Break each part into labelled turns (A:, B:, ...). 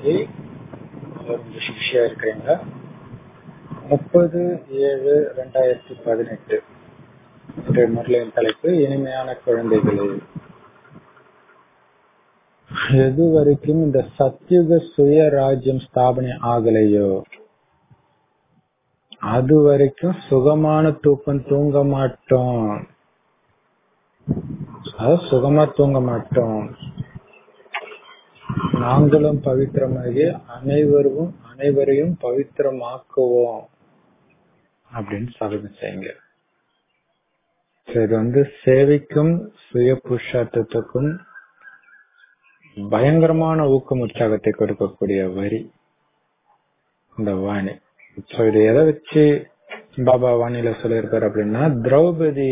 A: இன்னைக்கு ஒரு சிகிச்சையா இருக்கிறீங்க முப்பது ஏழு ரெண்டாயிரத்தி பதினெட்டு இன்றைய முறையின் தலைப்பு இனிமையான குழந்தைகளே எது வரைக்கும் இந்த சத்தியுக சுயராஜ்யம் ஸ்தாபனை ஆகலையோ அது வரைக்கும் சுகமான தூக்கம் தூங்க மாட்டோம் அது சுகமா தூங்க மாட்டோம் நாங்களும் பவித்திரமாகி அனைவரும் அனைவரையும் பவித்திரமாக்குவோம் அப்படின்னு சபதம் செய்யுங்க இது வந்து சேவைக்கும் சுய புருஷார்த்தத்துக்கும் பயங்கரமான ஊக்கம் உற்சாகத்தை கொடுக்கக்கூடிய வரி இந்த வாணி சோ இது எதை வச்சு பாபா வாணியில சொல்லியிருக்காரு அப்படின்னா திரௌபதி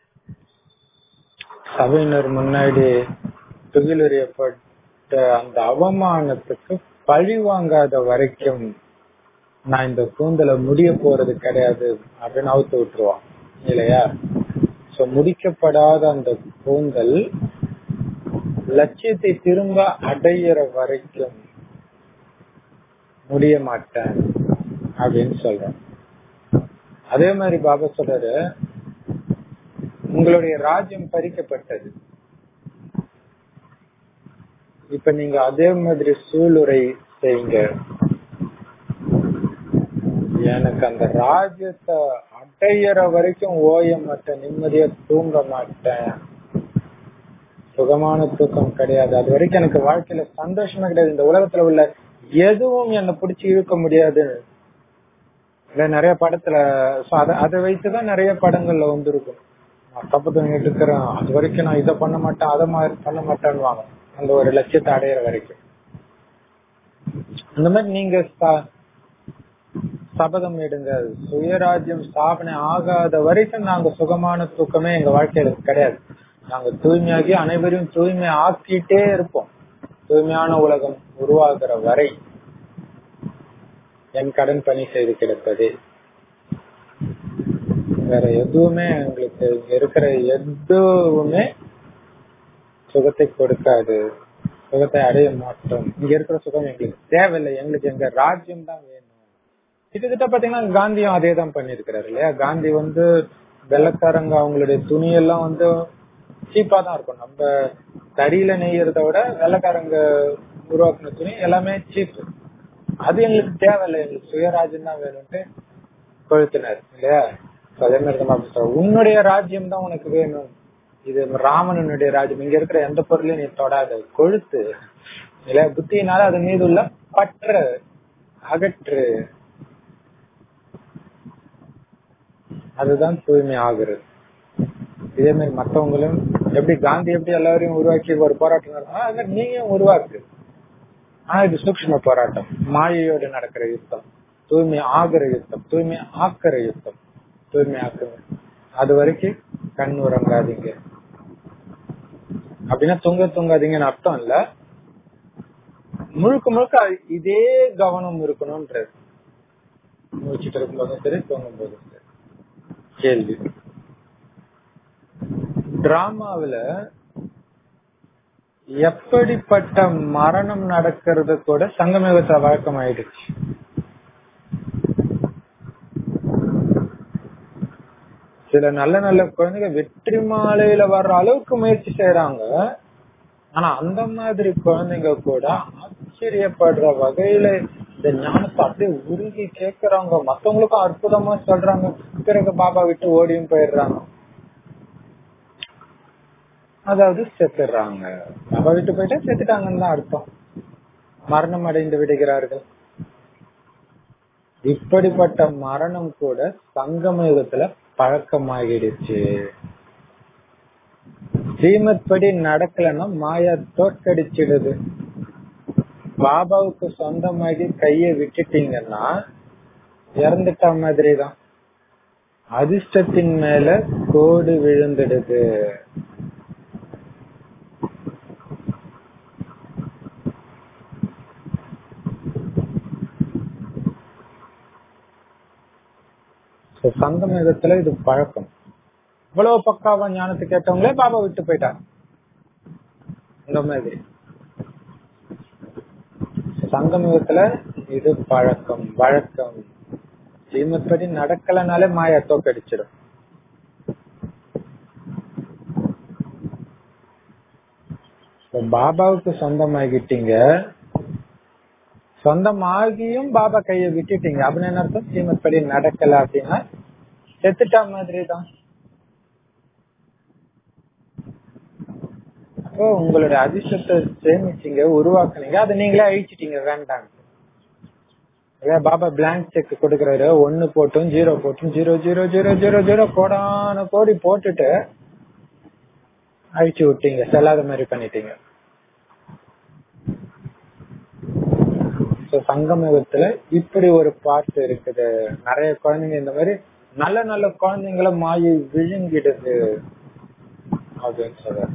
A: சபையினர் முன்னாடி துகிலெறியப்பட்ட அந்த அவமானத்துக்கு பழி வாங்காத வரைக்கும் நான் இந்த கூந்தலை முடிய போறது கிடையாது அப்படின்னு அவுத்து விட்டுருவான் இல்லையா சோ முடிக்கப்படாத அந்த கூந்தல் லட்சியத்தை திரும்ப அடையிற வரைக்கும் முடிய மாட்டேன் அப்படின்னு சொல்றேன் அதே மாதிரி பாபா சொல்றாரு உங்களுடைய ராஜ்யம் பறிக்கப்பட்டது இப்ப நீங்க அதே மாதிரி சூளுரை செய்யுங்க எனக்கு அந்த ராஜ்யத்தை அடையிற வரைக்கும் ஓய மாட்டேன் நிம்மதியா தூங்க மாட்டேன் சுகமான தூக்கம் கிடையாது அது வரைக்கும் எனக்கு வாழ்க்கையில சந்தோஷமே கிடையாது இந்த உலகத்துல உள்ள எதுவும் என்னை பிடிச்சி இழுக்க முடியாது இல்ல நிறைய படத்துல அதை வைத்துதான் நிறைய படங்கள்ல வந்திருக்கும் நான் தப்பு தூங்கிட்டு இருக்கிறேன் அது வரைக்கும் நான் இதை பண்ண மாட்டேன் அதை மாதிரி பண்ண மாட்டேன்னு வாங்க அந்த ஒரு லட்சியத்தை அடையிற வரைக்கும் அந்த மாதிரி நீங்க சபதம் எடுங்க சுயராஜ்யம் ஸ்தாபனை ஆகாத வரைக்கும் நாங்க சுகமான தூக்கமே எங்க வாழ்க்கையில கிடையாது நாங்க தூய்மையாகி அனைவரையும் தூய்மை ஆக்கிட்டே இருப்போம் தூய்மையான உலகம் உருவாகிற வரை என் கடன் பணி செய்து கிடப்பது வேற எதுவுமே எங்களுக்கு இருக்கிற எதுவுமே சுகத்தை கொடுக்காது சுகத்தை அடைய மாட்டோம் இங்க இருக்கிற சுகம் எங்களுக்கு தேவையில்லை எங்களுக்கு எங்க ராஜ்யம் தான் வேணும் கிட்டத்தட்ட பாத்தீங்கன்னா காந்தியும் அதே தான் பண்ணிருக்கிறாரு இல்லையா காந்தி வந்து வெள்ளக்காரங்க அவங்களுடைய துணியெல்லாம் வந்து சீப்பா தான் இருக்கும் நம்ம தறியில நெய்யறத விட வெள்ளக்காரங்க உருவாக்குன துணி எல்லாமே சீப் அது எங்களுக்கு தேவையில்லை எங்களுக்கு சுயராஜ்யம் தான் வேணும்ட்டு கொழுத்தினர் இல்லையா அதே மாதிரி தான் உன்னுடைய ராஜ்யம் தான் உனக்கு வேணும் இது ராமனுடைய ராஜ்யம் இங்க இருக்கிற எந்த பொருளையும் நீ தொடாத கொழுத்து இல்ல புத்தியினால அது மீது உள்ள பற்று அகற்று அதுதான் தூய்மை ஆகுறது இதே மாதிரி மத்தவங்களும் எப்படி காந்தி எப்படி எல்லாரையும் உருவாக்கி ஒரு போராட்டம் நடத்தினா அது மாதிரி நீயும் உருவாக்கு ஆனா இது சூக்ம போராட்டம் மாயையோடு நடக்கிற யுத்தம் தூய்மை ஆகிற யுத்தம் தூய்மை ஆக்கிற யுத்தம் தூய்மை ஆக்குங்க அது வரைக்கும் கண் உறங்காதீங்க அப்படின்னா தூங்க தூங்காதீங்கன்னு அர்த்தம் இல்ல முழுக்க முழுக்க இதே கவனம் இருக்கணும்ன்றது முடிச்சுட்டு இருக்கும்போதும் சரி தூங்கும் போதும் சரி கேள்வி டிராமாவில எப்படிப்பட்ட மரணம் நடக்கிறது கூட சங்கமேகத்துல வழக்கம் ஆயிடுச்சு சில நல்ல நல்ல குழந்தைங்க வெற்றி மாலையில வர்ற அளவுக்கு முயற்சி செய்யறாங்க ஆனா அந்த மாதிரி குழந்தைங்க கூட ஆச்சரியப்படுற வகையில இந்த ஞானத்தை அப்படியே உருகி கேக்குறாங்க மத்தவங்களுக்கும் அற்புதமா சொல்றாங்க பிறகு பாபா விட்டு ஓடியும் போயிடுறாங்க அதாவது செத்துடுறாங்க பாபா விட்டு போயிட்டா செத்துட்டாங்கன்னு தான் அர்த்தம் மரணம் அடைந்து விடுகிறார்கள் இப்படிப்பட்ட மரணம் கூட சங்கம யுகத்துல பழக்கமாகிடுச்சு ஸ்ரீமத் படி நடக்கலன்னா மாயா தோற்கடிச்சிடுது பாபாவுக்கு சொந்தமாகி கைய விட்டுட்டீங்கன்னா இறந்துட்ட மாதிரி தான் அதிர்ஷ்டத்தின் மேல கோடு விழுந்துடுது சங்கம் விதத்துல இது பழக்கம் இவ்வளவு பக்காவா ஞானத்தை கேட்டவங்களே பாபா விட்டு போயிட்டாங்க இந்த மாதிரி சங்கமத்துல இது பழக்கம் வழக்கம் ஸ்ரீமத் படி நடக்கலனாலே மாயா தோக்கடிச்சிடும் இப்ப பாபாவுக்கு சொந்தமாகிட்டீங்க சொந்தமாகியும் பாபா கைய விட்டுட்டீங்க அப்படின்னு என்ன அர்த்தம் ஸ்ரீமத் படி நடக்கல அப்படின்னா செத்துட்டா மாதிரி தான் அப்போ உங்களுடைய அதிர்ஷ்டத்தை சேமிச்சீங்க உருவாக்குனீங்க அதை நீங்களே அழிச்சிட்டீங்க வேண்டாம் இல்லையா பாபா பிளாங்க் செக் கொடுக்கறாரு ஒன்னு போட்டும் ஜீரோ போட்டும் zero zero zero zero zero கோடான கோடி போட்டுட்டு அழிச்சு விட்டீங்க செல்லாத மாதிரி பண்ணிட்டீங்க சங்கமகத்துல இப்படி ஒரு பாட்டு இருக்குது நிறைய குழந்தைங்க இந்த மாதிரி நல்ல நல்ல குழந்தைங்கள மாயி விழுங்கிடுது அப்படின்னு சொல்றாரு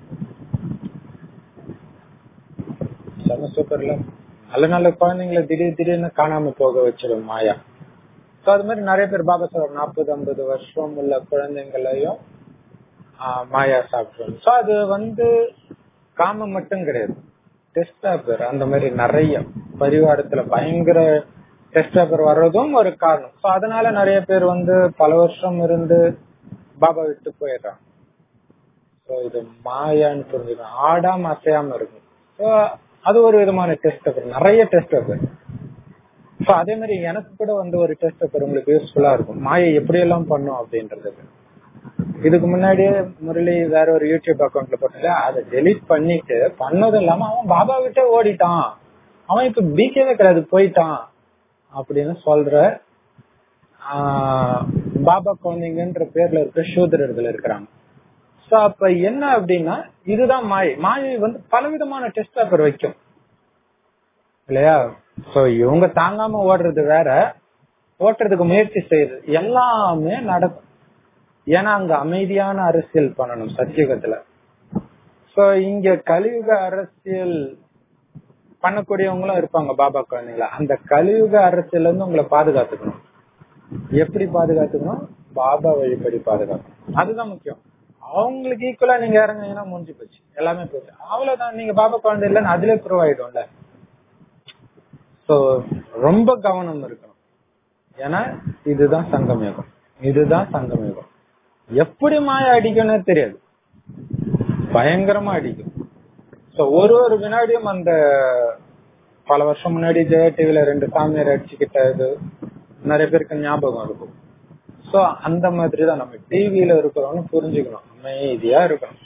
A: செம சூப்பர்ல நல்ல நல்ல குழந்தைங்கள திடீர் திடீர்னு காணாம போக வச்சிடும் மாயா சோ அது மாதிரி நிறைய பேர் பாபா சொல்ற நாற்பது ஐம்பது வருஷம் உள்ள குழந்தைங்களையும் மாயா சாப்பிடும் சோ அது வந்து காமம் மட்டும் கிடையாது டெஸ்ட் பேப்பர் அந்த மாதிரி நிறைய பரிவாரத்துல பயங்கர டெஸ்ட் பேப்பர் வர்றதும் ஒரு காரணம் சோ அதனால நிறைய பேர் வந்து பல வருஷம் இருந்து பாபா விட்டு போயிடுறாங்க சோ இது மாயான்னு புரிஞ்சுக்கணும் ஆடாம அசையாம இருக்கும் சோ அது ஒரு விதமான டெஸ்ட் பேப்பர் நிறைய டெஸ்ட் பேப்பர் சோ அதே மாதிரி எனக்கு கூட வந்து ஒரு டெஸ்ட் பேப்பர் உங்களுக்கு யூஸ்ஃபுல்லா இருக்கும் மாயை எப்படி எல்லாம் பண்ணும் அப்படின்றதுக்கு இதுக்கு முன்னாடியே முரளி வேற ஒரு யூடியூப் அக்கௌண்ட்ல போட்டால அதை டெலிட் பண்ணிட்டு பண்ணதும் இல்லாம அவன் பாபா விட்டே ஓடிட்டான் அவன் இப்ப பிகேவே கிடையாது போயிட்டான் அப்படின்னு சொல்ற பாபா குழந்தைங்கன்ற பேர்ல இருக்க சூதரர்கள் இருக்கிறாங்க சோ அப்ப என்ன அப்படின்னா இதுதான் மாயை மாயை வந்து பலவிதமான டெஸ்ட் பேப்பர் வைக்கும் இல்லையா சோ இவங்க தாங்காம ஓடுறது வேற ஓட்டுறதுக்கு முயற்சி செய்யுது எல்லாமே நடக்கும் ஏன்னா அங்க அமைதியான அரசியல் பண்ணணும் சத்தியுகத்துல சோ இங்க கலியுக அரசியல் பண்ணக்கூடியவங்களும் இருப்பாங்க பாபா குழந்தைங்களா அந்த கலியுக அரசியல் இருந்து உங்களை பாதுகாத்துக்கணும் எப்படி பாதுகாத்துக்கணும் பாபா வழிபடி பாதுகாக்கணும் அதுதான் முக்கியம் அவங்களுக்கு ஈக்குவலா நீங்க இறங்குனீங்கன்னா முடிஞ்சு போச்சு எல்லாமே போச்சு அவ்வளவுதான் நீங்க பாபா குழந்தை இல்லைன்னு அதுல ப்ரூவ் ஆயிடும்ல சோ ரொம்ப கவனம் இருக்கணும் ஏன்னா இதுதான் சங்கமேகம் இதுதான் சங்கமேகம் எப்படி மாய அடிக்கும்னு தெரியாது பயங்கரமா அடிக்கும் சோ ஒரு ஒரு வினாடியும் அந்த பல வருஷம் முன்னாடி ஜெயா டிவில ரெண்டு சாமியார் அடிச்சுக்கிட்டது நிறைய பேருக்கு ஞாபகம் இருக்கும் சோ அந்த மாதிரி தான் நம்ம டிவியில இருக்கிறோம்னு புரிஞ்சுக்கணும் அமைதியா இருக்கணும்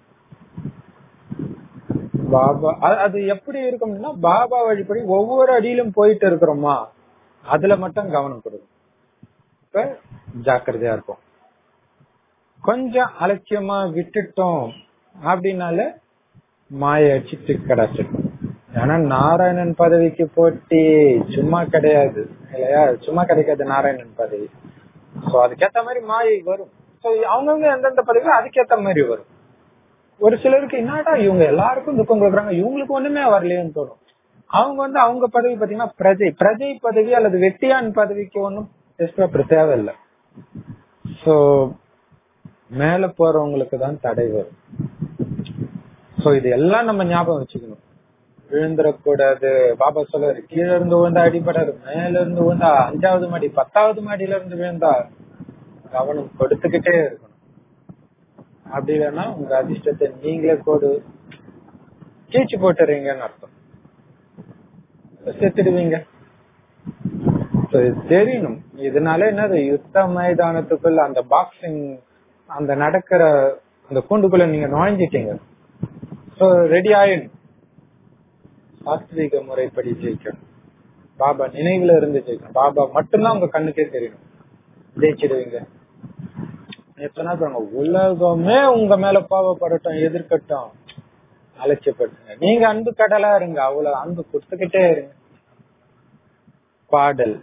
A: பாபா அது எப்படி இருக்கும்னா பாபா வழிபடி ஒவ்வொரு அடியிலும் போயிட்டு இருக்கிறோமா அதுல மட்டும் கவனம் கொடுக்கும் இப்ப ஜாக்கிரதையா இருக்கும் கொஞ்சம் அலட்சியமா விட்டுட்டோம் அப்படின்னால மாய அடிச்சு கடாச்சிடும் ஏன்னா நாராயணன் பதவிக்கு போட்டி சும்மா கிடையாது இல்லையா சும்மா கிடைக்காது நாராயணன் பதவி சோ அதுக்கேத்த மாதிரி மாயை வரும் சோ அவங்கவுங்க எந்தெந்த பதவியோ அதுக்கேத்த மாதிரி வரும் ஒரு சிலருக்கு என்னடா இவங்க எல்லாருக்கும் துக்கம் கொடுக்குறாங்க இவங்களுக்கு ஒண்ணுமே வரலையேன்னு தோணும் அவங்க வந்து அவங்க பதவி பாத்தீங்கன்னா பிரஜை பிரஜை பதவி அல்லது வெட்டியான் பதவிக்கு ஒன்னும் டெஸ்ட் பேப்பர் தேவையில்லை சோ மேல போறவங்களுக்கு தான் தடை வரும் சோ இது எல்லாம் நம்ம ஞாபகம் வச்சுக்கணும் விழுந்துடக்கூடாது பாபா சொல்லுவாரு கீழே இருந்து விழுந்தா அடிபடாது மேல இருந்து விழுந்தா அஞ்சாவது மாடி பத்தாவது மாடியில இருந்து விழுந்தா கவனம் கொடுத்துக்கிட்டே இருக்கணும் அப்படி இல்லைன்னா உங்க அதிர்ஷ்டத்தை நீங்களே கோடு கீழ்ச்சி போட்டுறீங்கன்னு அர்த்தம் செத்துடுவீங்க தெரியணும் இதனால என்னது யுத்த மைதானத்துக்குள்ள அந்த பாக்ஸிங் அந்த நடக்கிற அந்த கூண்டுக்குள்ள நீங்க நுழைஞ்சிட்டீங்க சோ ரெடி ஆயிடும் சாஸ்திரிக முறைப்படி ஜெயிக்கணும் பாபா நினைவுல இருந்து ஜெயிக்கணும் பாபா மட்டும்தான் உங்க கண்ணுக்கே தெரியணும் ஜெயிச்சிடுவீங்க சொன்னா பாருங்க உலகமே உங்க மேல பாவப்படட்டும் எதிர்க்கட்டும் அலட்சியப்படுத்துங்க நீங்க அன்பு கடலா இருங்க அவ்வளவு அன்பு கொடுத்துக்கிட்டே இருங்க பாடல்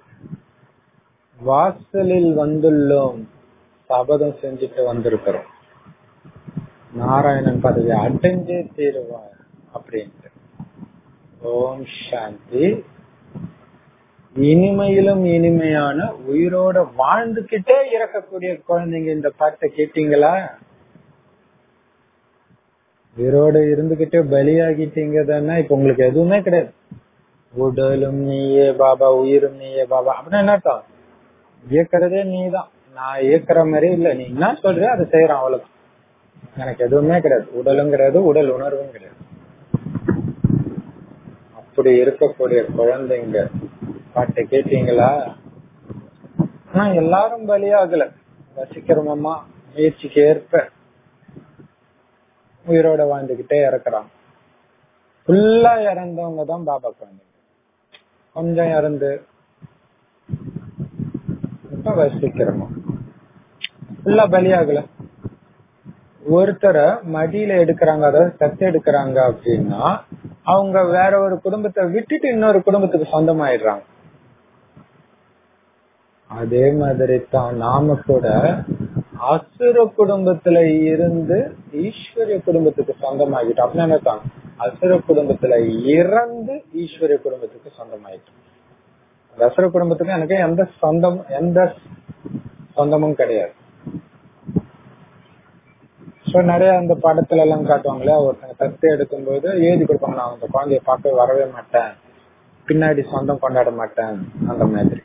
A: வாசலில் வந்துள்ளோம் சபதம் செஞ்சுட்டு வந்திருக்கிறோம் நாராயணன் பதவி அடைஞ்சே தீருவார் அப்படின்ட்டு ஓம் சாந்தி இனிமையிலும் இனிமையான உயிரோட வாழ்ந்துகிட்டே இறக்கக்கூடிய குழந்தைங்க இந்த பாட்டை கேட்டீங்களா உயிரோட இருந்துகிட்டே பலியாகிட்டீங்க தானே இப்ப உங்களுக்கு எதுவுமே கிடையாது உடலும் நீயே பாபா உயிரும் நீயே பாபா அப்படின்னா என்ன அர்த்தம் இயக்கிறதே நீதான் நான் இயக்குற மாதிரி இல்ல நீ என்ன சொல்றியோ அதை செய்யறான் அவ்வளவுதான் எனக்கு எதுவுமே கிடையாது உடலும் கிடையாது உடல் உணர்வும் கிடையாது அப்படி இருக்கக்கூடிய குழந்தைங்க பாட்டை கேட்டீங்களா ஆனா எல்லாரும் பலியாகல வசிக்கிறோமம்மா முயற்சிக்கு ஏற்ப உயிரோட வாழ்ந்துகிட்டே இறக்குறாங்க ஃபுல்லா இறந்தவங்க தான் பாபா குழந்தைங்க கொஞ்சம் இறந்து இப்ப வசிக்கிறோமா ஃபுல்லா பலியாகல ஒருத்தரை மடியில எடுக்கிறாங்க அதாவது தத்து எடுக்கிறாங்க அப்படின்னா அவங்க வேற ஒரு குடும்பத்தை விட்டுட்டு இன்னொரு குடும்பத்துக்கு சொந்தமாயிடுறாங்க அதே மாதிரி தான் நாம கூட அசுர குடும்பத்துல இருந்து ஈஸ்வரிய குடும்பத்துக்கு சொந்தமாகிட்டோம் அப்படின்னு நினைப்பாங்க அசுர குடும்பத்துல இறந்து ஈஸ்வரிய குடும்பத்துக்கு சொந்தமாயிட்டோம் அந்த அசுர குடும்பத்துக்கு எனக்கு எந்த சொந்தம் எந்த சொந்தமும் கிடையாது சோ நிறைய அந்த படத்துல எல்லாம் காட்டுவாங்களே ஒருத்தங்க தத்து எடுக்கும்போது எழுதி கொடுப்பாங்க நான் அந்த குழந்தைய பார்க்க வரவே மாட்டேன் பின்னாடி சொந்தம் கொண்டாட மாட்டேன் அந்த மாதிரி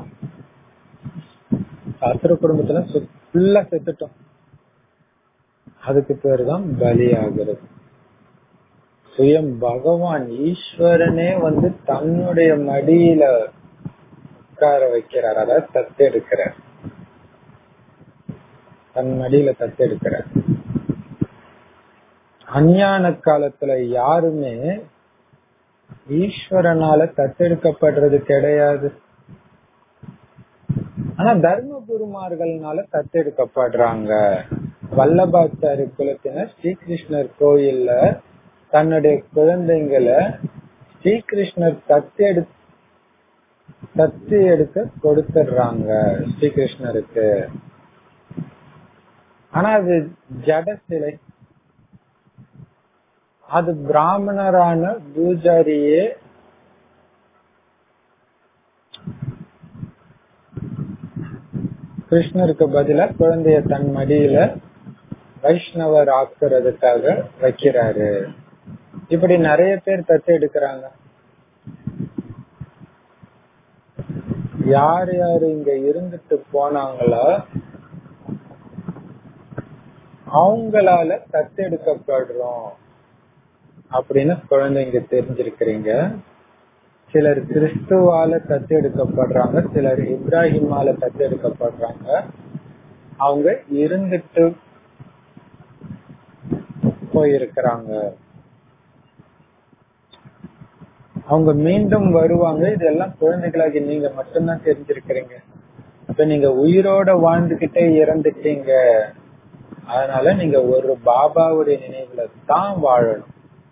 A: அசுர குடும்பத்துல ஃபுல்லா செத்துட்டோம் அதுக்கு பேருதான் பலி ஆகிறது சுயம் பகவான் ஈஸ்வரனே வந்து தன்னுடைய மடியில உட்கார வைக்கிறார் அதாவது தத்தெடுக்கிறார் தன் மடியில தத்தெடுக்கிறார் அஞ்ஞான காலத்துல யாருமே ஈஸ்வரனால தத்தெடுக்கப்படுறது கிடையாது ஆனா தர்ம குருமார்கள்னால தத்தெடுக்கப்படுறாங்க வல்லபாச்சாரி குலத்தினர் ஸ்ரீகிருஷ்ணர் கோயில்ல தன்னுடைய குழந்தைங்களை ஸ்ரீகிருஷ்ணர் தத்தெடு தத்து எடுக்க கொடுத்துடுறாங்க ஸ்ரீகிருஷ்ணருக்கு ஆனா அது ஜட சிலை அது பிராமணரான பூஜாரியே கிருஷ்ணருக்கு பதிலா குழந்தைய தன் மடியில வைஷ்ணவர் ஆக்குறதுக்காக வைக்கிறாரு இப்படி நிறைய பேர் தத்து எடுக்கிறாங்க யார் யார் இங்க இருந்துட்டு போனாங்களோ அவங்களால தத்தெடுக்கப்படுறோம் அப்படின்னு குழந்தைங்க தெரிஞ்சிருக்கிறீங்க சிலர் கிறிஸ்துவால தத்தெடுக்கப்படுறாங்க சிலர் இப்ராஹிமால தத்தெடுக்கப்படுறாங்க அவங்க இருந்துட்டு போயிருக்கிறாங்க அவங்க மீண்டும் வருவாங்க இதெல்லாம் குழந்தைகளாகி நீங்க மட்டும்தான் தெரிஞ்சிருக்கிறீங்க அப்ப நீங்க உயிரோட வாழ்ந்துகிட்டே இறந்துட்டீங்க அதனால நீங்க ஒரு பாபாவுடைய நினைவுல தான் வாழணும்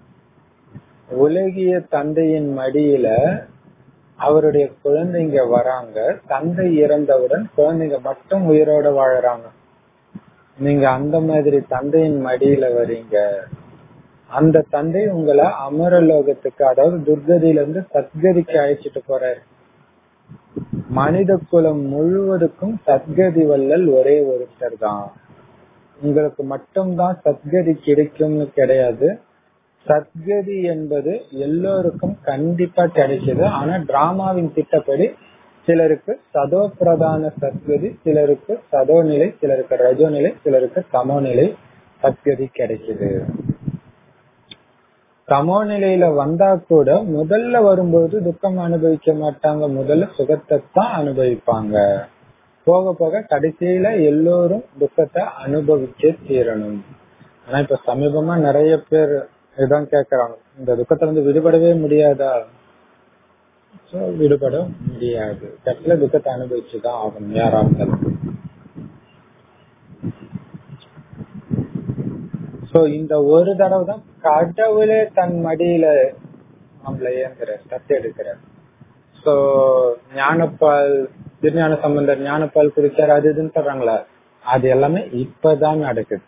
A: உலகிய தந்தையின் மடியில அவருடைய குழந்தைங்க வராங்க தந்தை இறந்தவுடன் குழந்தைங்க மட்டும் உயிரோட வாழறாங்க நீங்க அந்த மாதிரி தந்தையின் மடியில வரீங்க அந்த தந்தை உங்களை அமரலோகத்துக்கு அதாவது துர்கதியில இருந்து சத்கதிக்கு அழைச்சிட்டு போறாரு மனித குலம் முழுவதுக்கும் சத்கதி வல்லல் ஒரே ஒருத்தர் தான் உங்களுக்கு மட்டும்தான் சத்கதி கிடைக்கும்னு கிடையாது சத்கதி என்பது எல்லோருக்கும் கண்டிப்பா கிடைச்சது ஆனா டிராமாவின் திட்டப்படி சிலருக்கு சதோ பிரதான சத்கதி சிலருக்கு சதோ நிலை சிலருக்கு ரஜோ நிலை சிலருக்கு சமோ நிலை சத்கதி கிடைக்குது சமோ நிலையில வந்தா கூட முதல்ல வரும்போது துக்கம் அனுபவிக்க மாட்டாங்க முதல்ல சுகத்தை தான் அனுபவிப்பாங்க போக போக கடைசியில எல்லோரும் துக்கத்தை அனுபவிக்க தீரணும் ஆனா இப்ப சமீபமா நிறைய பேர் இதான் கேக்குறாங்க இந்த துக்கத்துல இருந்து விடுபடவே முடியாதா சோ விடுபட முடியாது கட்டில துக்கத்தை அனுபவிச்சுதான் ஆகணும் யாரா இருந்தாலும் சோ இந்த ஒரு தடவை தான் கடவுளே தன் மடியில நம்மள ஏங்குற தத்து எடுக்கிறார் சோ ஞானப்பால் திருஞான சம்பந்தர் ஞானப்பால் குடிச்சார் அது இதுன்னு சொல்றாங்களா அது எல்லாமே இப்பதான் நடக்குது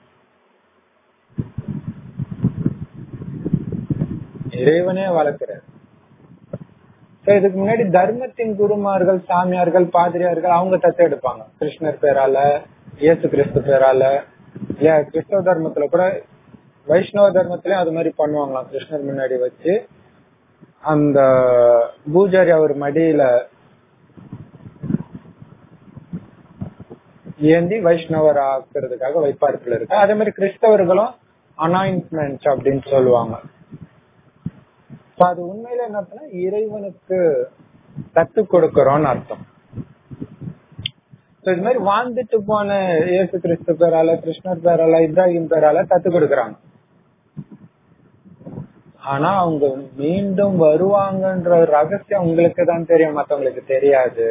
A: இறைவனே வளர்க்கிறார் இதுக்கு முன்னாடி தர்மத்தின் குருமார்கள் சாமியார்கள் பாதிரியார்கள் அவங்க தத்து எடுப்பாங்க கிருஷ்ணர் பேரால இயேசு கிறிஸ்து பேரால இல்ல கிறிஸ்தவ தர்மத்துல கூட வைஷ்ணவ தர்மத்திலயும் அது மாதிரி பண்ணுவாங்களாம் கிருஷ்ணர் முன்னாடி வச்சு அந்த பூஜாரி அவர் மடியில ஏந்தி வைஷ்ணவர் ஆக்குறதுக்காக வைப்பார்கள் இருக்கு அதே மாதிரி கிறிஸ்தவர்களும் அனாயின்மெண்ட் அப்படின்னு சொல்லுவாங்க So அது உண்மையில என்ன அர்த்தம்னா இறைவனுக்கு தத்து கொடுக்கறோம்னு அர்த்தம் So இது மாதிரி வாழ்ந்துட்டு போன இயேசு கிறிஸ்து பேரால கிருஷ்ணர் பேரால இப்ராஹிம் பேரால தத்து கொடுக்கறாங்க ஆனா அவங்க மீண்டும் வருவாங்கன்ற ரகசியம் உங்களுக்கு தான் தெரியும் மத்தவங்களுக்கு தெரியாது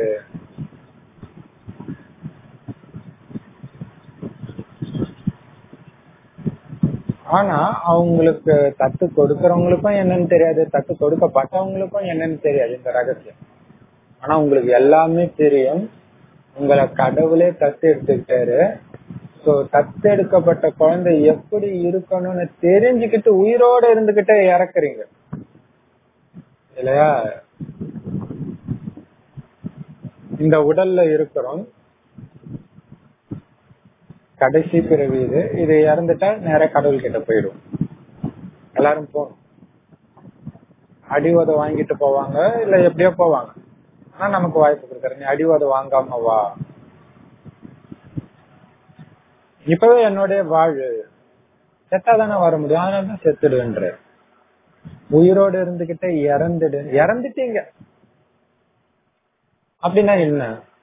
A: ஆனா அவங்களுக்கு தத்து கொடுக்கறவங்களுக்கும் என்னன்னு தெரியாது தத்து கொடுக்கப்பட்டவங்களுக்கும் என்னன்னு தெரியாது இந்த ரகசியம் ஆனா உங்களுக்கு எல்லாமே தெரியும் உங்களை கடவுளே தத்து எடுத்துக்கிட்டாரு சோ தத்தெடுக்கப்பட்ட குழந்தை எப்படி இருக்கணும்னு தெரிஞ்சுக்கிட்டு உயிரோட இருந்துகிட்டே இறக்குறீங்க இல்லையா இந்த உடல்ல இருக்கிறோம் கடைசி பிறவி இது இது இறந்துட்டா நேர கடவுள் கிட்ட போயிடும் எல்லாரும் போகணும் அடிவதை வாங்கிட்டு போவாங்க இல்ல எப்படியோ போவாங்க ஆனா நமக்கு வாய்ப்பு கொடுக்குற நீ அடிவதை வாங்காம வா இப்பவே என்னுடைய வாழ்வு செத்தா தானே வர முடியும் அதனால தான் செத்துடுன்ற உயிரோடு இருந்துகிட்டே இறந்துடு இறந்துட்டீங்க அப்படின்னா என்ன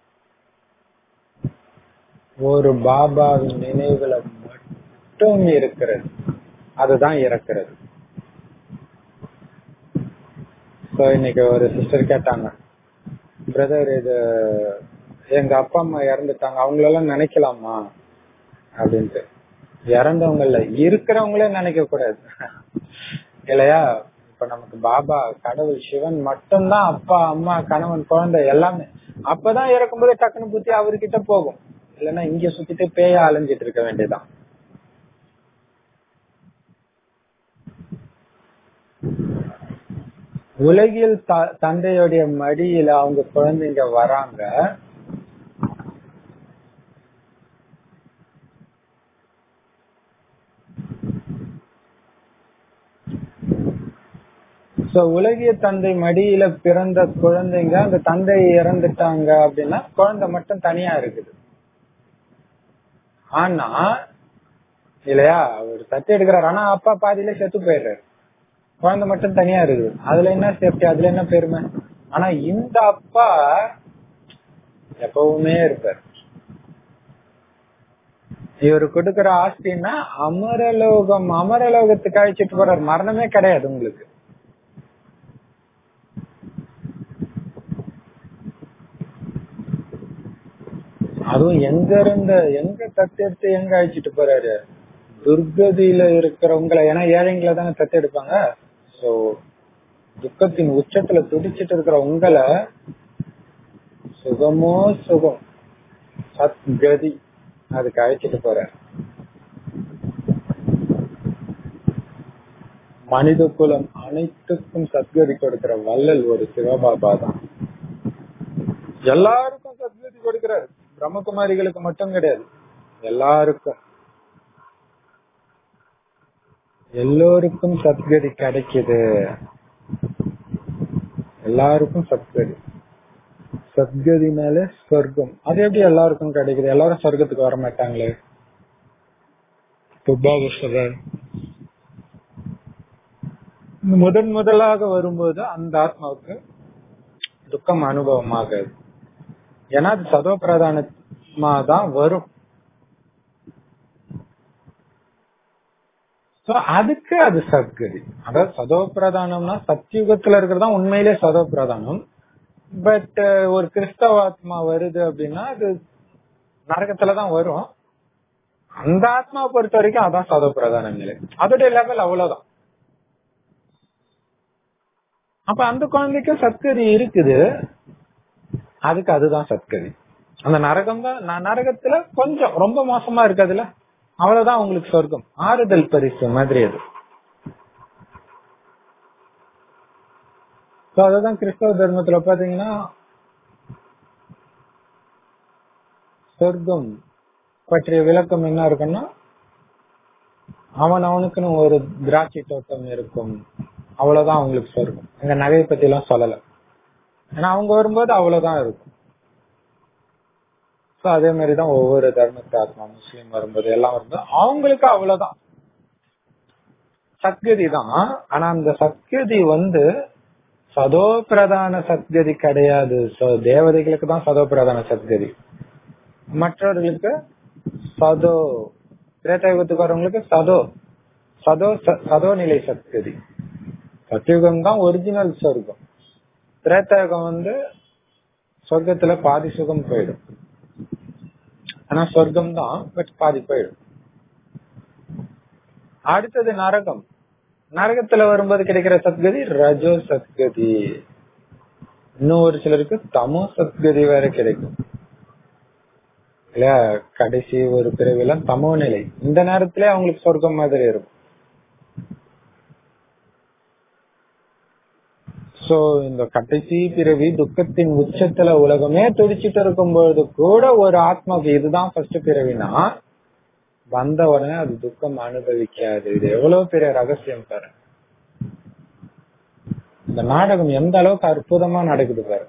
A: ஒரு பாபாவின் நினைவுல மட்டும் இருக்கிறது அதுதான் இறக்குறது சோ இன்னைக்கு ஒரு சிஸ்டர் கேட்டாங்க பிரதர் இது எங்க அப்பா அம்மா இறந்துட்டாங்க அவங்களெல்லாம் நினைக்கலாமா அப்படின்ட்டு இறந்தவங்கள இருக்கிறவங்களே நினைக்க கூடாது இல்லையா இப்ப நமக்கு பாபா கடவுள் சிவன் மட்டும்தான் அப்பா அம்மா கணவன் குழந்தை எல்லாமே அப்பதான் இறக்கும்போது டக்குனு புத்தி அவர்கிட்ட போகும் இல்லைன்னா இங்க சுத்திட்டு பேய அலைஞ்சிட்டு இருக்க வேண்டியதான் உலகில் த- தந்தையுடைய மடியில அவங்க குழந்தைங்க வராங்க சோ உலகிய தந்தை மடியில பிறந்த குழந்தைங்க அந்த தந்தை இறந்துட்டாங்க அப்படின்னா குழந்தை மட்டும் தனியா இருக்குது ஆனா இல்லையா அவர் தத்து எடுக்கிறாரு ஆனா அப்பா பாதியில செத்து போயிடுறாரு குழந்தை மட்டும் தனியா இருக்குது அதுல என்ன சேஃப்டி அதுல என்ன பெருமை ஆனா இந்த அப்பா எப்பவுமே இருப்பார் இவர் கொடுக்கிற ஆஸ்தின்னா அமரலோகம் அமரலோகத்துக்கு அழைச்சிட்டு போறாரு மரணமே கிடையாது உங்களுக்கு அதுவும் எங்க இருந்த எங்க தத்தெடுத்து எங்க அழைச்சிட்டு போறாரு துர்கதியில இருக்கிறவங்களை ஏன்னா ஏழைங்களை தானே தத்தெடுப்பாங்க சோ துக்கத்தின் உச்சத்துல துடிச்சிட்டு இருக்கிற உங்களை சுகமோ சுகம் சத்கதி அதுக்கு அழைச்சிட்டு போறாரு மனித குலம் அனைத்துக்கும் சத்கதி கொடுக்கிற வள்ளல் ஒரு சிவபாபா தான் எல்லாருக்கும் சத்கதி கொடுக்கிறார் பிரம்மகுமாரிகளுக்கு மட்டும் கிடையாது எல்லாருக்கும் எல்லோருக்கும் சத்கதி கிடைக்குது எல்லாருக்கும் சத்கதி சத்கதினால சொர்க்கம் அது எப்படி எல்லாருக்கும் கிடைக்குது எல்லாரும் சொர்க்கத்துக்கு வர மாட்டாங்களே துப்பாக சொல்றாரு முதன் முதலாக வரும்போது அந்த ஆத்மாவுக்கு துக்கம் அனுபவமாகாது ஏன்னா அது சதோ பிரதானமா தான் வரும் So, அதுக்கு அது சத்கதி அதாவது சதோ பிரதானம்னா சத்தியுகத்துல இருக்கிறது தான் உண்மையிலே சதோ பிரதானம் பட் ஒரு கிறிஸ்தவ ஆத்மா வருது அப்படின்னா அது நரகத்துலதான் வரும் அந்த ஆத்மாவை பொறுத்த வரைக்கும் அதான் சதோ பிரதான நிலை அதோட லெவல் அவ்வளவுதான் அப்ப அந்த குழந்தைக்கும் சத்கதி இருக்குது அதுக்கு அதுதான் சத்கதி அந்த நரகம் தான் ந- நரகத்துல கொஞ்சம் ரொம்ப மோசமா இருக்காதுல்ல அவ்வளவுதான் உங்களுக்கு சொர்க்கம் ஆறுதல் பரிசு மாதிரி அது So, அதுதான் கிறிஸ்தவ தர்மத்துல பாத்தீங்கன்னா சொர்க்கம் பற்றிய விளக்கம் என்ன இருக்குன்னா அவன் அவனுக்குன்னு ஒரு திராட்சை தோட்டம் இருக்கும் அவ்வளவுதான் அவங்களுக்கு சொர்க்கம் எங்க நகையை பத்தி எல்லாம் சொல்லல ஏன்னா அவங்க வரும்போது அவ்வளவுதான் இருக்கும் So, அதே மாதிரிதான் ஒவ்வொரு தர்மத்து ஆத்மா முஸ்லீம் வரும்போது எல்லாம் வரும்போது அவங்களுக்கு அவ்வளவுதான் சத்கதி தான் ஆனா அந்த சத்கதி வந்து சதோ பிரதான சத்கதி கிடையாது So, தேவதைகளுக்கு தான் சதோ பிரதான சத்கதி மற்றவர்களுக்கு சதோ திரேதாயுகத்துக்கு வரவங்களுக்கு சதோ சதோ ச- சதோ நிலை சத்கதி சத்தியுகம் தான் ஒரிஜினல் சொர்க்கம் திரேதாயுகம் வந்து சொர்க்கத்துல பாதி சுகம் போயிடும் ஆனா சொர்க்கம் தான் பட் பாதி போயிடும் அடுத்தது நரகம் நரகத்துல வரும்போது கிடைக்கிற சத்கதி ரஜோ சத்கதி இன்னும் ஒரு சிலருக்கு தமோ சத்கதி வேற கிடைக்கும் இல்லையா கடைசி ஒரு பிறவில தமோ நிலை இந்த நேரத்திலே அவங்களுக்கு சொர்க்கம் மாதிரி இருக்கும் சோ இந்த கடைசி பிறவி துக்கத்தின் உச்சத்துல உலகமே துடிச்சிட்டு இருக்கும் பொழுது கூட ஒரு ஆத்மாக்கு இதுதான் ஃபர்ஸ்ட் பிறவினா வந்த உடனே அது துக்கம் அனுபவிக்காது இது எவ்வளவு பெரிய ரகசியம் பாரு இந்த நாடகம் எந்த அளவுக்கு அற்புதமா நடக்குது பாரு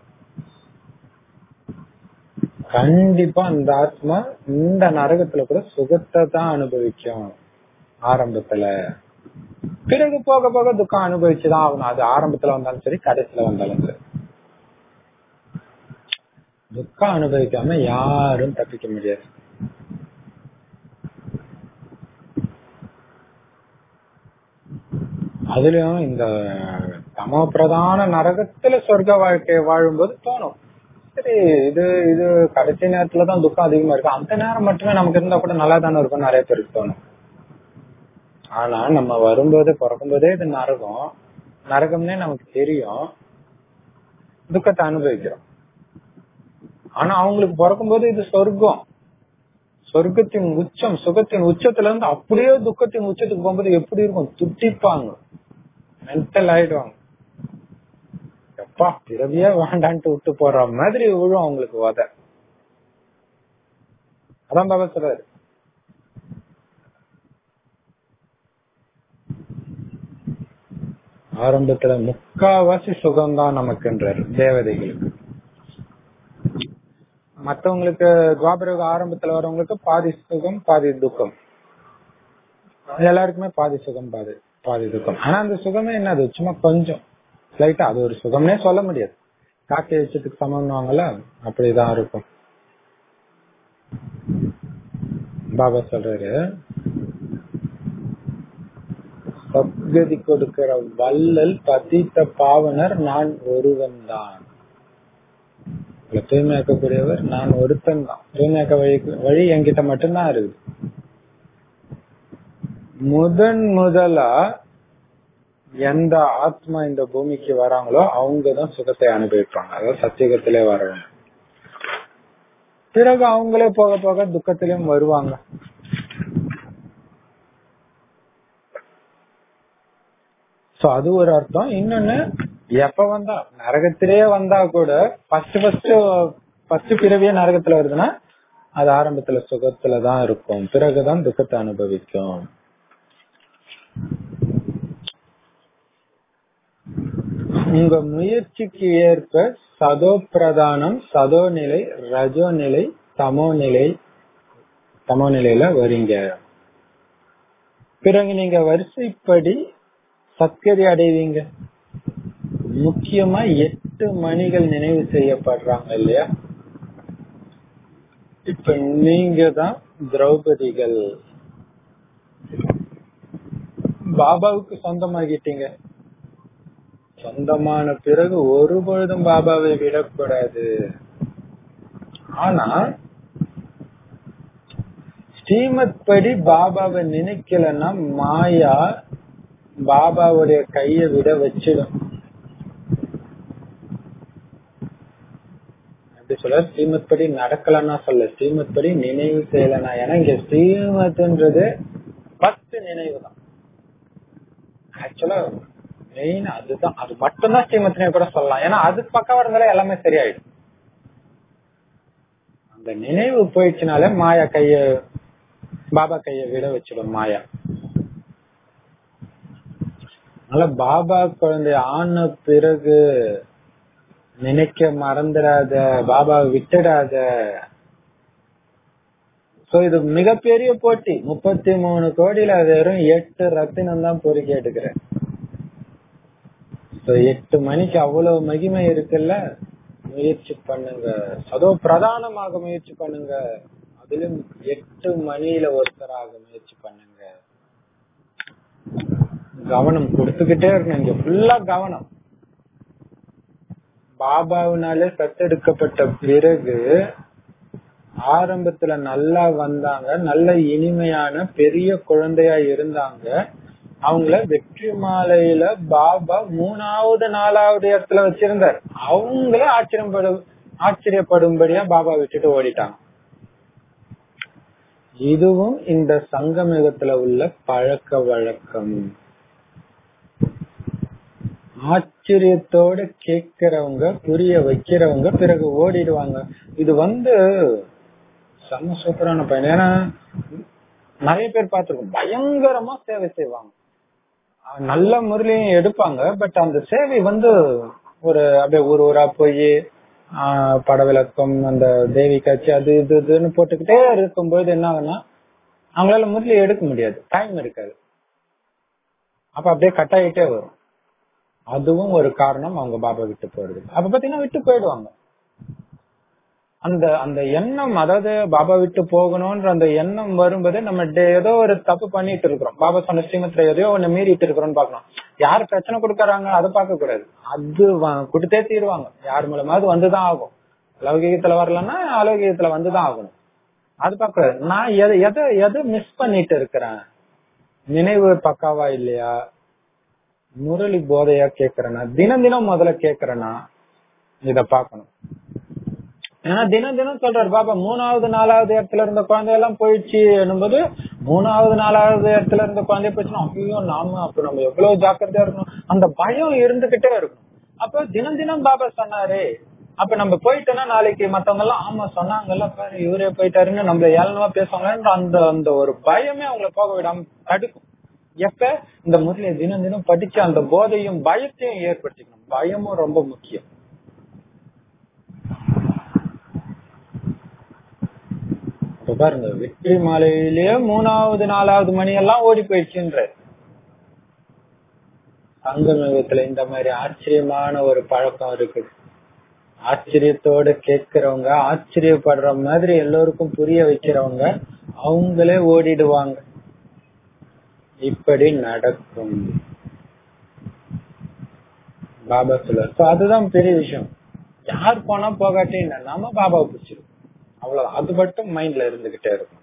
A: கண்டிப்பா அந்த ஆத்மா இந்த நரகத்துல கூட சுகத்தை தான் அனுபவிக்கும் ஆரம்பத்துல பிறகு போக போக துக்கம் அனுபவிச்சுதான் ஆகணும் அது ஆரம்பத்துல வந்தாலும் சரி கடைசியில வந்தாலும் சரி துக்கம் அனுபவிக்காம யாரும் தப்பிக்க முடியாது அதுலயும் இந்த தமோ பிரதான நரகத்துல சொர்க்க வாழ்க்கை வாழும்போது தோணும் சரி இது இது கடைசி நேரத்துலதான் துக்கம் அதிகமா இருக்கு அந்த நேரம் மட்டுமே நமக்கு இருந்தா கூட நல்லா தானே இருக்கும் நிறைய பேருக்கு தோணும் ஆனா நம்ம வரும்போது பிறக்கும்போதே இது நரகம் நரகம்னே நமக்கு தெரியும் துக்கத்தை அனுபவிக்கிறோம் ஆனா அவங்களுக்கு பிறக்கும்போது இது சொர்க்கம் சொர்க்கத்தின் உச்சம் சுகத்தின் உச்சத்துல இருந்து அப்படியே துக்கத்தின் உச்சத்துக்கு போகும்போது எப்படி இருக்கும் துட்டிப்பாங்க மென்டல் ஆயிடுவாங்க எப்பா பிறவியே வேண்டான்ட்டு விட்டு போற மாதிரி விழும் அவங்களுக்கு உத அதான் பாபா சொல்றாரு ஆரம்பத்துல முக்காவாசி சுகம்தான் நமக்குன்றாரு தேவதைகளுக்கு மத்தவங்களுக்கு துவாபரக ஆரம்பத்துல வரவங்களுக்கு பாதி சுகம் பாதி துக்கம் எல்லாருக்குமே பாதி சுகம் பாதி பாதி துக்கம் ஆனா அந்த சுகமே என்னது சும்மா கொஞ்சம் லைட்டா அது ஒரு சுகம்னே சொல்ல முடியாது காக்கை வச்சதுக்கு சமம்னுவாங்கல்ல அப்படிதான் இருக்கும் பாபா சொல்றாரு சத்கதி கொடுக்கிற வள்ளல் பதித்த பாவனர் நான் ஒருவன் தான் தூய்மையாக்கக்கூடியவர் நான் ஒருத்தன் தான் தூய்மையாக்க வழி வழி என்கிட்ட மட்டும்தான் இருக்குது முதன் முதலா எந்த ஆத்மா இந்த பூமிக்கு வராங்களோ அவங்கதான் சுகத்தை அனுபவிப்பாங்க அதாவது சத்தியகத்திலே வரவங்க பிறகு அவங்களே போக போக துக்கத்திலும் வருவாங்க சோ அது ஒரு அர்த்தம் இன்னொன்னு எப்ப வந்தா நரகத்திலே வந்தா கூட ஃபர்ஸ்ட் ஃபர்ஸ்ட் ஃபர்ஸ்ட் பிறவியே நரகத்துல வருதுன்னா அது ஆரம்பத்துல சுகத்துல தான் இருக்கும் பிறகுதான் துக்கத்தை அனுபவிக்கும் உங்க முயற்சிக்கு ஏற்ப சதோ பிரதானம் சதோ நிலை ரஜோ நிலை தமோ நிலை தமோ நிலையில வரீங்க பிறகு நீங்க வரிசைப்படி சத்கதி அடைவீங்க முக்கியமா எட்டு மணிகள் நினைவு செய்யப்படுறாங்க இல்லையா இப்ப நீங்க தான் திரௌபதிகள் பாபாவுக்கு சொந்தமாகிட்டீங்க சொந்தமான பிறகு ஒரு பொழுதும் பாபாவை விடக்கூடாது ஆனா ஸ்ரீமத் படி பாபாவை நினைக்கலன்னா மாயா பாபாவுடைய கைய விட வச்சிடும் எப்படி சொல்ல ஸ்ரீமத் படி நடக்கலன்னா சொல்ல ஸ்ரீமத் படி நினைவு செய்யலனா ஏன்னா இங்க ஸ்ரீமத்ன்றது பத்து நினைவு தான் ஆக்சுவலா மெயின் அதுதான் அது மட்டும்தான் ஸ்ரீமத்னே கூட சொல்லலாம் ஏன்னா அது பக்கம் இருந்தாலே எல்லாமே சரியாயிடும் அந்த நினைவு போயிடுச்சுனாலே மாயா கைய பாபா கைய விட வச்சிடும் மாயா அதனால பாபா குழந்தை ஆன பிறகு நினைக்க மறந்துடாத பாபாவை விட்டுடாத சோ இது மிகப்பெரிய போட்டி முப்பத்தி மூணு கோடியில வெறும் எட்டு ரத்தினம் தான் பொறுக்கி எடுக்கிறேன் So, எட்டு மணிக்கு அவ்வளவு மகிமை இருக்குல்ல முயற்சி பண்ணுங்க அதுவும் பிரதானமாக முயற்சி பண்ணுங்க அதிலும் எட்டு மணியில ஒருத்தராக முயற்சி பண்ணுங்க கவனம் கொடுத்துக்கிட்டே இருக்கணும் இங்க ஃபுல்லா கவனம் பாபாவினாலே தத்தெடுக்கப்பட்ட பிறகு ஆரம்பத்துல நல்லா வந்தாங்க நல்ல இனிமையான பெரிய குழந்தையா இருந்தாங்க அவங்கள வெற்றி மாலையில பாபா மூணாவது நாலாவது இடத்துல வச்சிருந்தார் அவங்களே ஆச்சரியப்படும் ஆச்சரியப்படும்படியா பாபா விட்டுட்டு ஓடிட்டாங்க இதுவும் இந்த சங்கமிகத்துல உள்ள பழக்க வழக்கம் ஆச்சரியத்தோட கேட்கிறவங்க புரிய வைக்கிறவங்க பிறகு ஓடிடுவாங்க இது வந்து செம்ம சூப்பரான பையன் ஏன்னா நிறைய பேர் பார்த்திருக்கோம் பயங்கரமா சேவை செய்வாங்க அஹ் நல்ல முறையிலையும் எடுப்பாங்க பட் அந்த சேவை வந்து ஒரு அப்படியே ஊர் ஊரா போய் படவிளக்கம் அந்த தேவி காட்சி அது இது இதுன்னு போட்டுக்கிட்டே இருக்கும்போது என்ன ஆகுன்னா அவங்களால முரளி எடுக்க முடியாது டைம் இருக்காது அப்ப அப்படியே கட் ஆகிட்டே வரும் அதுவும் ஒரு காரணம் அவங்க பாபா விட்டு போறது அப்ப பாத்தீங்கன்னா விட்டு போயிடுவாங்க அந்த அந்த எண்ணம் அதாவது பாபா விட்டு போகணும்ன்ற அந்த எண்ணம் வரும்போது நம்ம டே- ஏதோ ஒரு தப்பு பண்ணிட்டு இருக்கிறோம் பாபா சொன்ன ஸ்ரீமத்துல எதையோ ஒண்ணு மீறிட்டு இருக்கிறோம்னு பாக்கணும் யார் பிரச்சனை கொடுக்கறாங்க அதை பார்க்க கூடாது அது வ- கொடுத்தே தீருவாங்க யார் மூலமாவது வந்துதான் ஆகும் லௌகிகத்துல வரலன்னா அலௌகிகத்துல வந்துதான் ஆகணும் அது பார்க்க கூடாது நான் எதை எதை எதை மிஸ் பண்ணிட்டு இருக்கிறேன் நினைவு பக்காவா இல்லையா முரளி போதையா கேக்குறேனா தினம் தினம் முதல்ல கேக்குறேனா இத பாக்கணும் ஏன்னா தினம் தினம் சொல்றாரு பாபா மூணாவது நாலாவது இடத்துல இருந்த குழந்தை எல்லாம் போயிடுச்சு என்னும்போது மூணாவது நாலாவது இடத்துல இருந்த குழந்தை போயிடுச்சுன்னா ஐயோ நாம அப்ப நம்ம எவ்வளவு ஜாக்கிரதையா இருக்கணும் அந்த பயம் இருந்துகிட்டே இருக்கணும் அப்ப தினம் தினம் பாபா சொன்னாரே அப்ப நம்ம போயிட்டோம்னா நாளைக்கு மத்தவங்க எல்லாம் ஆமா சொன்னாங்கல்ல பாரு இவரே போயிட்டாருன்னு நம்மள ஏளனமா பேசுவாங்கன்ற அந்த அந்த ஒரு பயமே அவங்கள போக விடாம தடுக்கும் எப்ப இந்த முறையில தினம் தினம் படிச்சு அந்த போதையும் பயத்தையும் ஏற்படுத்திக்கணும் பயமும் ரொம்ப முக்கியம் இப்ப பாருங்க வெற்றி மாலையிலேயே மூணாவது நாலாவது மணி எல்லாம் ஓடி போயிடுச்சுன்ற சங்கமயத்துல இந்த மாதிரி ஆச்சரியமான ஒரு பழக்கம் இருக்குது ஆச்சரியத்தோட கேட்கிறவங்க ஆச்சரியப்படுற மாதிரி எல்லோருக்கும் புரிய வைக்கிறவங்க அவங்களே ஓடிடுவாங்க இப்படி நடக்கும் பாபா சொல்லுவார் So அதுதான் பெரிய விஷயம் யார் போனா போகாட்டி என்ன நம்ம பாபாவை பிடிச்சிருக்கோம் அவ்வளவு அது மட்டும் மைண்ட்ல இருந்துகிட்டே இருக்கும்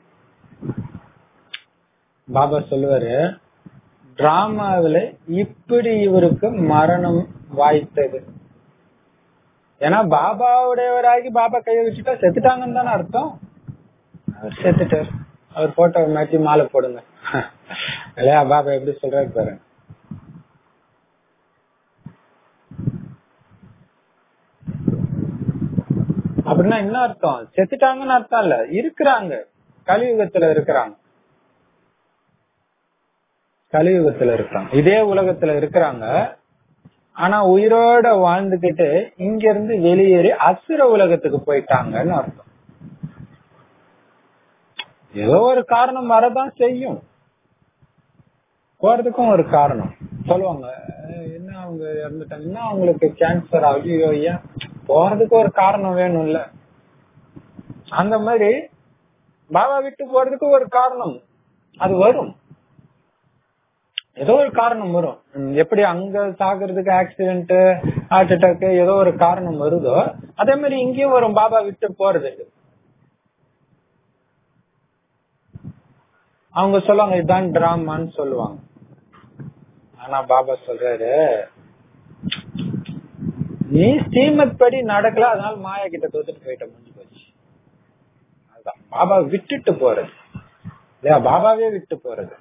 A: பாபா சொல்லுவாரு டிராமாவில இப்படி இவருக்கு மரணம் வாய்த்தது ஏன்னா பாபாவுடையவராகி பாபா கையை வச்சுட்டா செத்துட்டாங்கன்னு தானே அர்த்தம் அவர் செத்துட்டார் அவர் போட்டோ மாற்றி மாலை போடுங்க இல்லையா பாபா எப்படி சொல்றாரு பாருங்க அப்படின்னா என்ன அர்த்தம் செத்துட்டாங்கன்னு அர்த்தம் இல்ல இருக்கிறாங்க கலியுகத்துல இருக்கிறாங்க கலியுகத்துல இருக்கிறாங்க இதே உலகத்துல இருக்கிறாங்க ஆனா உயிரோட வாழ்ந்துகிட்டு இங்க இருந்து வெளியேறி அசுர உலகத்துக்கு போயிட்டாங்கன்னு அர்த்தம் ஏதோ ஒரு காரணம் வரதான் செய்யும் போறதுக்கும் ஒரு காரணம் சொல்லுவாங்க "அஹ் என்ன அவங்க இறந்துட்டாங்க என்ன அவங்களுக்கு கேன்சர் ஐயோ ஏன் போறதுக்கு ஒரு காரணம் வேணும்ல அந்த மாதிரி பாபா விட்டு போறதுக்கு ஒரு காரணம் அது வரும் ஏதோ ஒரு காரணம் வரும் ம், எப்படி அங்க சாகிறதுக்கு ஆக்சிடென்ட் ஹார்ட் அட்டாக் ஏதோ ஒரு காரணம் வருதோ அதே மாதிரி இங்கேயும் வரும் பாபா விட்டு போறதுக்கு அவங்க சொல்லுவாங்க இதுதான் டிராமான்னு சொல்லுவாங்க ஆனா பாபா சொல்றாரு நீ ஸ்ரீமத் படி நடக்கல அதனால மாயா கிட்ட தோத்துட்டு போயிட்ட முடிஞ்சு போச்சு அதுதான் பாபா விட்டுட்டு போறது இல்லையா பாபாவே விட்டு போறது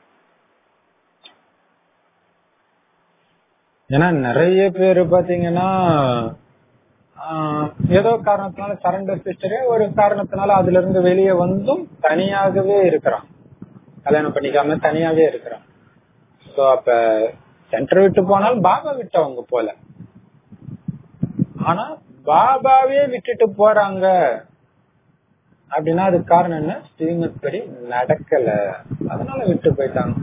A: ஏன்னா நிறைய பேர் பாத்தீங்கன்னா ஆஹ், ஏதோ காரணத்தினால சரண்டர் சிஸ்டரே ஒரு காரணத்தினால அதுல இருந்து வெளியே வந்தும் தனியாகவே இருக்கிறான் கல்யாணம் பண்ணிக்காம தனியாவே இருக்கிறான் சோ அப்ப சென்டர் விட்டு போனால் பாபா விட்டு அவங்க போல ஆனா பாபாவே விட்டுட்டு போறாங்க அப்படின்னா அதுக்கு காரணம் என்ன ஸ்ரீமத் படி நடக்கல அதனால விட்டு போயிட்டாங்க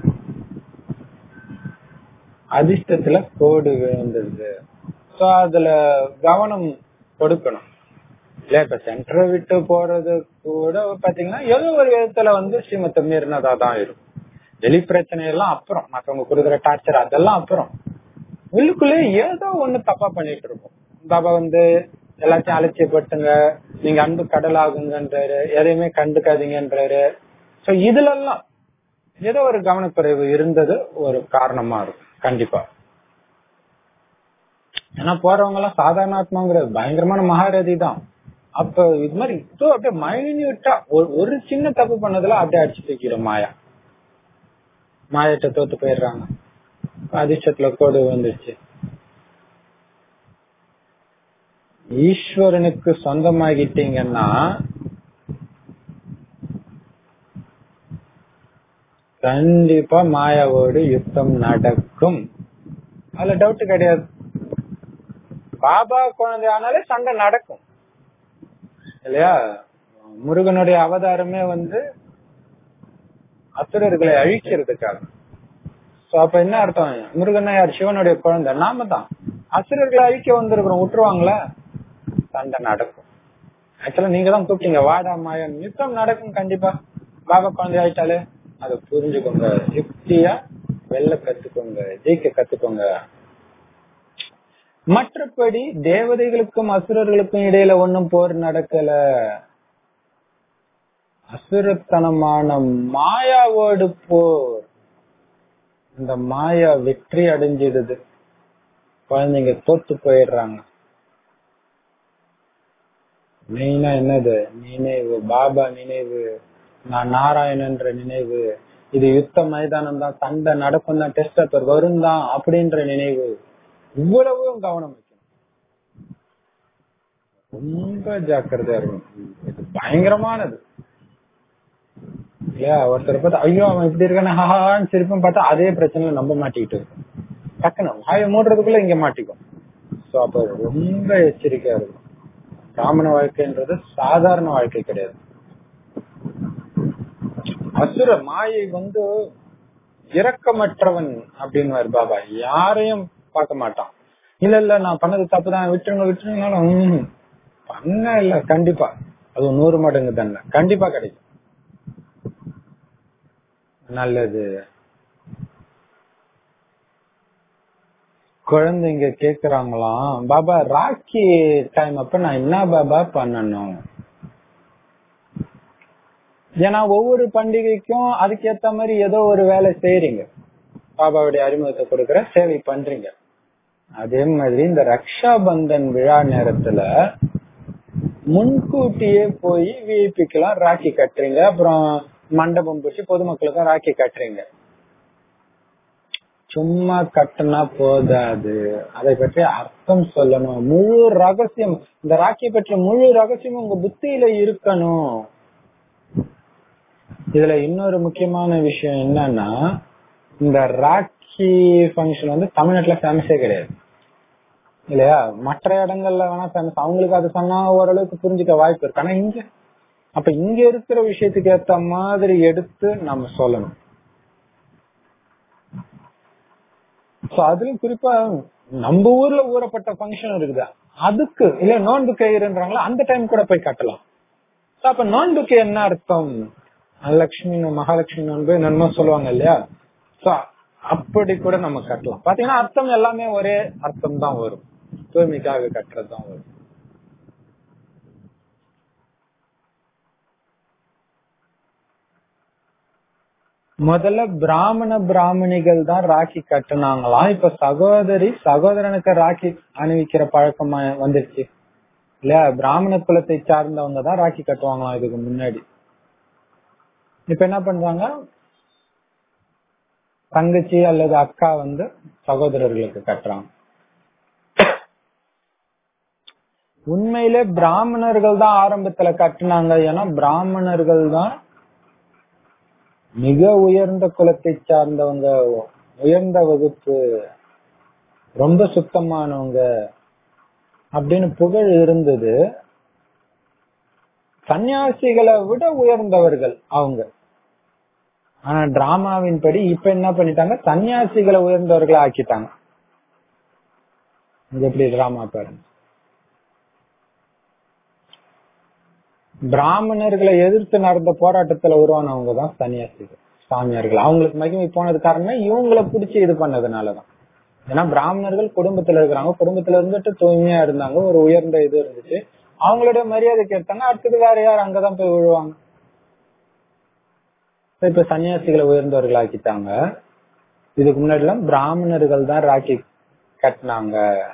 A: அதிர்ஷ்டத்துல கோடு விழுந்தது சோ அதுல கவனம் கொடுக்கணும் இல்ல இப்ப சென்டரை விட்டு போறது கூட பாத்தீங்கன்னா ஏதோ ஒரு விதத்துல வந்து ஸ்ரீமத்தை மீறினதா தான் இருக்கும் வெளி பிரச்சனை எல்லாம் அப்புறம் மத்தவங்க கொடுக்குற டார்ச்சர் அதெல்லாம் அப்புறம் உள்ளுக்குள்ளே ஏதோ ஒண்ணு தப்பா பண்ணிட்டு இருப்போம் பாபா வந்து எல்லாத்தையும் அலட்சியப்படுத்துங்க நீங்க அன்பு கடல் ஆகுங்கன்றாரு எதையுமே கண்டுக்காதீங்கன்றாரு சோ இதுல எல்லாம் ஏதோ ஒரு கவனக்குறைவு இருந்தது ஒரு காரணமா இருக்கும் கண்டிப்பா ஏன்னா போறவங்க எல்லாம் சாதாரண ஆத்மாங்கிறது பயங்கரமான மகாரதி தான் அப்ப இது மாதிரி இதோ அப்படியே மைன்யூட்டா ஒரு சின்ன தப்பு பண்ணதுல அப்படியே அடிச்சு தூக்கிடும் மாயா மாயத்தை தோத்து போயிடுறாங்க அதிர்ஷ்டத்துல கோடு வந்துருச்சு ஈஸ்வரனுக்கு சொந்தமாகிட்டீங்கன்னா கண்டிப்பா மாயாவோடு யுத்தம் நடக்கும் அதுல டவுட் கிடையாது பாபா குழந்தை ஆனாலே சண்டை நடக்கும் இல்லையா முருகனுடைய அவதாரமே வந்து அசுரர்களை அழிக்கிறதுக்காக சோ அப்ப என்ன அர்த்தம் முருகன் யார் சிவனுடைய குழந்தை நாம தான் அசுரர்களை அழிக்க வந்திருக்கிறோம் விட்டுருவாங்களா சண்டை நடக்கும் ஆக்சுவலா நீங்க தான் கூப்பிட்டீங்க வாடா மாயன் யுத்தம் நடக்கும் கண்டிப்பா பாபா குழந்தை ஆயிட்டாலே அதை புரிஞ்சுக்கோங்க யுக்தியா வெள்ள கத்துக்கோங்க ஜெயிக்க கத்துக்கோங்க மற்றபடி தேவதைகளுக்கும் அசுரர்களுக்கும் இடையில ஒன்னும் போர் நடக்கல அசுரத்தனமான மாயாவோடு போர் இந்த மாயா வெற்றி அடைஞ்சிடுது குழந்தைங்க தோத்து போயிடுறாங்க மெயினா என்னது நினைவு பாபா நினைவு நான் நாராயணன்ற நினைவு இது யுத்த மைதானம் தான் சண்டை நடக்கும் தான் டெஸ்ட் பேப்பர் வரும் தான் அப்படின்ற நினைவு இவ்வளவும் கவனம் வைக்கணும் ரொம்ப ஜாக்கிரதையா இருக்கணும் இது பயங்கரமானது இல்லையா ஒருத்தர் பார்த்தா ஐயோ அவன் இப்படி இருக்கான ஹான்னு சிரிப்பும் பார்த்தா அதே பிரச்சனை நம்ப மாட்டிக்கிட்டு இருக்கும் டக்குனு வாய மூடுறதுக்குள்ள இங்க மாட்டிக்கும் சோ அப்ப ரொம்ப எச்சரிக்கையா இருக்கும் பிராமண வாழ்க்கைன்றது சாதாரண வாழ்க்கை கிடையாது அசுர மாயை வந்து இரக்கமற்றவன் அப்படின்னு பாபா யாரையும் பார்க்க மாட்டான் இல்ல இல்ல நான் பண்ணது தப்புதான் விட்டுருங்க விட்டுருங்க பண்ண இல்ல கண்டிப்பா அது நூறு மடங்கு தானே கண்டிப்பா கிடைக்கும் நல்லது குழந்தைங்க கேக்குறாங்களாம் பாபா ராக்கி டைம் அப்ப நான் என்ன பாபா பண்ணணும் ஏன்னா ஒவ்வொரு பண்டிகைக்கும் அதுக்கேத்த மாதிரி ஏதோ ஒரு வேலை செய்யறீங்க பாபாவுடைய அறிமுகத்தை கொடுக்கற சேவை பண்றீங்க அதே மாதிரி இந்த ரக்ஷா பந்தன் விழா நேரத்துல முன்கூட்டியே போய் விஐபிக்கெல்லாம் ராக்கி கட்டுறீங்க அப்புறம் மண்டபம் பிடிச்சி பொதுமக்களுக்கும் ராக்கி கட்டுறீங்க சும்மா கட்டுனா போதாது அதை பற்றி அர்த்தம் சொல்லணும் முழு ரகசியம் இந்த ராக்கி பற்றிய முழு ரகசியம் உங்க புத்தியில இருக்கணும் இதுல இன்னொரு முக்கியமான விஷயம் என்னன்னா இந்த ராக்கி ஃபங்க்ஷன் வந்து தமிழ்நாட்டுல ஃபேமஸே கிடையாது இல்லையா மற்ற இடங்கள்ல வேணா ஃபேமஸ் அவங்களுக்கு அது சொன்னா ஓரளவுக்கு புரிஞ்சுக்க வாய்ப்பு இருக்கு ஆனா இங்க அப்ப இங்க இருக்கிற விஷயத்துக்கு ஏத்த மாதிரி எடுத்து நம்ம சொல்லணும் சோ அதுலயும் குறிப்பா நம்ம ஊர்ல ஊறப்பட்ட ஃபங்க்ஷன் இருக்குது அதுக்கு இல்ல நோன்பு கயிறுன்றாங்களா அந்த டைம் கூட போய் கட்டலாம் அப்ப நோன்புக்கு என்ன அர்த்தம் லட்சுமி மகாலட்சுமி நோன்பு என்னமோ சொல்லுவாங்க இல்லையா சோ அப்படி கூட நம்ம கட்டலாம் பாத்தீங்கன்னா அர்த்தம் எல்லாமே ஒரே அர்த்தம் தான் வரும் தூய்மைக்காக கட்டுறது தான் வரும் முதல்ல பிராமண பிராமணிகள் தான் ராக்கி கட்டுனாங்களாம் இப்ப சகோதரி சகோதரனுக்கு ராக்கி அணிவிக்கிற பழக்கம் வந்துருச்சு இல்லையா பிராமண குலத்தை சார்ந்தவங்க தான் ராக்கி கட்டுவாங்களாம் இதுக்கு முன்னாடி இப்ப என்ன பண்றாங்க தங்கச்சி அல்லது அக்கா வந்து சகோதரர்களுக்கு கட்டுறாங்க உண்மையிலே பிராமணர்கள் தான் ஆரம்பத்துல கட்டினாங்க ஏன்னா பிராமணர்கள் தான் மிக உயர்ந்த குலத்தை சார்ந்தவங்க உயர்ந்த வகுப்பு ரொம்ப சுத்தமானவங்க அப்படின்னு புகழ் இருந்தது சன்னியாசிகளை விட உயர்ந்தவர்கள் அவங்க ஆனா டிராமாவின் படி இப்ப என்ன பண்ணிட்டாங்க சன்னியாசிகளை உயர்ந்தவர்களை ஆக்கிட்டாங்க இது எப்படி டிராமா பாருங்க பிராமணர்களை எதிர்த்து நடந்த போராட்டத்துல உருவானவங்க தான் சன்னியாசிகள் சாமியார்கள் அவங்களுக்கு மகிமை போனது காரணம் இவங்களை பிடிச்சி இது பண்ணதுனாலதான் ஏன்னா பிராமணர்கள் குடும்பத்துல இருக்கிறாங்க குடும்பத்துல இருந்துட்டு தூய்மையா இருந்தாங்க ஒரு உயர்ந்த இது இருந்துச்சு அவங்களோட மரியாதைக்கு எடுத்தாங்க அடுத்தது வேற யார் அங்கதான் போய் விழுவாங்க இப்ப சன்னியாசிகளை உயர்ந்தவர்கள் ஆக்கிட்டாங்க இதுக்கு முன்னாடி எல்லாம் பிராமணர்கள் தான் ராக்கி கட்டினாங்க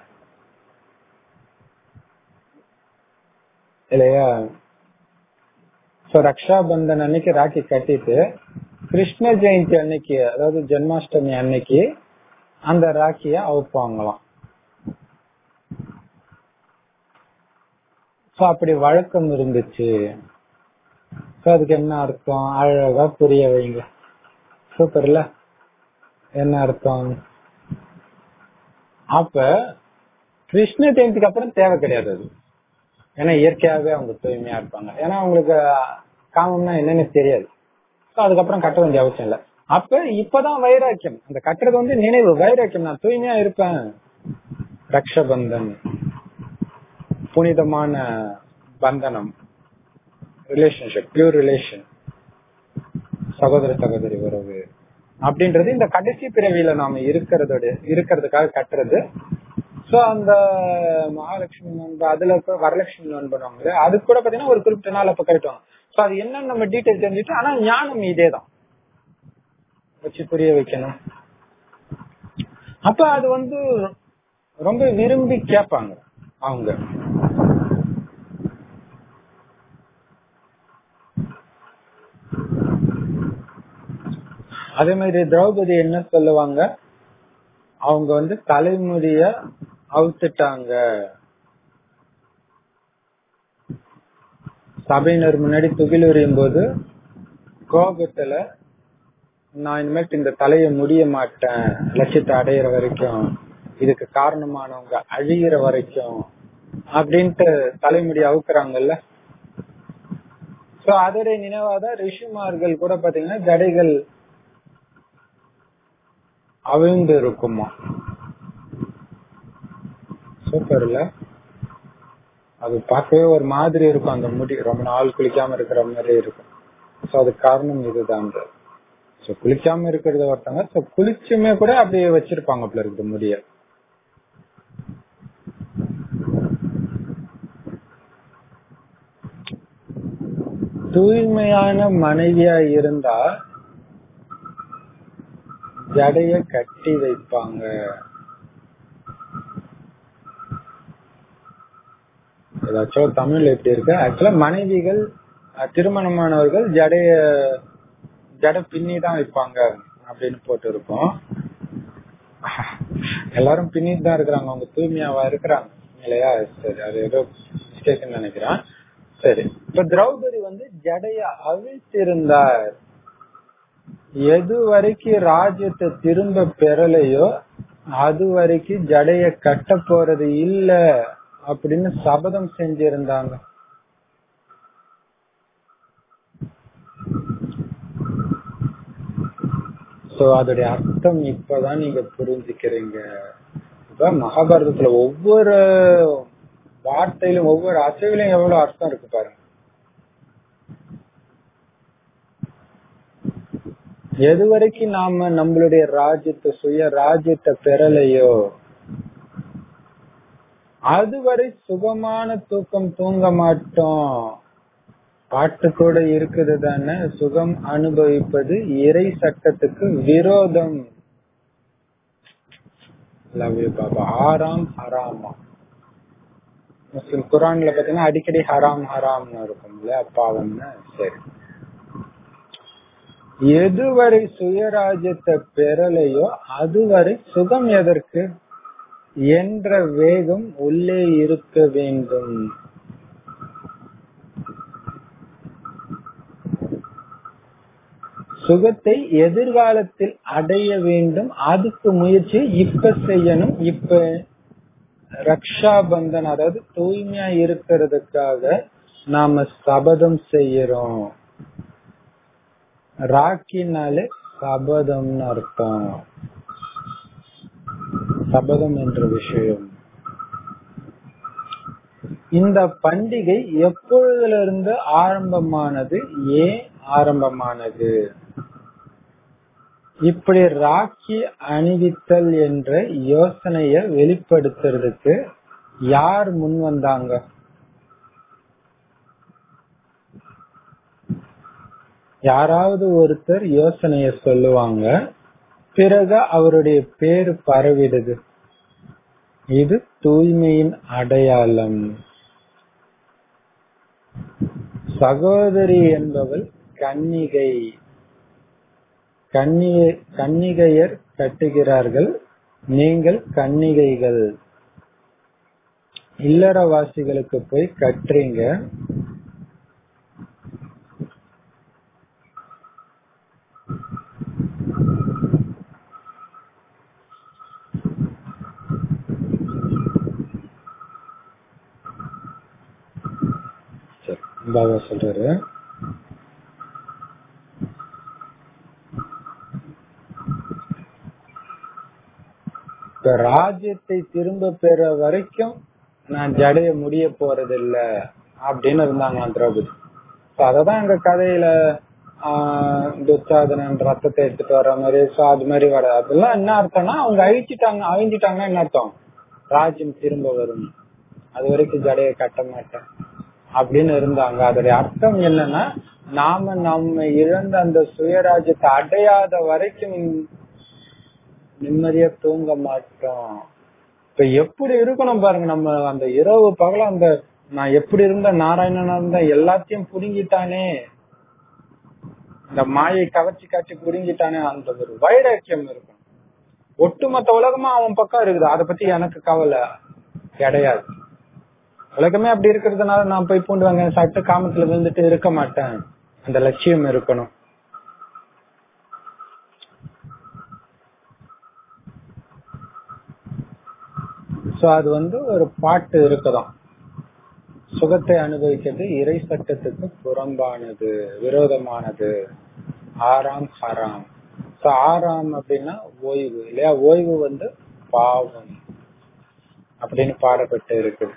A: இல்லையா சோ ரக்ஷா பந்தன் அன்னைக்கு ராக்கி கட்டிட்டு கிருஷ்ண ஜெயந்தி அன்னைக்கு அதாவது ஜென்மாஷ்டமி அன்னைக்கு அந்த ராக்கிய அவுப்பாங்களாம் சோ அப்படி வழக்கம் இருந்துச்சு சோ அதுக்கு என்ன அர்த்தம் அழகா புரிய வைங்க சூப்பர்ல என்ன அர்த்தம் அப்ப கிருஷ்ண ஜெயந்திக்கு அப்புறம் தேவை கிடையாது அது ஏன்னா இயற்கையாவே அவங்க தூய்மையா இருப்பாங்க ஏன்னா அவங்களுக்கு காமம்னா என்னன்னு தெரியாது அதுக்கப்புறம் கட்ட வேண்டிய அவசியம் இல்ல அப்ப இப்பதான் வைராக்கியம் அந்த கட்டுறது வந்து நினைவு வைராக்கியம் நான் தூய்மையா இருப்பேன் ரக்ஷபந்தன் புனிதமான பந்தனம் ரிலேஷன்ஷிப் பியூர் ரிலேஷன் சகோதர சகோதரி உறவு அப்படின்றது இந்த கடைசி பிறவியில நாம இருக்கிறதோட இருக்கிறதுக்காக கட்டுறது சோ அந்த மகாலட்சுமி நோன்பு அதுல வரலட்சுமி நோன்பு பண்ணுவாங்களே அது கூட பாத்தீங்கன்னா ஒரு குறிப்பிட்ட நாள் அப்ப கட்டுவாங்க சோ அது என்னன்னு நம்ம டீட்டெயில் தெரிஞ்சுட்டு ஆனா ஞானம் இதே தான் வச்சு புரிய வைக்கணும் அப்ப அது வந்து ரொம்ப விரும்பி கேட்பாங்க அவங்க அதே மாதிரி திரௌபதி என்ன சொல்லுவாங்க அவங்க வந்து தலைமுடிய அவுத்துட்டாங்க சபையினர் முன்னாடி துகில் உரியும் போது கோபத்துல நான் இனிமேல் இந்த தலையை முடிய மாட்டேன் லட்சியத்தை அடையிற வரைக்கும் இதுக்கு காரணமானவங்க அழியிற வரைக்கும் அப்படின்ட்டு தலைமுடி அவுக்குறாங்கல்ல சோ அதோடைய நினைவாதான் ரிஷிமார்கள் கூட பாத்தீங்கன்னா ஜடைகள் அவிழ்ந்து இருக்குமா சூப்பர்ல அது பார்க்கவே ஒரு மாதிரி இருக்கும் அந்த முடி ரொம்ப நாள் குளிக்காம இருக்கிற மாதிரி இருக்கும் சோ அதுக்கு காரணம் இதுதான் சோ குளிக்காம இருக்கிறத ஒருத்தவங்க சோ குளிச்சுமே கூட அப்படியே வச்சிருப்பாங்க அப்படி இருக்குது முடிய தூய்மையான மனைவியா இருந்தா ஜடைய கட்டி வைப்பாங்க ஏதாச்சும் தமிழ்ல எப்படி இருக்கு ஆக்சுவலா மனைவிகள் திருமணமானவர்கள் ஜடைய ஜட பின்னி தான் வைப்பாங்க அப்படின்னு போட்டு இருக்கோம் எல்லாரும் பின்னிட்டு தான் இருக்கிறாங்க அவங்க தூய்மையாவா இருக்கிறாங்க இல்லையா சரி அது ஏதோ மிஸ்டேக் நினைக்கிறேன் சரி இப்ப திரௌபதி வந்து ஜடைய அவிழ்த்திருந்தார் எது வரைக்கும் ராஜ்யத்தை திரும்ப பெறலையோ அது வரைக்கும் ஜடைய கட்ட போறது இல்ல அப்படின்னு சபதம் செஞ்சிருந்தாங்க சோ அதோடைய அர்த்தம் இப்பதான் நீங்க புரிஞ்சுக்கிறீங்க இப்ப மகாபாரதத்துல ஒவ்வொரு வார்த்தையிலும் ஒவ்வொரு அசைவிலும் எவ்வளவு அர்த்தம் இருக்கு பாருங்க எது வரைக்கும் நாம நம்மளுடைய ராஜ்யத்தை சுய ராஜ்யத்தை பெறலையோ அதுவரை சுகமான தூக்கம் தூங்க மாட்டோம் பாட்டு கூட இருக்குது தானே சுகம் அனுபவிப்பது இறை சட்டத்துக்கு விரோதம் லவ் யூ பாபா ஆறாம் ஹராமா முஸ்லிம் குரான்ல பாத்தீங்கன்னா அடிக்கடி ஹராம் ஹராம்னு இருக்கும் இல்லையா பாவம்னு சரி எதுவரை சுயராஜ்யத்தை பெறலையோ அதுவரை சுகம் எதற்கு என்ற வேகம் உள்ளே இருக்க வேண்டும் சுகத்தை எதிர்காலத்தில் அடைய வேண்டும் அதுக்கு முயற்சி இப்ப செய்யணும் இப்ப ரக்ஷா பந்தன் அதாவது தூய்மையா இருக்கிறதுக்காக நாம சபதம் செய்யறோம் ராக்கினாலே சபதம்னு அர்த்தம் சபதம் என்ற விஷயம் இந்த பண்டிகை எப்பொழுதிலிருந்து ஆரம்பமானது ஏன் ஆரம்பமானது இப்படி ராக்கி அணிவித்தல் என்ற யோசனைய வெளிப்படுத்துறதுக்கு யார் முன் வந்தாங்க யாராவது ஒருத்தர் யோசனைய சொல்லுவாங்க பிறகு அவருடைய பேரு பரவிடுது இது தூய்மையின் அடையாளம் சகோதரி என்பவள் கன்னிகை கன்னிகை கன்னிகையர் கட்டுகிறார்கள் நீங்கள் கன்னிகைகள் இல்லறவாசிகளுக்கு போய் கட்டுறீங்க சரி, பாபா சொல்றாரு இப்ப ராஜ்யத்தை திரும்ப பெற வரைக்கும் நான் ஜடைய முடிய போறதில்ல அப்படின்னு இருந்தாங்களாம் திரௌபதி So அததான் எங்க கதையில ஆஹ் துச்சாதனன் ரத்தத்தை எடுத்துட்டு வர்ற மாதிரி சோ அது மாதிரி வர அதெல்லாம் என்ன அர்த்தம்னா அவங்க அழிச்சிட்டாங்க அழிஞ்சிட்டாங்கன்னா என்ன அர்த்தம் ராஜ்யம் திரும்ப வரும் அது வரைக்கும் ஜடைய கட்ட மாட்டேன் அப்படின்னு இருந்தாங்க அதோடைய அர்த்தம் என்னன்னா நாம நம்ம இழந்த அந்த சுயராஜ்யத்தை அடையாத வரைக்கும் நிம்மதியா தூங்க மாட்டோம் இப்ப எப்படி இருக்கணும் பாருங்க நம்ம அந்த இரவு பகல அந்த நான் எப்படி இருந்த நாராயணனா இருந்த எல்லாத்தையும் புடுங்கிட்டானே இந்த மாயை கவர்ச்சி காட்சி புடுங்கிட்டானே அந்த ஒரு வைராக்கியம் இருக்கும் ஒட்டுமொத்த உலகமா அவன் பக்கம் இருக்குது அத பத்தி எனக்கு கவலை கிடையாது உலகமே அப்படி இருக்கிறதுனால நான் போய் பூண்டு வாங்க சாப்பிட்டு காமத்துல விழுந்துட்டு இருக்க மாட்டேன் அந்த லட்சியம் இருக்கணும் சோ அது வந்து ஒரு பாட்டு இருக்குதாம் சுகத்தை அனுபவிக்கிறது இறை சட்டத்துக்கு புறம்பானது விரோதமானது ஆறாம் ஹராம் சோ ஆறாம் அப்படின்னா ஓய்வு இல்லையா ஓய்வு வந்து பாவம் அப்படின்னு பாடப்பட்டு இருக்குது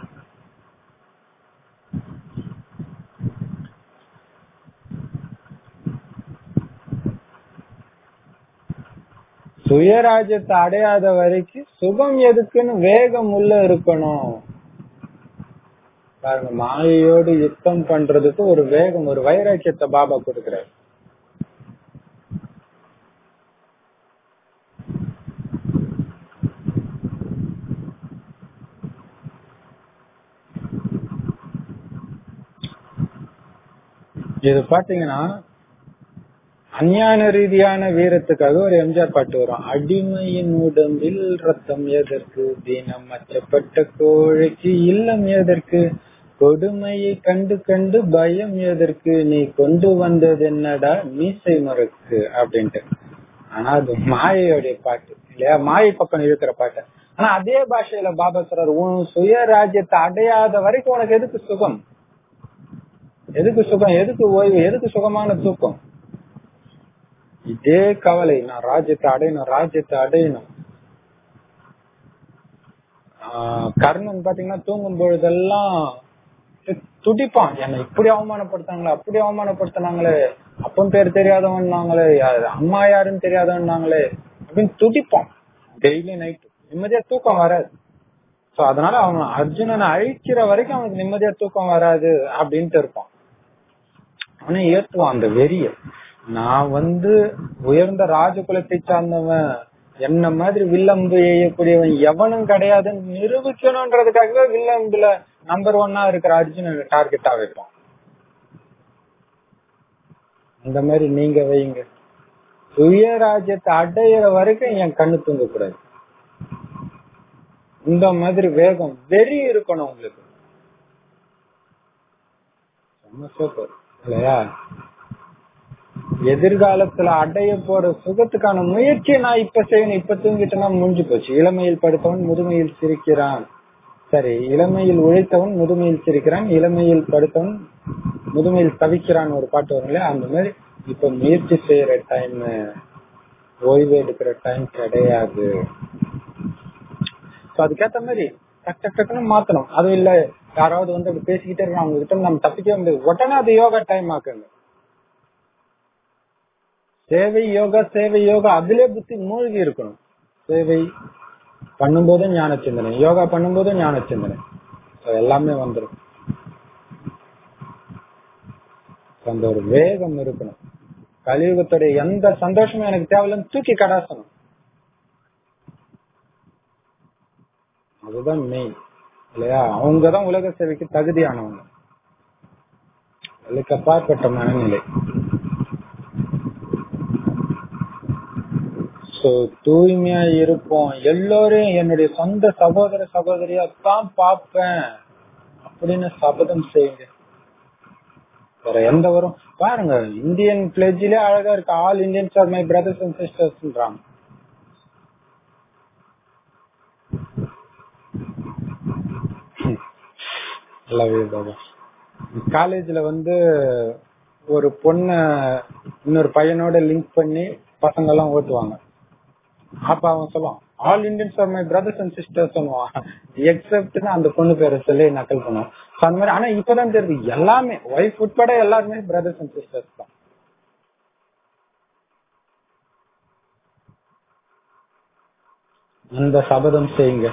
A: சுயராஜ்யத்தை அடையாத வரைக்கும் சுகம் எதுக்குன்னு வேகம் உள்ள இருக்கணும் பாருங்க மாயையோடு யுத்தம் பண்றதுக்கு ஒரு வேகம் ஒரு வைராக்கியத்தை பாபா கொடுக்கிறார் இது பாத்தீங்கன்னா அஞ்ஞான ரீதியான வீரத்துக்காக ஒரு எம்ஜிஆர் பாட்டு வரும் அடிமையின் உடம்பில் ரத்தம் எதற்கு தினம் அச்சப்பட்ட கோழைக்கு இல்லம் எதற்கு கொடுமையை கண்டு கண்டு பயம் எதற்கு நீ கொண்டு வந்தது என்னடா மீசை முறக்கு அப்படின்ட்டு ஆனா அது மாயையோடைய பாட்டு இல்லையா மாயை பக்கம் இருக்கிற பாட்டு ஆனா அதே பாஷையில பாபா சொல்றாரு உன் சுயராஜ்யத்தை அடையாத வரைக்கும் உனக்கு எதுக்கு சுகம் எதுக்கு சுகம் எதுக்கு ஓய்வு எதுக்கு சுகமான தூக்கம் இதே கவலை நான் ராஜ்யத்தை அடையணும் ராஜ்யத்தை அடையணும் ஆஹ் கர்ணன் பாத்தீங்கன்னா தூங்கும் பொழுதெல்லாம் துடிப்பான் என்னை இப்படி அவமானப்படுத்தாங்களே அப்படி அவமானப்படுத்தினாங்களே அப்பன் பேர் தெரியாதவன்னாங்களே யாரு- அம்மா யாருன்னு தெரியாதவன்னாங்களே அப்படின்னு துடிப்பான் டெய்லி நைட் நிம்மதியா தூக்கம் வராது சோ அதனால அவன் அர்ஜுனனை அழிக்கிற வரைக்கும் அவனுக்கு நிம்மதியா தூக்கம் வராது அப்படின்ட்டு இருப்பான் அவனை ஏத்துவான் அந்த வெறிய நான் வந்து உயர்ந்த ராஜகுலத்தை சார்ந்தவன் என்ன மாதிரி வில்லம்பு எய்யக்கூடியவன் எவனும் கிடையாதுன்னு நிரூபிக்கணும்ன்றதுக்காகவே வில்லம்புல நம்பர் ஒன்னா இருக்கிற அர்ஜுனன் டார்கெட்டா வைப்பான் அந்த மாதிரி நீங்க வைங்க சுயராஜ்யத்தை அடையிற வரைக்கும் என் கண்ணு தூங்க கூடாது இந்த மாதிரி வேகம் வெறி இருக்கணும் உங்களுக்கு செம்ம சூப்பர் இல்லையா எதிர்காலத்துல அடைய போற சுகத்துக்கான முயற்சியை நான் இப்ப செய்யணும் இப்ப தூங்கிட்டேன்னா முடிஞ்சு போச்சு இளமையில் படுத்தவன் முதுமையில் சிரிக்கிறான் சரி இளமையில் உழைத்தவன் முதுமையில் சிரிக்கிறான் இளமையில் படுத்தவன் முதுமையில் தவிக்கிறான் ஒரு பாட்டு வரும் இல்லையா அந்த மாதிரி இப்ப முயற்சி செய்யற டைம் ஓய்வு எடுக்கிற டைம் கிடையாது So அதுக்கேத்த மாதிரி டக் டக் டக்குன்னு மாத்தணும் அதுவும் இல்ல யாராவது வந்து அப்படி பேசிக்கிட்டே இருக்காங்க அவங்க கிட்ட நம்ம தப்பிக்கவே முடியாது உடனே அது யோகா டைம் ஆக்குங்க சேவை யோகா சேவை யோகா அதுலயே புத்தி மூழ்கி இருக்கணும் சேவை பண்ணும்போதும் ஞான சிந்தனை யோகா பண்ணும்போதும் ஞான சிந்தனை So எல்லாமே வந்துடும் அந்த ஒரு வேகம் இருக்கணும் கலியுகத்துடைய எந்த சந்தோஷமும் எனக்கு தேவையில்லைன்னு தூக்கி கடாசணும் அதுதான் மெயின் இல்லையா அவங்கதான் உலக சேவைக்கு தகுதியானவங்க அதுக்கு அப்பாற்பட்ட மனநிலை சோ தூய்மையா இருப்போம் எல்லோரும் என்னுடைய சொந்த சகோதர சகோதரியா தான் பார்ப்பேன் அப்படின்னு சபதம் செய்யுங்க வேற எந்த வரும் பாருங்க இந்தியன் பிளேஜிலே அழகா இருக்கு all Indians are my brothers and சிஸ்டர்ஸ்ன்றாங்க நல்லாவே பாபா காலேஜ்ல வந்து ஒரு பொண்ண இன்னொரு பையனோட லிங்க் பண்ணி பசங்க எல்லாம் ஓட்டுவாங்க அப்ப அவன் சொல்லுவான் all Indians are my brothers and sisters சொல்லுவான் எக்ஸப்ட் அந்த பொண்ணு பேரை சொல்லி நக்கல் பண்ணுவான் So அந்த மாதிரி ஆனா இப்பதான் தெரியுது எல்லாமே ஒய்ஃப் உட்பட எல்லாருமே பிரதர்ஸ் அண்ட் சிஸ்டர்ஸ் தான் அந்த சபதம் செய்யுங்க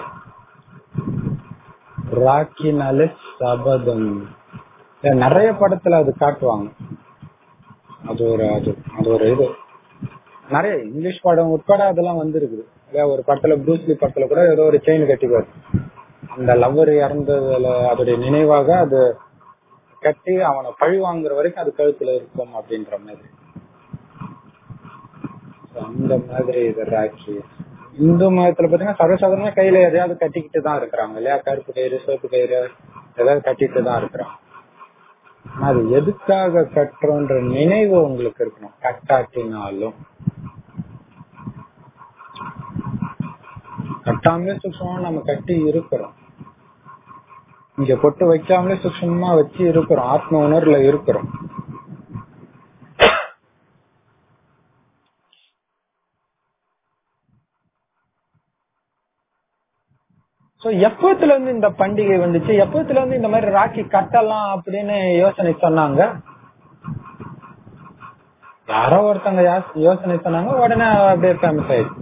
A: ராக்கினாலே சபதம் ஏன் நிறைய படத்துல அது காட்டுவாங்க அது ஒரு அது அது ஒரு இது நிறைய இங்கிலீஷ் படம் உட்பட அதெல்லாம் வந்திருக்குது இல்லையா ஒரு படத்துல ப்ரூஸ்லி படத்துல கூட ஏதோ ஒரு செயின் கட்டிக்குவார் அந்த லவ்வர் இறந்ததுல அதோடைய நினைவாக அது கட்டி அவனை பழி வாங்குற வரைக்கும் அது கழுத்துல இருக்கும் அப்படின்ற மாதிரி So, அந்த மாதிரி இது ராக்கி இந்து மதத்துல பாத்தீங்கன்னா சர்வசாதாரணமா கையில எதையாவது கட்டிக்கிட்டு தான் இருக்கிறாங்க இல்லையா கருப்பு கயிறு சிவப்பு கயிறு ஏதாவது கட்டிட்டு தான் இருக்கிறாங்க ஆனா, அது எதுக்காக கட்டுறோன்ற நினைவு உங்களுக்கு இருக்கணும் கட்டாட்டினாலும் கட்டாமலே சுட்சமா நம்ம கட்டி இருக்கிறோம் இங்க பொட்டு வைக்காமலே சுட்சமா வச்சு இருக்கிறோம் ஆத்ம உணர்வுல இருக்கிறோம் சோ எப்பத்துல இருந்து இந்த பண்டிகை வந்துச்சு எப்பத்துல இருந்து இந்த மாதிரி ராக்கி கட்டலாம் அப்படின்னு யோசனை சொன்னாங்க யாரோ ஒருத்தங்க யா- யோசனை சொன்னாங்க உடனே அப்படியே ஃபேமஸ் ஆயிடுச்சு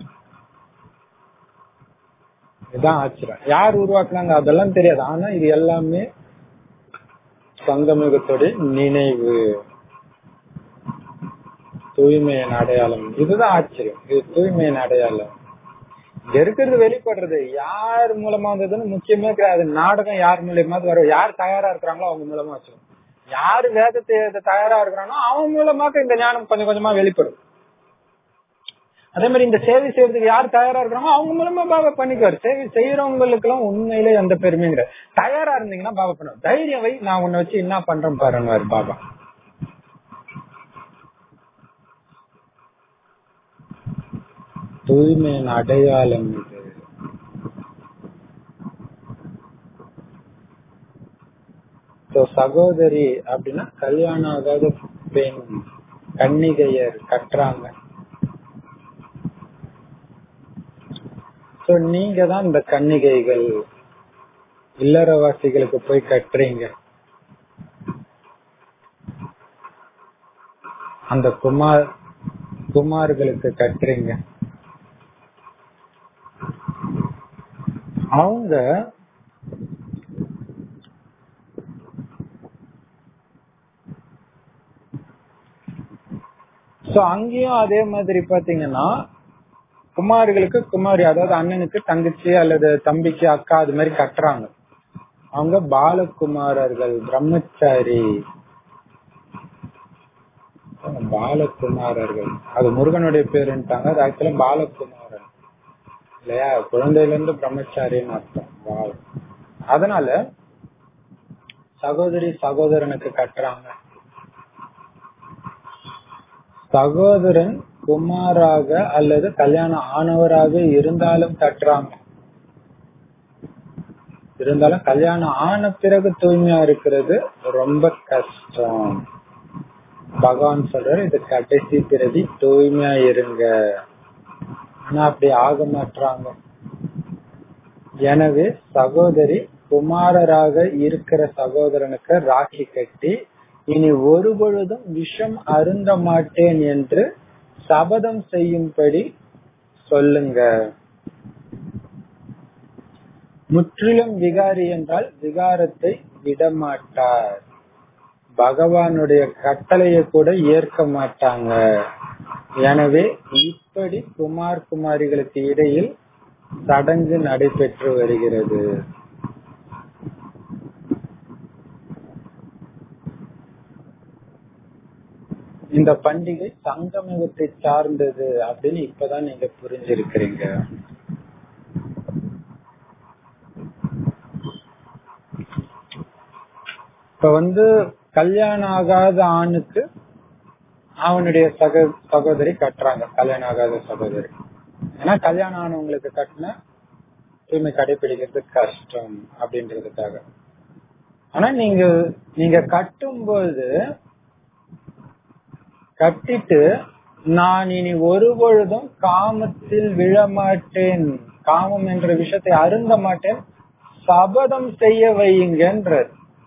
A: இதுதான் ஆச்சரியம் யார் உருவாக்குனாங்க அதெல்லாம் தெரியாது ஆனா இது எல்லாமே சங்கமிகத்தோட நினைவு தூய்மையின் அடையாளம் இதுதான் ஆச்சரியம் இது தூய்மையின் அடையாளம் இங்க இருக்கிறது வெளிப்படுறது யார் மூலமா வந்ததுன்னு முக்கியமே கிடையாது நாடகம் யார் மூலியமா வரும் யார் தயாரா இருக்கிறாங்களோ அவங்க மூலமா வச்சிடும் யார் வேதத்தை எழுத தயாரா இருக்கிறானோ அவன் மூலமாக இந்த ஞானம் கொஞ்சம் கொஞ்சமா வெளிப்படும் அதே மாதிரி இந்த சேவை செய்யறதுக்கு யார் தயாரா இருக்கிறாங்களோ அவங்க மூலமா பாபா பண்ணிக்குவார் சேவை செய்யறவங்களுக்கு எல்லாம் உண்மையிலே எந்த பெருமையும் கிடையாது தயாரா இருந்தீங்கன்னா பாபா பண்ணுவார் தைரியம் வை நான் உன்னை வச்சு என்ன பண்றேன் பாருன்னு பாபா தூய்மையின் அடையாளம் இது So, சகோதரி அப்படின்னா கல்யாணம் ஆகாத பெண் கன்னிகையர் கட்டுறாங்க சோ நீங்க தான் இந்த கன்னிகைகள் இல்லறவாசிகளுக்கு போய் கட்டுறீங்க அந்த குமார் குமார்களுக்கு கட்டுறீங்க அவங்க சோ அங்கேயும் அதே மாதிரி பாத்தீங்கன்னா குமார்களுக்கு குமாரி அதாவது அண்ணனுக்கு தங்கச்சி அல்லது தம்பிக்கு அக்கா அது மாதிரி கட்டுறாங்க அவங்க பாலகுமாரர்கள் பிரம்மச்சாரி பாலகுமாரர்கள் அது முருகனுடைய பேருன்ட்டாங்க அது ஆக்சுவலா பாலகுமாரன் இல்லையா குழந்தையில இருந்து பிரம்மச்சாரின்னு அர்த்தம் Wow. அதனால சகோதரி சகோதரனுக்கு கட்டுறாங்க சகோதரன் குமாராக அல்லது கல்யாணம் ஆனவராக இருந்தாலும் கட்டுறாங்க இருந்தாலும் கல்யாணம் ஆன பிறகு தூய்மையா இருக்கிறது ரொம்ப கஷ்டம் பகவான் சொல்றாரு இது கடைசி பிறவி தூய்மையா இருங்க ஆனா அப்படி ஆக மாட்டாங்க எனவே சகோதரி குமாரராக இருக்கிற சகோதரனுக்கு ராக்கி கட்டி இனி ஒரு பொழுதும் விஷம் அருந்த மாட்டேன் என்று சபதம் செய்யும்படி சொல்லுங்க முற்றிலும் விகாரி என்றால் விகாரத்தை விடமாட்டார் பகவானுடைய கட்டளையை கூட ஏற்க மாட்டாங்க எனவே இப்படி குமார் குமாரிகளுக்கு இடையில் சடங்கு நடைபெற்று வருகிறது இந்த பண்டிகை சங்கமிகத்தை சார்ந்தது அப்படின்னு இப்பதான் நீங்க புரிஞ்சிருக்கிறீங்க இப்ப வந்து கல்யாணம் ஆகாத ஆணுக்கு அவனுடைய சக சகோதரி கட்டுறாங்க கல்யாணம் ஆகாத சகோதரி ஏன்னா கல்யாணம் ஆனவங்களுக்கு கட்டின தூய்மை கடைபிடிக்கிறது கஷ்டம் அப்படின்றதுக்காக ஆனா நீங்க நீங்க கட்டும்போது கட்டிட்டு நான் இனி ஒரு பொழுதும் காமத்தில் விழமாட்டேன் காமம் என்ற விஷயத்தை அருந்த மாட்டேன் சபதம் செய்ய வையுங்கன்றது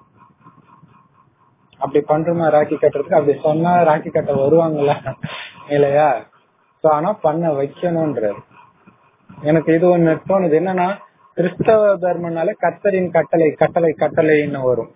A: அப்படி பண்றோமா ராக்கி கட்டுறதுக்கு அப்படி சொன்னா ராக்கி கட்ட வருவாங்களா இல்லையா சோ ஆனா பண்ண வைக்கணும்ன்றது எனக்கு இது ஒண்ணு தோணுது என்னன்னா கிறிஸ்தவ தர்மனால கத்தரின் கட்டளை கட்டளை கட்டளைன்னு வரும்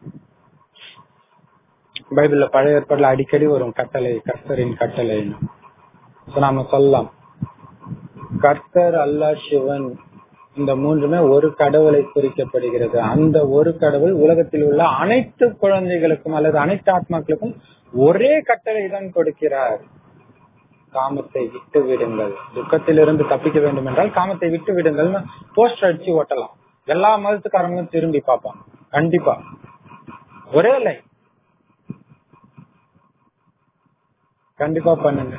A: பைபிள்ல பழைய ஏற்பாடுல அடிக்கடி வரும் கட்டளை கர்த்தரின் கட்டளைன்னு நாம சொல்லலாம் கர்த்தர் அல்லா சிவன் இந்த மூன்றுமே ஒரு கடவுளை குறிக்கப்படுகிறது அந்த ஒரு கடவுள் உலகத்தில் உள்ள அனைத்து குழந்தைகளுக்கும் அல்லது அனைத்து ஆத்மாக்களுக்கும் ஒரே கட்டளை தான் கொடுக்கிறார் காமத்தை விட்டு விடுங்கள் துக்கத்திலிருந்து தப்பிக்க வேண்டும் என்றால் காமத்தை விட்டு விடுங்கள் போஸ்டர் அடிச்சு ஓட்டலாம் எல்லா மதத்துக்காரங்களும் திரும்பி பார்ப்பாங்க கண்டிப்பா ஒரே லைன் கண்டிப்பா பண்ணுங்க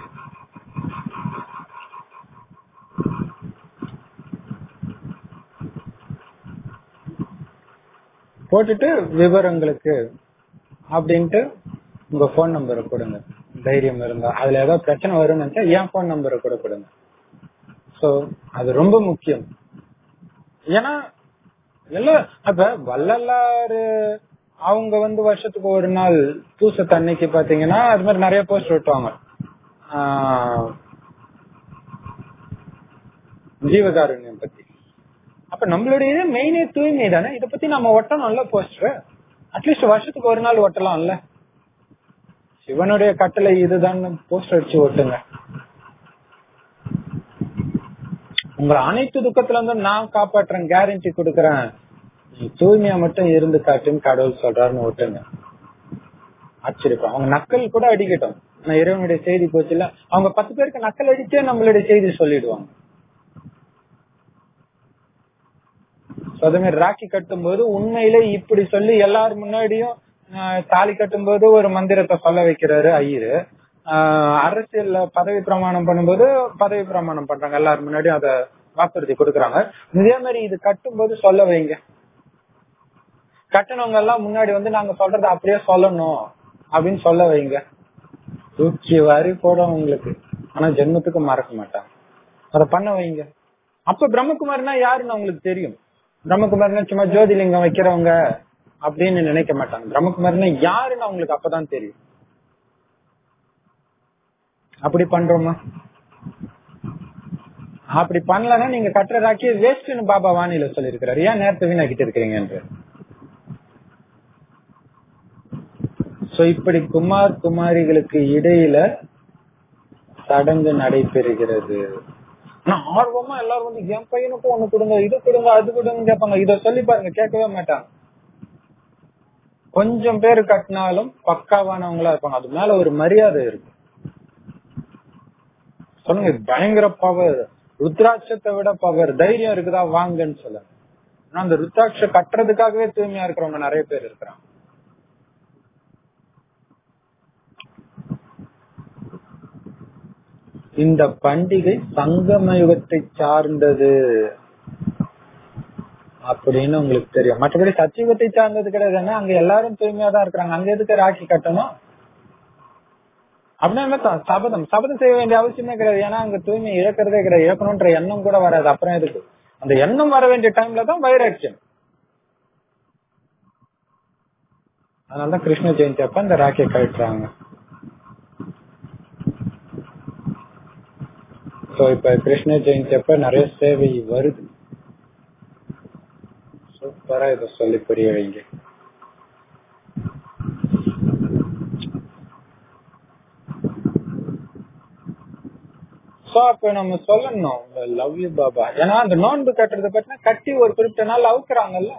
A: போட்டுட்டு விவரங்களுக்கு அப்படின்ட்டு உங்க போன் நம்பரை கொடுங்க தைரியம் இருந்தா அதுல ஏதாவது பிரச்சனை வரும்னு நினைச்சா என் போன் நம்பரை கூட கொடுங்க சோ அது ரொம்ப முக்கியம் ஏன்னா எல்லாம் அப்ப வள்ளலாறு அவங்க வந்து வருஷத்துக்கு ஒரு நாள் பூச தண்ணிக்கு பாத்தீங்கன்னா அது மாதிரி நிறைய போஸ்ட் விட்டுவாங்க ஜீவகாருண்யம் பத்தி அப்ப நம்மளுடைய மெயினே தூய்மை தானே இத பத்தி நம்ம ஒட்டணும்ல போஸ்டர் அட்லீஸ்ட் வருஷத்துக்கு ஒரு நாள் ஒட்டலாம்ல சிவனுடைய கட்டளை இதுதான் போஸ்டர் அடிச்சு ஒட்டுங்க உங்களை அனைத்து துக்கத்துல இருந்து நான் காப்பாற்றுறேன் கேரண்டி கொடுக்கறேன் நீ தூய்மையா மட்டும் இருந்து காட்டுன்னு கடவுள் சொல்றாருன்னு ஒட்டுங்க ஆச்சரியம் அவங்க நக்கல் கூட அடிக்கட்டும் நான் இறைவனுடைய செய்தி போச்சு இல்ல அவங்க பத்து பேருக்கு நக்கல் அடிச்சே நம்மளுடைய செய்தி சொல்லிடுவாங்க அதே மாதிரி ராக்கி கட்டும் போது உண்மையிலே இப்படி சொல்லி எல்லாரும் முன்னாடியும் தாலி கட்டும் போது ஒரு மந்திரத்தை சொல்ல வைக்கிறாரு ஐயரு அரசியல்ல பதவி பிரமாணம் பண்ணும்போது பதவி பிரமாணம் பண்றாங்க எல்லாரும் முன்னாடியும் அத வாக்குறுதி கொடுக்கறாங்க இதே மாதிரி இது கட்டும் போது சொல்ல வைங்க கட்டணவங்க எல்லாம் முன்னாடி வந்து நாங்க சொல்றத அப்படியே சொல்லணும் அப்படின்னு சொல்ல வைங்க தூக்கி வாரி போடும் உங்களுக்கு ஆனா ஜென்மத்துக்கு மறக்க மாட்டாங்க அத பண்ண வைங்க அப்ப பிரம்மகுமார்னா யாருன்னு அவங்களுக்கு தெரியும் பிரம்மகுமார்னா சும்மா ஜோதிலிங்கம் வைக்கிறவங்க அப்படின்னு நினைக்க மாட்டாங்க பிரம்மகுமார்னா யாருன்னு அவங்களுக்கு அப்பதான் தெரியும் அப்படி பண்றோமா அப்படி பண்ணலன்னா நீங்க கட்டுற ராக்கி வேஸ்ட்னு பாபா வானில சொல்லிருக்கிறாரு ஏன் நேரத்தை வீணாக்கிட்டு இருக்கிறீங்க சோ இப்படி குமார் குமாரிகளுக்கு இடையில சடங்கு நடைபெறுகிறது ஆனா ஆர்வமா எல்லாரும் வந்து என் பையனுக்கும் ஒண்ணு கொடுங்க இது கொடுங்க அது கொடுங்க கேட்பாங்க இத சொல்லி பாருங்க கேட்கவே மாட்டாங்க கொஞ்சம் பேர் கட்டினாலும் பக்காவானவங்களா இருப்பாங்க அது மேல ஒரு மரியாதை இருக்கு சொல்லுங்க பயங்கர பவர் ருத்ராட்சத்தை விட பவர் தைரியம் இருக்குதா வாங்கன்னு சொல்ல ஆனா அந்த ருத்ராட்ச கட்டுறதுக்காகவே தூய்மையா இருக்கிறவங்க நிறைய பேர் இருக்கிறாங்க இந்த பண்டிகை சங்கம யுகத்தை சார்ந்தது அப்படின்னு உங்களுக்கு தெரியும் மற்றபடி சத்தியுகத்தை சார்ந்தது கிடையாது ஏன்னா அங்க எல்லாரும் தூய்மையா தான் இருக்கிறாங்க அங்க எதுக்கு ராக்கி கட்டணும் அப்படின்னா என்ன த- சபதம் சபதம் செய்ய வேண்டிய அவசியமே கிடையாது ஏன்னா அங்க தூய்மை இழக்கிறதே கிடையாது இழக்கணும்ன்ற எண்ணம் கூட வராது அப்புறம் எதுக்கு அந்த எண்ணம் வர வேண்டிய டைம்ல தான் வைராக்கியம் அதனாலதான் கிருஷ்ண ஜெயந்தி அப்ப இந்த ராக்கியை கழட்டுறாங்க சோ இப்ப கிருஷ்ண ஜெயந்தி அப்ப நிறைய சேவை வருது சூப்பரா இத சொல்லி புரிய வைங்க சோ அப்ப நம்ம சொல்லணும் லவ் யூ பாபா ஏன்னா அந்த நோன்பு கட்டுறத பத்தினா கட்டி ஒரு குறிப்பிட்ட நாள் அவுக்குறாங்கல்ல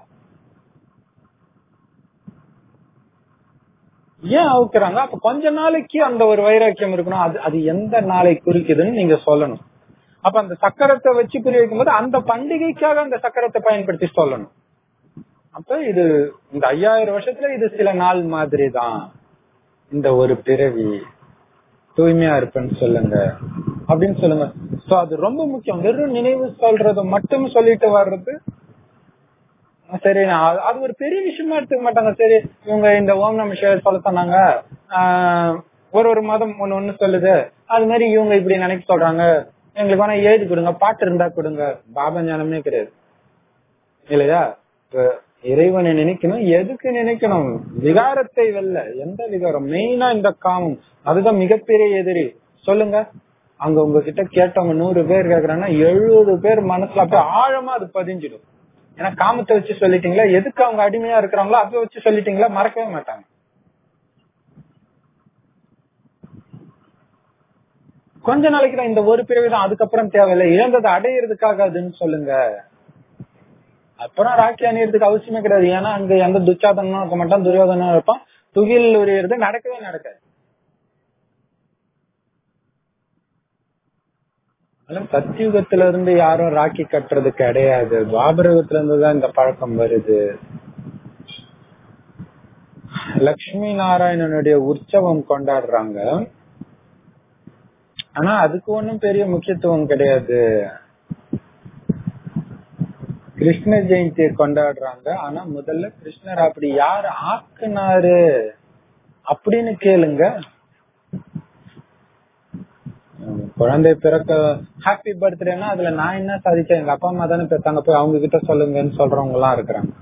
A: ஏன் அவுக்குறாங்க அப்ப கொஞ்ச நாளைக்கு அந்த ஒரு வைராக்கியம் இருக்கணும் அது அது எந்த நாளை குறிக்குதுன்னு நீங்க சொல்லணும் அப்ப அந்த சக்கரத்தை வச்சு புரிய வைக்கும் போது அந்த பண்டிகைக்காக அந்த சக்கரத்தை பயன்படுத்தி சொல்லணும் அப்ப இது இந்த ஐயாயிரம் வருஷத்துல இது சில நாள் மாதிரி தான் இந்த ஒரு பிறவி தூய்மையா இருப்பேன்னு சொல்லுங்க அப்படின்னு சொல்லுங்க சோ அது ரொம்ப முக்கியம் வெறும் நினைவு சொல்றது மட்டும் சொல்லிட்டு வர்றது சரி நான் அது- அது ஒரு பெரிய விஷயமா எடுத்துக்க மாட்டாங்க சரி இவங்க இந்த ஓம் நம சிவாய சொல்ல சொன்னாங்க ஆஹ் ஒரு ஒரு மதம் ஒண்ணு ஒண்ணு சொல்லுது அது மாதிரி இவங்க இப்படி நினைக்க சொல்றாங்க எங்களுக்கு வேணா எழுதி கொடுங்க பாட்டு இருந்தா கொடுங்க பாபா ஞானமே கிடையாது இல்லையா இப்ப இறைவனை நினைக்கணும் எதுக்கு நினைக்கணும் விகாரத்தை வெல்ல எந்த விகாரம் மெயினா இந்த காமம் அதுதான் மிகப்பெரிய எதிரி சொல்லுங்க அங்க உங்ககிட்ட கேட்டவங்க நூறு பேர் கேக்குறாங்கன்னா எழுபது பேர் மனசுல அப்படியே ஆழமா அது பதிஞ்சிடும் ஏன்னா காமத்தை வச்சு சொல்லிட்டீங்களா எதுக்கு அவங்க அடிமையா இருக்கிறாங்களோ அதை வச்சு சொல்லிட்டீங்களா மறக்கவே மாட்டாங்க கொஞ்ச நாளைக்கு தான் இந்த ஒரு பிறவி தான் அதுக்கப்புறம் தேவையில்லை இழந்ததை அடையிறதுக்காக அதுன்னு சொல்லுங்க அப்புறம் ராக்கி அணியறதுக்கு அவசியமே கிடையாது ஏன்னா அங்க எந்த துச்சாதனும் இருக்க மாட்டான் துரியோதனும் இருப்பான் துகில் உரியறது நடக்கவே நடக்காது ஆனா சத்தியுகத்துல இருந்து யாரும் ராக்கி கட்டுறது கிடையாது துவாபரகத்துல இருந்து தான் இந்த பழக்கம் வருது லக்ஷ்மி நாராயணனுடைய உற்சவம் கொண்டாடுறாங்க ஆனா அதுக்கு ஒண்ணும் பெரிய முக்கியத்துவம் கிடையாது கிருஷ்ண ஜெயந்தியை கொண்டாடுறாங்க ஆனா முதல்ல கிருஷ்ணர் அப்படி யாரு ஆக்குனாரு அப்படின்னு கேளுங்க உம், குழந்தை பிறக்க ஹாப்பி பர்த்டேனா அதுல நான் என்ன சாதிச்சேன் எங்க அப்பா அம்மா தானே பெத்தாங்க போய் அவங்க கிட்ட சொல்லுங்கன்னு சொல்றவங்க எல்லாம் இருக்கிறாங்க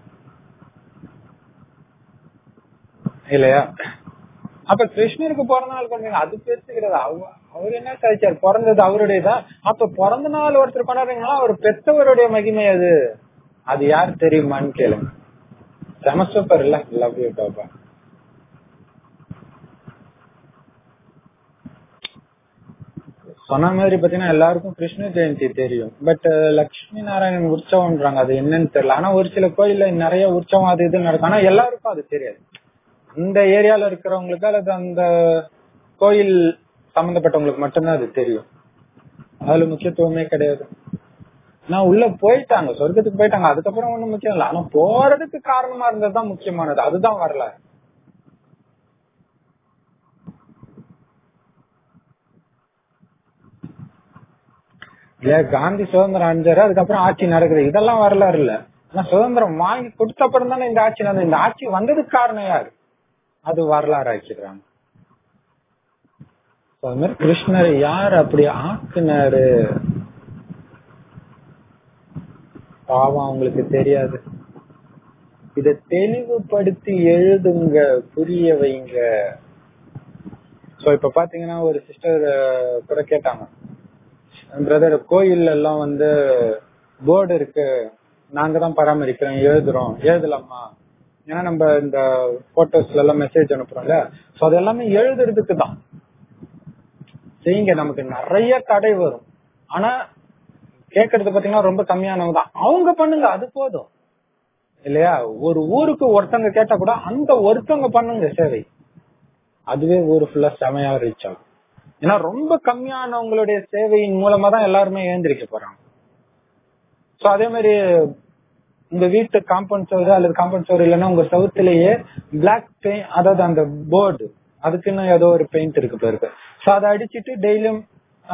A: இல்லையா அப்ப கிருஷ்ணருக்கு பிறந்த நாள் கொண்டாங்க அது பெருசு கிடையாது அவ- அவர் என்ன சாதிச்சார் பிறந்தது அவருடையதான் அப்ப பிறந்த நாள் ஒருத்தர் கொண்டாடுறீங்களா அவர் பெத்தவருடைய மகிமை அது அது யார் தெரியுமான்னு கேளுங்க செம சூப்பர் இல்ல லவ் யூ பாபா சொன்ன மாதிரி பாத்தீங்கன்னா எல்லாருக்கும் கிருஷ்ண ஜெயந்தி தெரியும் பட் லட்சுமி நாராயணன் உற்சவம்ன்றாங்க அது என்னன்னு தெரியல ஆனா ஒரு சில கோயில்ல நிறைய உற்சவம் அது இது நடக்கும் ஆனா எல்லாருக்கும் அது தெரியாது அந்த ஏரியால இருக்கிறவங்களுக்கு அல்லது அந்த கோயில் சம்பந்தப்பட்டவங்களுக்கு மட்டும்தான் அது தெரியும் அதுல முக்கியத்துவமே கிடையாது நான் உள்ள போயிட்டாங்க சொர்க்கத்துக்கு போயிட்டாங்க அதுக்கப்புறம் ஒண்ணும் முக்கியம் இல்ல ஆனா போறதுக்கு காரணமா இருந்ததுதான் முக்கியமானது அதுதான் வரலாறு இல்ல காந்தி சுதந்திரம் அடைஞ்சாரு அதுக்கப்புறம் ஆட்சி நடக்குது இதெல்லாம் வரலாறு இல்ல ஆனா சுதந்திரம் வாங்கி கொடுத்த அப்புறம் தானே இந்த ஆட்சி நடந்தது இந்த ஆட்சி வந்ததுக்கு காரணம் யாரு அது வரலாறு ஆக்கிடுறாங்க So, அது மாதிரி கிருஷ்ணரை யார் அப்படி ஆக்குனாரு பாவம் அவங்களுக்கு தெரியாது இத தெளிவுபடுத்தி எழுதுங்க புரிய வைங்க சோ இப்ப பாத்தீங்கன்னா ஒரு சிஸ்டர் கூட கேட்டாங்க பிரதர் கோயில் எல்லாம் வந்து போர்டு இருக்கு நாங்க தான் பராமரிக்கிறோம் எழுதுறோம் எழுதலாமா ஏன்னா நம்ம இந்த போட்டோஸ்ல எல்லாம் மெசேஜ் அனுப்புறோம்ல சோ அது எல்லாமே எழுதுறதுக்கு தான் செய்யுங்க நமக்கு நிறைய தடை வரும் ஆனா கேக்குறது பாத்தீங்கன்னா ரொம்ப கம்மியானவங்க தான் அவங்க பண்ணுங்க அது போதும் இல்லையா ஒரு ஊருக்கு ஒருத்தங்க கேட்டா கூட அந்த ஒருத்தவங்க பண்ணுங்க சேவை அதுவே ஊரு ஃபுல்லா செமையா ரீச் ஆகும் ஏன்னா ரொம்ப கம்மியானவங்களுடைய சேவையின் மூலமா தான் எல்லாருமே எழுந்திருக்க போறாங்க சோ அதே மாதிரி உங்க வீட்டு காம்பவுண்ட் சோறு அல்லது காம்பவுண்ட் சோறு இல்லைன்னா உங்க சவுத்துலயே பிளாக் பெயிண்ட் அதாவது அந்த போர்டு அதுக்குன்னு ஏதோ ஒரு பெயிண்ட் இருக்கு பேருக்கு சோ அதை அடிச்சிட்டு டெய்லியும்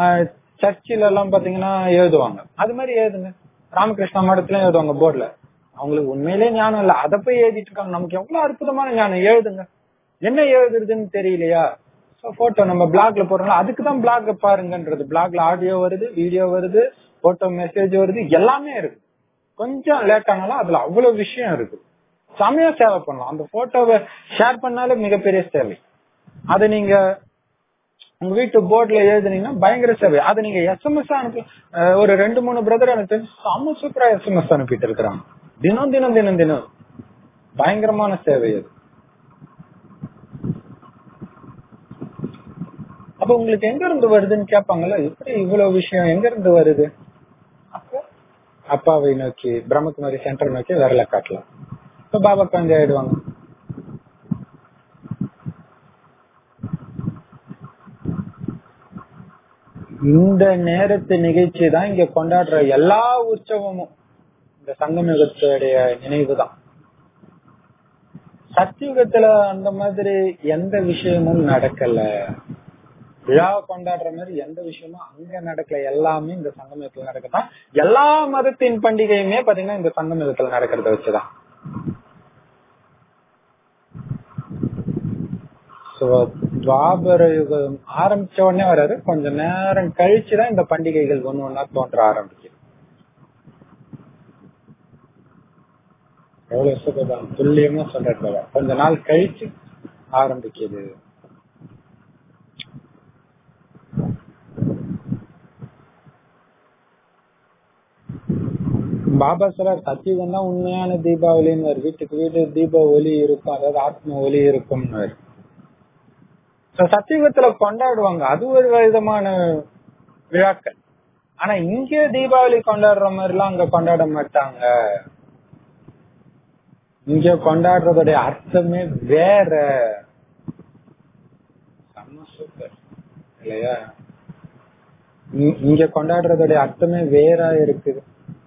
A: சர்ச்சில் எல்லாம் பாத்தீங்கன்னா எழுதுவாங்க அது மாதிரி எழுதுங்க ராமகிருஷ்ணா மடத்துலயும் எழுதுவாங்க போர்டுல அவங்களுக்கு உண்மையிலே ஞானம் இல்ல அதை போய் எழுதிட்டு இருக்காங்க நமக்கு எவ்வளவு அற்புதமான ஞானம் எழுதுங்க என்ன எழுதுறதுன்னு தெரியலையா போட்டோ நம்ம பிளாக்ல போடுறோம் அதுக்கு தான் பிளாக் பாருங்கன்றது பிளாக்ல ஆடியோ வருது வீடியோ வருது போட்டோ மெசேஜ் வருது எல்லாமே இருக்கு கொஞ்சம் லேட் ஆனாலும் அதுல அவ்வளவு விஷயம் இருக்கு செமையா சேவை பண்ணலாம் அந்த போட்டோவை ஷேர் பண்ணாலே மிகப்பெரிய சேவை அதை நீங்க உங்க வீட்டு போர்ட்ல எழுதுனீங்கன்னா பயங்கர சேவை அதை நீங்க எஸ்எம்எஸ் அனுப்பி அஹ் ஒரு ரெண்டு மூணு பிரதர் எனக்கு தெரிஞ்சு செம்ம சூப்பரா எஸ்எம்எஸ் அனுப்பிட்டு இருக்கிறாங்க தினம் தினம் தினம் தினம் பயங்கரமான சேவை அது அப்ப உங்களுக்கு எங்க இருந்து வருதுன்னு கேட்பாங்கல்ல எப்படி இவ்வளவு விஷயம் எங்க இருந்து வருது அப்போ அப்பாவை நோக்கி பிரம்மகுமாரி சென்டர் நோக்கி விரல காட்டலாம் இப்ப பாபா காந்தி ஆயிடுவாங்க இந்த நேரத்து நிகழ்ச்சி தான் இங்க கொண்டாடுற எல்லா உற்சவமும் இந்த சங்கமிகத்துடைய நினைவு தான் சத்தியுகத்துல அந்த மாதிரி எந்த விஷயமும் நடக்கல விழா கொண்டாடுற மாதிரி எந்த விஷயமும் அங்க நடக்கல எல்லாமே இந்த சங்கமயத்துல நடக்கதான் எல்லா மதத்தின் பண்டிகையுமே பாத்தீங்கன்னா இந்த சங்கமயத்துல நடக்கிறத வச்சுதான் So, துவாபர யுகம் ஆரம்பிச்ச உடனே வராது கொஞ்ச நேரம் கழிச்சுதான் இந்த பண்டிகைகள் ஒண்ணு ஒன்னா தோன்ற ஆரம்பிக்குது எவ்வளவு சுகதான் துல்லியமா சொல்றது கொஞ்ச நாள் கழிச்சு ஆரம்பிக்குது பாபா சொல்றார் சத்தியுகம் தான் உண்மையான தீபாவளின்னு வீட்டுக்கு வீடு தீப ஒலி இருக்கும் அதாவது ஆத்ம ஒலி இருக்கும்னு சத்தியுகத்துல கொண்டாடுவாங்க அது ஒரு விதமான விழாக்கள் ஆனா இங்க தீபாவளி கொண்டாடுற மாதிரி எல்லாம் அங்க கொண்டாட மாட்டாங்க இங்க கொண்டாடுறதுடைய அர்த்தமே வேற செம்ம சூப்பர் இல்லையா இங்க கொண்டாடுறதுடைய அர்த்தமே வேற இருக்குது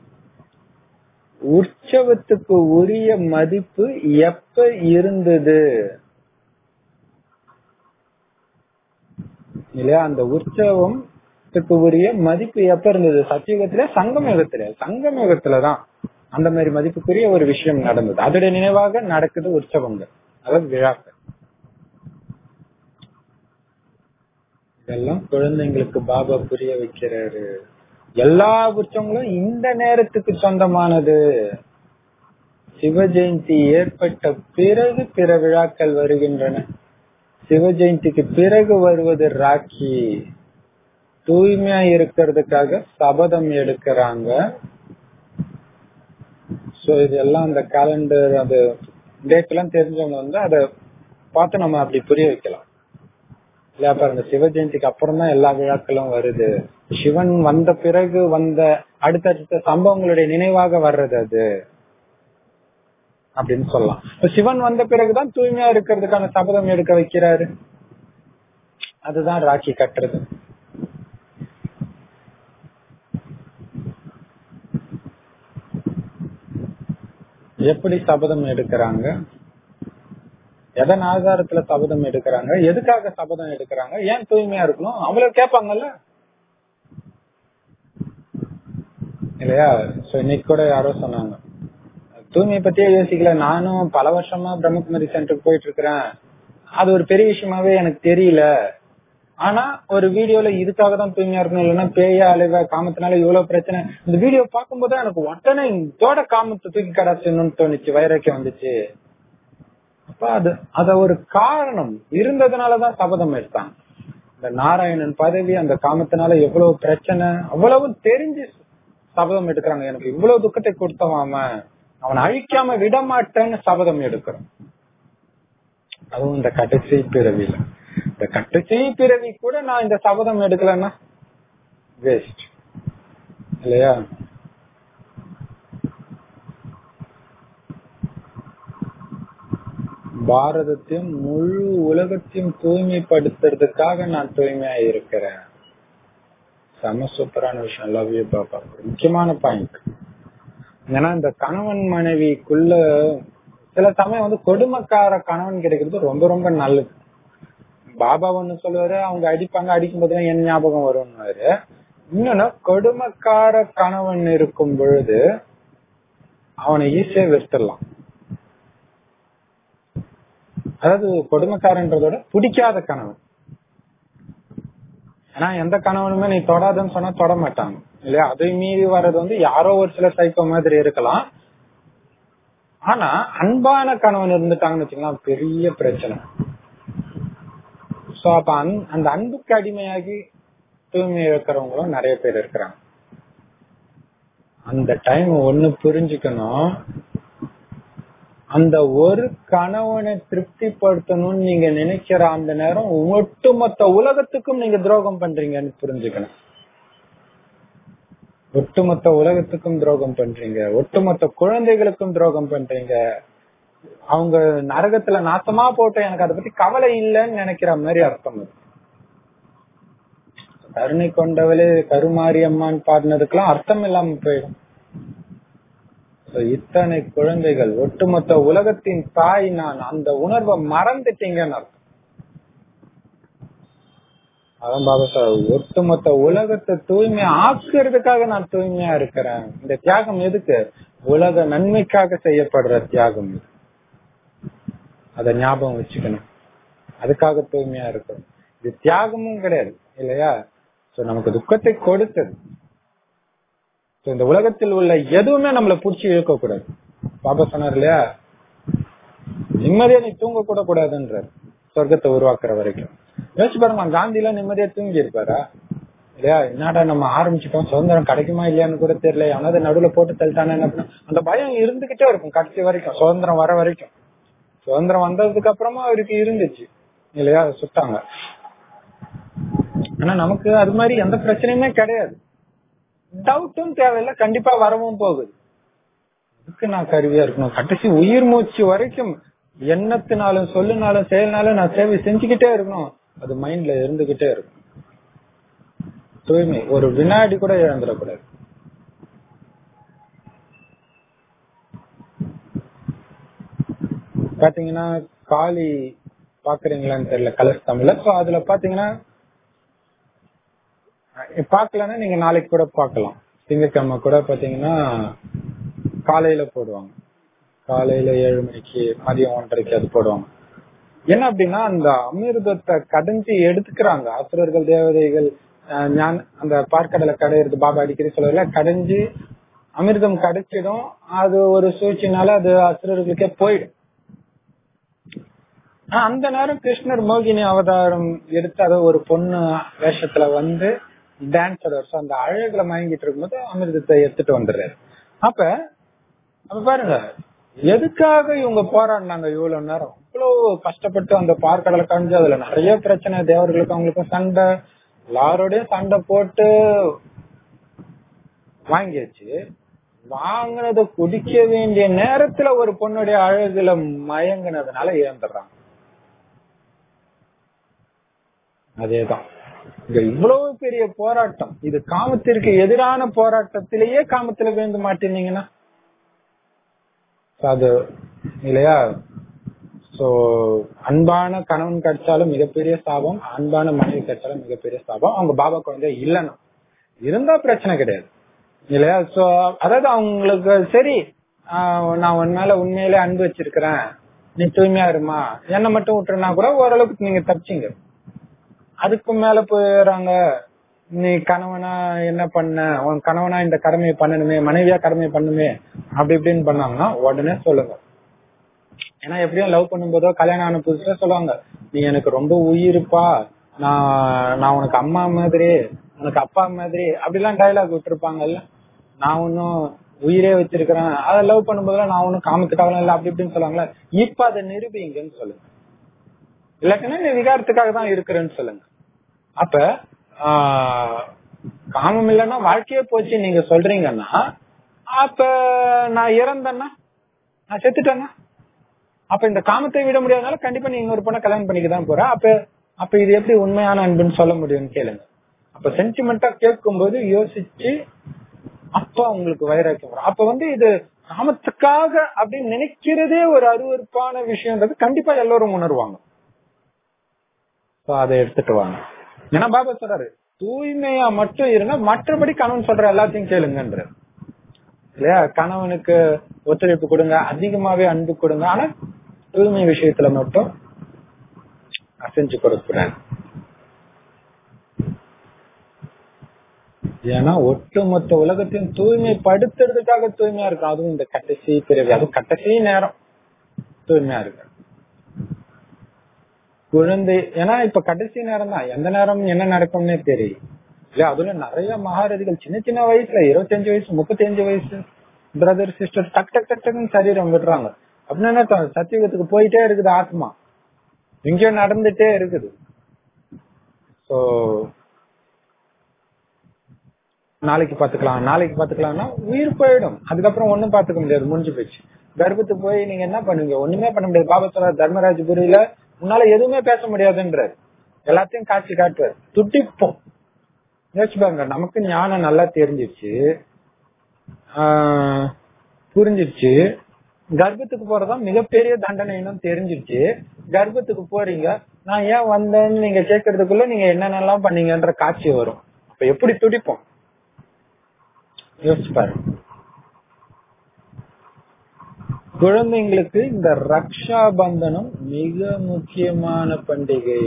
A: உற்சவத்துக்கு உரிய மதிப்பு எப்ப இருந்தது இல்லையா அந்த உற்சவத்துக்கு உரிய மதிப்பு எப்ப இருந்தது சத்தியுகத்துல சங்கம் யுகத்துல சங்கம் யுகத்துலதான் அந்த மாதிரி மதிப்புக்குரிய ஒரு விஷயம் நடந்தது அதோட நினைவாக நடக்குது உற்சவங்கள் அதாவது விழாக்கள் இதெல்லாம் குழந்தைங்களுக்கு பாபா புரிய வைக்கிறாரு எல்லா உற்சவங்களும் இந்த நேரத்துக்கு சொந்தமானது சிவ ஜெயந்தி ஏற்பட்ட பிறகு பிற விழாக்கள் வருகின்றன சிவ ஜெயந்திக்கு பிறகு வருவது ராக்கி தூய்மையா இருக்கிறதுக்காக சபதம் எடுக்கிறாங்க சோ இதெல்லாம் அந்த கேலண்டர் அது டேட் எல்லாம் தெரிஞ்சவங்க வந்து அதை பார்த்து நம்ம அப்படி புரிய வைக்கலாம் இல்லையா பாருங்க சிவ ஜெயந்திக்கு அப்புறம் தான் எல்லா விழாக்களும் வருது சிவன் வந்த பிறகு வந்த அடுத்தடுத்த சம்பவங்களுடைய நினைவாக வர்றது அது அப்படின்னு சொல்லலாம் இப்ப சிவன் வந்த பிறகுதான் தூய்மையா இருக்கிறதுக்கான சபதம் எடுக்க வைக்கிறாரு அதுதான் ராக்கி கட்டுறது எப்படி சபதம் எடுக்கிறாங்க எதன் ஆதாரத்துல சபதம் எடுக்கிறாங்க எதுக்காக சபதம் எடுக்கிறாங்க ஏன் தூய்மையா இருக்கணும் அவங்கள கேட்பாங்கல்ல இல்லையா சோ இன்னைக்கு கூட யாரோ சொன்னாங்க தூய்மையை பத்தியே யோசிக்கல நானும் பல வருஷமா பிரம்மகுமாரி சென்டருக்கு போயிட்டு இருக்கிறேன் அது ஒரு பெரிய விஷயமாவே எனக்கு தெரியல ஆனா ஒரு வீடியோல இதுக்காக தான் தூய்மையா இருக்கணும் இல்லைன்னா பேய அலைவ காமத்தினால இவ்வளவு பிரச்சனை இந்த வீடியோ பார்க்கும்போது எனக்கு உடனே இதோட காமத்தை தூக்கி கடாச்சணும்னு தோணுச்சு வைரக்கியம் வந்துச்சு அப்ப அது அத ஒரு காரணம் இருந்ததுனாலதான் சபதம் எடுத்தாங்க இந்த நாராயணன் பதவி அந்த காமத்தினால எவ்வளவு பிரச்சனை அவ்வளவு தெரிஞ்சு சபதம் எடுக்கிறாங்க எனக்கு இவ்வளவு துக்கத்தை கொடுத்தவாம அவனை அழிக்காம விட மாட்டேன்னு சபதம் எடுக்கிறோம் அதுவும் இந்த கடைசி பிறவியில இந்த கடைசி பிறவி கூட நான் இந்த சபதம் எடுக்கலன்னா வேஸ்ட் இல்லையா பாரதத்தையும் முழு உலகத்தையும் தூய்மைப்படுத்துறதுக்காக நான் தூய்மையா இருக்கிறேன் செம சூப்பரான விஷயம் லவ் யூ பாப்பா முக்கியமான பாயிண்ட் ஏன்னா இந்த கணவன் மனைவிக்குள்ள சில சமயம் வந்து கொடுமைக்கார கணவன் கிடைக்கிறது ரொம்ப ரொம்ப நல்லது பாபா ஒண்ணு சொல்லுவாரு அவங்க அடிப்பாங்க அடிக்கும் போதுதான் என் ஞாபகம் வரும்னு இன்னொன்னு கொடுமைக்கார கணவன் இருக்கும் பொழுது அவனை ஈஸியா வெறுத்துடலாம் அதாவது கொடுமைக்காரன்றதோட பிடிக்காத கணவன் ஏன்னா எந்த கணவனுமே நீ தொடாதுன்னு சொன்னா தொட மாட்டாங்க இல்லையா அதை மீறி வர்றது வந்து யாரோ ஒரு சில சைக்கோ மாதிரி இருக்கலாம் ஆனா அன்பான கணவன் இருந்துட்டாங்கன்னு வச்சுக்கலாம் பெரிய பிரச்சனை சோ அப்ப அன்- அந்த அன்புக்கு அடிமையாகி தூய்மை இழக்கிறவங்களும் நிறைய பேர் இருக்கிறாங்க அந்த டைம் ஒண்ணு புரிஞ்சுக்கணும் அந்த ஒரு கணவனை திருப்திப்படுத்தணும்னு நீங்க நினைக்கிற அந்த நேரம் ஒட்டுமொத்த உலகத்துக்கும் நீங்க துரோகம் பண்றீங்கன்னு புரிஞ்சுக்கணும் ஒட்டுமொத்த உலகத்துக்கும் துரோகம் பண்றீங்க ஒட்டுமொத்த குழந்தைகளுக்கும் துரோகம் பண்றீங்க அவங்க நரகத்துல நாசமா போட்டு எனக்கு அதை பத்தி கவலை இல்லைன்னு நினைக்கிற மாதிரி அர்த்தம் அது கருணை கொண்டவளே கருமாரியம்மான்னு பாடினதுக்கெல்லாம் அர்த்தம் இல்லாம போயிடும் So, இத்தனை குழந்தைகள் ஒட்டுமொத்த உலகத்தின் தாய் நான் அந்த உணர்வை மறந்துட்டீங்கன்னு அர்த்தம் அதான் பாபா சார் ஒட்டுமொத்த உலகத்தை தூய்மை ஆக்குறதுக்காக நான் தூய்மையா இருக்கிறேன் இந்த தியாகம் எதுக்கு உலக நன்மைக்காக செய்யப்படுற தியாகம் இது அத ஞாபகம் வச்சுக்கணும் அதுக்காக தூய்மையா இருக்கணும் இது தியாகமும் கிடையாது இல்லையா சோ நமக்கு துக்கத்தை கொடுத்தது So, இந்த உலகத்தில் உள்ள எதுவுமே நம்மள புடிச்சு இழுக்க கூடாது பாபா சொன்னார் இல்லையா நிம்மதியா நீ தூங்க கூட கூடாதுன்றார் சொர்க்கத்தை உருவாக்குற வரைக்கும் யோசிச்சு பாருங்க காந்தி எல்லாம் நிம்மதியா தூங்கி இருப்பாரா இல்லையா என்னடா நம்ம ஆரம்பிச்சிட்டோம் சுதந்திரம் கிடைக்குமா இல்லையான்னு கூட தெரியல அவனது நடுவுல போட்டு தள்ளிட்டானே என்ன பண்ண அந்த பயம் இருந்துகிட்டே இருக்கும் கடைசி வரைக்கும் சுதந்திரம் வர வரைக்கும் சுதந்திரம் வந்ததுக்கு அப்புறமா அவருக்கு இருந்துச்சு இல்லையா சுட்டாங்க ஆனா நமக்கு அது மாதிரி எந்த பிரச்சனையுமே கிடையாது டவுட்டும் தேவையில்லை கண்டிப்பா வரவும் போகுது அதுக்கு நான் கருவியா இருக்கணும் கடைசி உயிர் மூச்சு வரைக்கும் எண்ணத்தினாலும் சொல்லுனாலும் செயல்னாலும் நான் சேவை செஞ்சுக்கிட்டே இருக்கணும் அது மைண்ட்ல இருந்துகிட்டே இருக்கும் தூய்மை ஒரு வினாடி கூட இழந்துடக்கூடாது பாத்தீங்கன்னா காளி பாக்குறீங்களான்னு தெரியல கலர்ஸ் தமிழ்ல சோ அதுல பாத்தீங்கன்னா பாக்கலன்னா நீங்க நாளைக்கு கூட பாக்கலாம் திங்கட்கிழமை கூட பாத்தீங்கன்னா காலையில போடுவாங்க காலையில ஏழு மணிக்கு மதியம் ஒன்றரைக்கு அது போடுவாங்க என்ன அப்படின்னா அந்த அமிர்தத்தை கடைஞ்சி எடுத்துக்கிறாங்க அசுரர்கள் தேவதைகள் அஹ், ஞான அந்த பார்க்கடலை கடையிறது பாபா அடிக்கடி சொல்றதுல கடைஞ்சி அமிர்தம் கிடைச்சிடும் அது ஒரு சூழ்ச்சினால அது அசுரர்களுக்கே போயிடும் ஆஹ் அந்த நேரம் கிருஷ்ணர் மோகினி அவதாரம் எடுத்து அதை ஒரு பொண்ணு வேஷத்துல வந்து டான்ஸ் அந்த அழகுல மயங்கிட்டு இருக்கும்போது அமிர்தத்தை எடுத்துட்டு வந்துடுறாரு அப்ப அப்ப பாருங்க எதுக்காக இவங்க போராடினாங்க இவ்வளவு நேரம் இவ்வளவு கஷ்டப்பட்டு அந்த பார்க்கடலை கழிஞ்சு அதுல நிறைய பிரச்சனை தேவர்களுக்கும் அவங்களுக்கும் சண்டை எல்லாரோடயும் சண்டை போட்டு வாங்கியாச்சு வாங்கினதை குடிக்க வேண்டிய நேரத்துல ஒரு பொண்ணுடைய அழகுல மயங்கினதுனால இழந்துடுறாங்க அதேதான் இங்க இவ்வளவு பெரிய போராட்டம் இது காமத்திற்கு எதிரான போராட்டத்திலேயே காமத்துல விழுந்து மாட்டீங்கன்னா அது இல்லையா சோ அன்பான கணவன் கிடைச்சாலும் மிகப்பெரிய சாபம் அன்பான மனைவி கிடைச்சாலும் மிகப்பெரிய சாபம் அவங்க பாபா குழந்தை இல்லைன்னா இருந்தா பிரச்சனை கிடையாது இல்லையா சோ அதாவது அவங்களுக்கு சரி ஆஹ் நான் உன் மேல உண்மையிலே அன்பு வச்சிருக்கிறேன் நீ தூய்மையா இருமா என்ன மட்டும் விட்டுருனா கூட ஓரளவுக்கு நீங்க தப்பிச்சீங்க அதுக்கு மேல போயிடுறாங்க நீ கணவனா என்ன பண்ண உன் கணவனா இந்த கடமையை பண்ணணுமே மனைவியா கடமையை பண்ணுமே அப்படி இப்படின்னு பண்ணாங்கன்னா உடனே சொல்லுங்க ஏன்னா எப்படியும் லவ் பண்ணும்போதோ கல்யாணம் ஆன புதுசுல சொல்லுவாங்க நீ எனக்கு ரொம்ப உயிருப்பா நான் நான் உனக்கு அம்மா மாதிரி உனக்கு அப்பா மாதிரி அப்படிலாம் டைலாக் விட்டுருப்பாங்கல்ல நான் ஒன்னும் உயிரே வச்சிருக்கிறேன் அதை லவ் பண்ணும்போதெல்லாம் நான் ஒன்னும் காமத்துக்காக இல்ல அப்படி இப்படின்னு சொல்லுவாங்களே இப்ப அதை நிரூபிங்கன்னு சொல்லுங்க இல்லாட்டினா நீ விகாரத்துக்காக தான் இருக்கிறேன்னு சொல்லுங்க அப்ப ஆஹ், காமம் இல்லைன்னா வாழ்க்கையே போச்சு நீங்க சொல்றீங்கன்னா அப்ப நான் இறந்தேன்னா நான் செத்துட்டேன்னா அப்ப இந்த காமத்தை விட முடியாதனால கண்டிப்பா நீ இன்னொரு பொண்ணை கல்யாணம் பண்ணிக்க தான் போற அப்ப அப்ப இது எப்படி உண்மையான அன்புன்னு சொல்ல முடியும்னு கேளுங்க அப்ப சென்டிமெண்டா கேட்கும்போது யோசிச்சு அப்ப உங்களுக்கு வைராக்கியம் வரும் அப்ப வந்து இது காமத்துக்காக அப்படின்னு நினைக்கிறதே ஒரு அருவருப்பான விஷயம்ன்றது கண்டிப்பா எல்லாரும் உணர்வாங்க So, அதை எடுத்துட்டு வாங்க ஏன்னா பாபா சொல்றாரு தூய்மையா மட்டும் இருந்தா மற்றபடி கணவன் சொல்ற எல்லாத்தையும் கேளுங்கன்ற இல்லையா கணவனுக்கு ஒத்துழைப்பு கொடுங்க அதிகமாவே அன்பு கொடுங்க ஆனா தூய்மை விஷயத்துல மட்டும் அசைஞ்சு கொடுக்குறேன் ஏன்னா ஒட்டுமொத்த உலகத்தையும் தூய்மைப்படுத்துறதுக்காக தூய்மையா இருக்கும் அதுவும் இந்த கடைசி பிறவி அதுவும் கடைசி நேரம் தூய்மையா இருக்கு குழந்தை ஏன்னா இப்ப கடைசி நேரம் தான் எந்த நேரம் என்ன நடக்கும்னே தெரியும் இல்ல அதுல நிறைய மகாரதிகள் சின்ன சின்ன வயசுல இருபத்தஞ்சு வயசு முப்பத்தஞ்சு வயசு பிரதர் சிஸ்டர் டக் டக் டக் டக்குன்னு சரீரம் விடுறாங்க அப்படின்னா என்ன அர்த்தம்? சத்தியுகத்துக்கு போயிட்டே இருக்குது ஆத்மா எங்கேயோ நடந்துட்டே இருக்குது சோ நாளைக்கு பாத்துக்கலாம் நாளைக்கு பாத்துக்கலாம்னா உயிர் போயிடும் அதுக்கப்புறம் ஒண்ணும் பாத்துக்க முடியாது முடிஞ்சு போச்சு கர்ப்பத்துக்கு போய் நீங்க என்ன பண்ணுவீங்க ஒண்ணுமே பண்ண முடியாது பாபா சொல்ற தர்மராஜபுரியில உன்னால எதுவுமே பேச முடியாதுன்றார் எல்லாத்தையும் காட்சி காட்டுவார் துட்டிப்போம் யோசிச்சு பாருங்க நமக்கு ஞானம் நல்லா தெரிஞ்சிருச்சு ஆஹ் புரிஞ்சிருச்சு கர்ப்பத்துக்கு போறதா மிகப்பெரிய தண்டனைன்னு தெரிஞ்சிருச்சு கர்ப்பத்துக்கு போறீங்க நான் ஏன் வந்தேன்னு நீங்க கேட்கறதுக்குள்ள நீங்க என்னென்னலாம் பண்ணீங்கன்ற காட்சி வரும் அப்ப எப்படி துடிப்போம் யோசிச்சு பாருங்க குழந்தைங்களுக்கு இந்த ரக்ஷா பந்தனம் மிக முக்கியமான பண்டிகை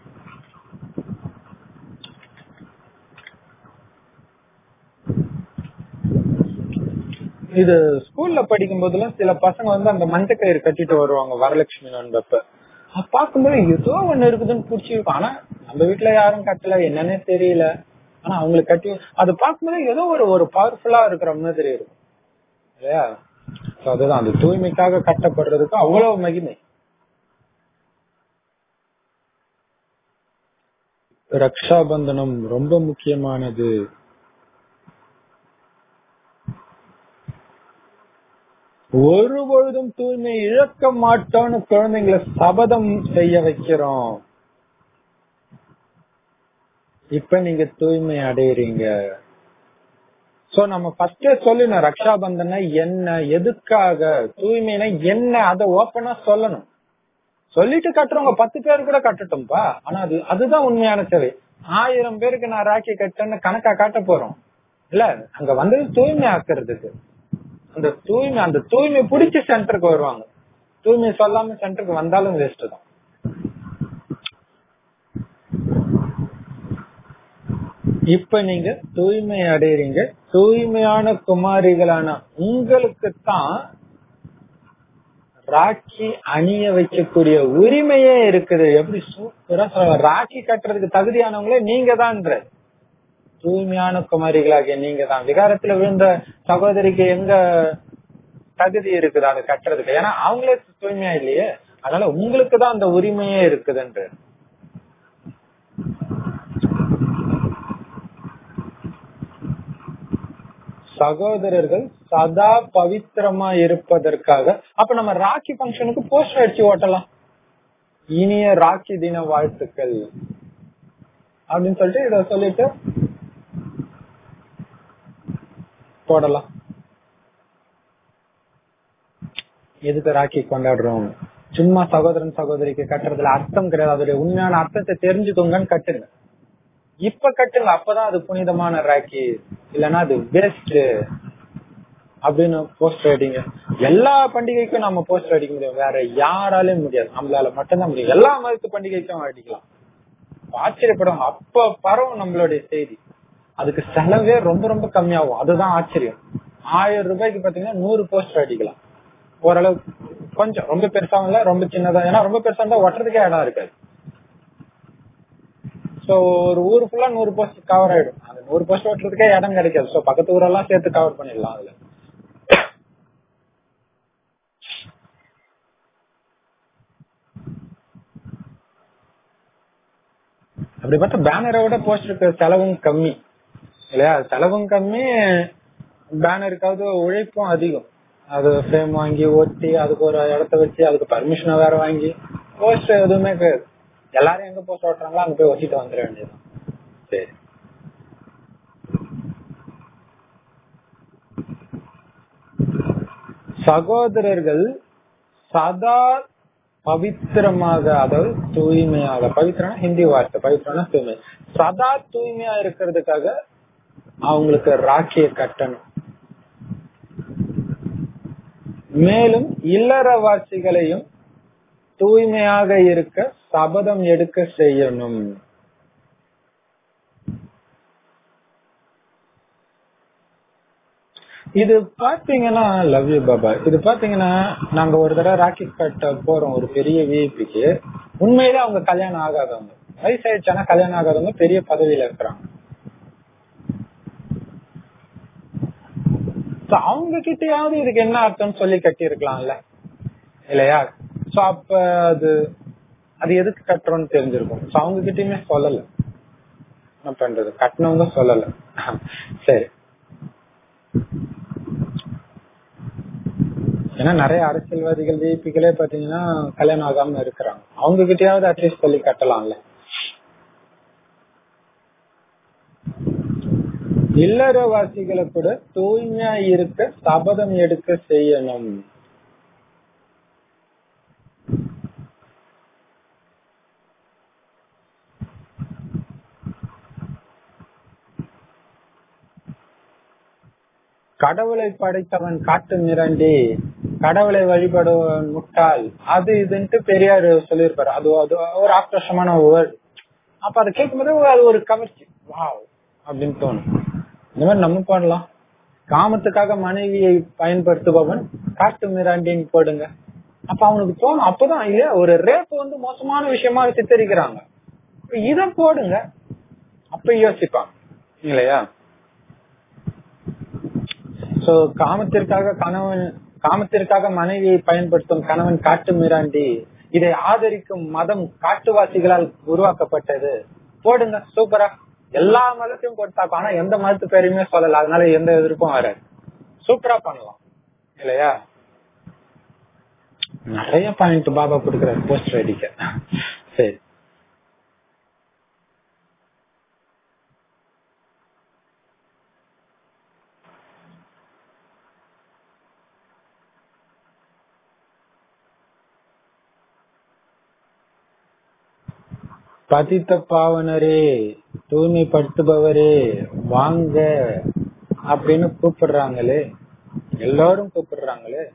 A: இது ஸ்கூல்ல படிக்கும் போதெல்லாம் சில பசங்க வந்து அந்த மஞ்சக்கயிறு கட்டிட்டு வருவாங்க வரலட்சுமி நோன்பப்ப அது பார்க்கும்போது ஏதோ ஒண்ணு இருக்குதுன்னு புடிச்சிருக்கும் ஆனா நம்ம வீட்டுல யாரும் கட்டல என்னன்னே தெரியல ஆனா அவங்களுக்கு கட்டி அது பார்க்கும்போது ஏதோ ஒரு ஒரு பவர்ஃபுல்லா இருக்கிற மாதிரி இருக்கும் இல்லையா So அதுதான் அந்த தூய்மைக்காக கட்டப்படுறதுக்கு அவ்வளவு மகிமை ரக்ஷாபந்தனம் ரொம்ப முக்கியமானது ஒரு பொழுதும் தூய்மை இழக்க மாட்டோம்னு குழந்தைங்களை சபதம் செய்ய வைக்கிறோம் இப்ப நீங்க தூய்மை அடையறீங்க சோ நம்ம ஃபர்ஸ்டே சொல்லணும் ரக்ஷாபந்தன என்ன எதுக்காக தூய்மைனா என்ன அதை ஓப்பனா சொல்லணும் சொல்லிட்டு கட்டுறவங்க பத்து பேர் கூட கட்டட்டும்பா ஆனா அது அதுதான் உண்மையான சேவை ஆயிரம் பேருக்கு நான் ராக்கி கட்டேன்னு கணக்கா காட்ட போறோம் இல்ல அங்க வந்தது தூய்மை ஆக்குறதுக்கு அந்த தூய்மை அந்த தூய்மை பிடிச்சி சென்டருக்கு வருவாங்க தூய்மை சொல்லாம சென்டருக்கு வந்தாலும் வேஸ்ட் தான் இப்ப நீங்க தூய்மை அடையறீங்க தூய்மையான குமாரிகளான உங்களுக்கு தான் ராக்கி அணிய வைக்கக்கூடிய உரிமையே இருக்குது எப்படி சூப்பரா சொல்ல ராக்கி கட்டுறதுக்கு தகுதியானவங்களே நீங்க தான்ன்ற தூய்மையான குமாரிகளாகிய நீங்க தான் விகாரத்துல விழுந்த சகோதரிக்கு எங்க தகுதி இருக்குது அதை கட்டுறதுக்கு ஏன்னா அவங்களே தூய்மையா இல்லையே அதனால உங்களுக்கு தான் அந்த உரிமையே இருக்குதுன்ற சகோதரர்கள் சதா பவித்திரமா இருப்பதற்காக அப்ப நம்ம ராக்கி பங்கனுக்கு போஸ்டர் அடிச்சு ஓட்டலாம் இனிய ராக்கி தின வாழ்த்துக்கள் அப்படின்னு சொல்லிட்டு இத சொல்லிட்டு போடலாம் எதுக்கு ராக்கி கொண்டாடுறோம் சும்மா சகோதரன் சகோதரிக்கு கட்டுறதுல அர்த்தம் கிடையாது அதோட உண்மையான அர்த்தத்தை தெரிஞ்சுக்கோங்கன்னு கட்டுங்க இப்ப கட்டுங்க அப்பதான் அது புனிதமான ராக்கி இல்லன்னா அது வேஸ்ட் அப்படின்னு போஸ்டர் அடிங்க எல்லா பண்டிகைக்கும் நம்ம போஸ்டர் அடிக்க முடியும் வேற யாராலையும் முடியாது நம்மளால மட்டும்தான் முடியும் எல்லா மதத்து பண்டிகைக்கும் அடிக்கலாம் ஆச்சரியப்படும் அப்ப பரவும் நம்மளுடைய செய்தி அதுக்கு செலவே ரொம்ப ரொம்ப கம்மியாகும் அதுதான் ஆச்சரியம் ஆயிரம் ரூபாய்க்கு பாத்தீங்கன்னா நூறு போஸ்டர் அடிக்கலாம் ஓரளவு கொஞ்சம் ரொம்ப பெருசாவும் இல்ல ரொம்ப சின்னதா ஏன்னா ரொம்ப பெருசா இருந்தா ஒட்டுறதுக்கே இடம் இருக்காது சோ ஒரு ஊர் ஃபுல்லா நூறு போஸ்ட் கவர் ஆயிடும் அந்த நூறு போஸ்ட் ஓட்டுறதுக்கே இடம் கிடைக்காது சோ பக்கத்து ஊரெல்லாம் சேர்த்து கவர் பண்ணிடலாம் அதுல அப்படி பார்த்தா பேனரை விட போஸ்டருக்கு செலவும் கம்மி இல்லையா செலவும் கம்மி பேனருக்காவது உழைப்பும் அதிகம் அது ஃப்ரேம் வாங்கி ஒட்டி அதுக்கு ஒரு இடத்த வச்சு அதுக்கு பர்மிஷனை வேற வாங்கி போஸ்டர் எதுவுமே கிடையாது எல்லாரும் எங்க போஸ்ட் ஓட்டுறாங்களோ அங்க போய் ஒட்டிட்டு வந்துட வேண்டியதுதான் சரி சகோதரர்கள் சதா பவித்திரமாக அதாவது தூய்மையாக பவித்திரம்னா ஹிந்தி வார்த்தை பவித்திரம்னா தூய்மை சதா தூய்மையா இருக்கிறதுக்காக அவங்களுக்கு ராக்கிய கட்டணும் மேலும் இல்லறவாசிகளையும் தூய்மையாக இருக்க சபதம் எடுக்க செய்யணும் இது பாத்தீங்கன்னா லவ் யூ பாபா இது பாத்தீங்கன்னா நாங்க ஒரு தடவை ராக்கெட் கட்ட போறோம் ஒரு பெரிய விஐபிக்கு உண்மையிலே அவங்க கல்யாணம் ஆகாதவங்க வயசாயிடுச்சானா கல்யாணம் ஆகாதவங்க பெரிய பதவியில இருக்கிறாங்க So, அவங்க கிட்டயாவது இதுக்கு என்ன அர்த்தம்னு சொல்லி கட்டி இருக்கலாம்ல இல்லையா சோ அப்ப அது அது எதுக்கு கட்டுறோம்னு தெரிஞ்சிருக்கும் சோ அவங்க கிட்டயுமே சொல்லல என்ன பண்றது கட்டினவங்க சொல்லல சரி ஏன்னா நிறைய அரசியல்வாதிகள் விஐபிகளே பாத்தீங்கன்னா கல்யாணம் ஆகாம இருக்கிறாங்க அவங்க கிட்டயாவது அட்லீஸ்ட் சொல்லி கட்டலாம்ல இல்லறவாசிகளை கூட தூய்மையா இருக்க சபதம் எடுக்க செய்யணும் கடவுளை படைத்தவன் காட்டு மிரண்டி கடவுளை வழிபடுவன் முட்டாள் அது இதுன்ட்டு பெரியார் சொல்லியிருப்பாரு அது அது ஒரு ஆக்ரோஷமான வேர்டு அப்ப அதை கேட்கும்போது அது ஒரு கவர்ச்சி வாவ் அப்படின்னு தோணும் இந்த மாதிரி நம்ம பாடலாம் காமத்துக்காக மனைவியை பயன்படுத்துபவன் காட்டு மிராண்டின்னு போடுங்க அப்ப அவனுக்கு தோணும் அப்பதான் இல்லையா ஒரு ரேப் வந்து மோசமான விஷயமா சித்தரிக்கிறாங்க இத போடுங்க அப்ப யோசிப்பான் இல்லையா சோ காமத்திற்காக கணவன் காமத்திற்காக மனைவியை பயன்படுத்தும் கணவன் காட்டு மிராண்டி இதை ஆதரிக்கும் மதம் காட்டுவாசிகளால் உருவாக்கப்பட்டது போடுங்க சூப்பரா எல்லா மதத்தையும் கொடுத்தாக்கும் ஆனா எந்த மதத்து பேரையுமே சொல்லல அதனால எந்த எதிர்ப்பும் வராது சூப்பரா பண்ணலாம் இல்லையா நிறைய பாயிண்ட் பாபா கொடுக்குறாரு போஸ்டர் அடிக்க சரி பதித்த பாவனரே தூய்மைப்படுத்துபவரே வாங்க அப்படின்னு கூப்பிடுறாங்களே எல்லாரும் கூப்பிடுறாங்களே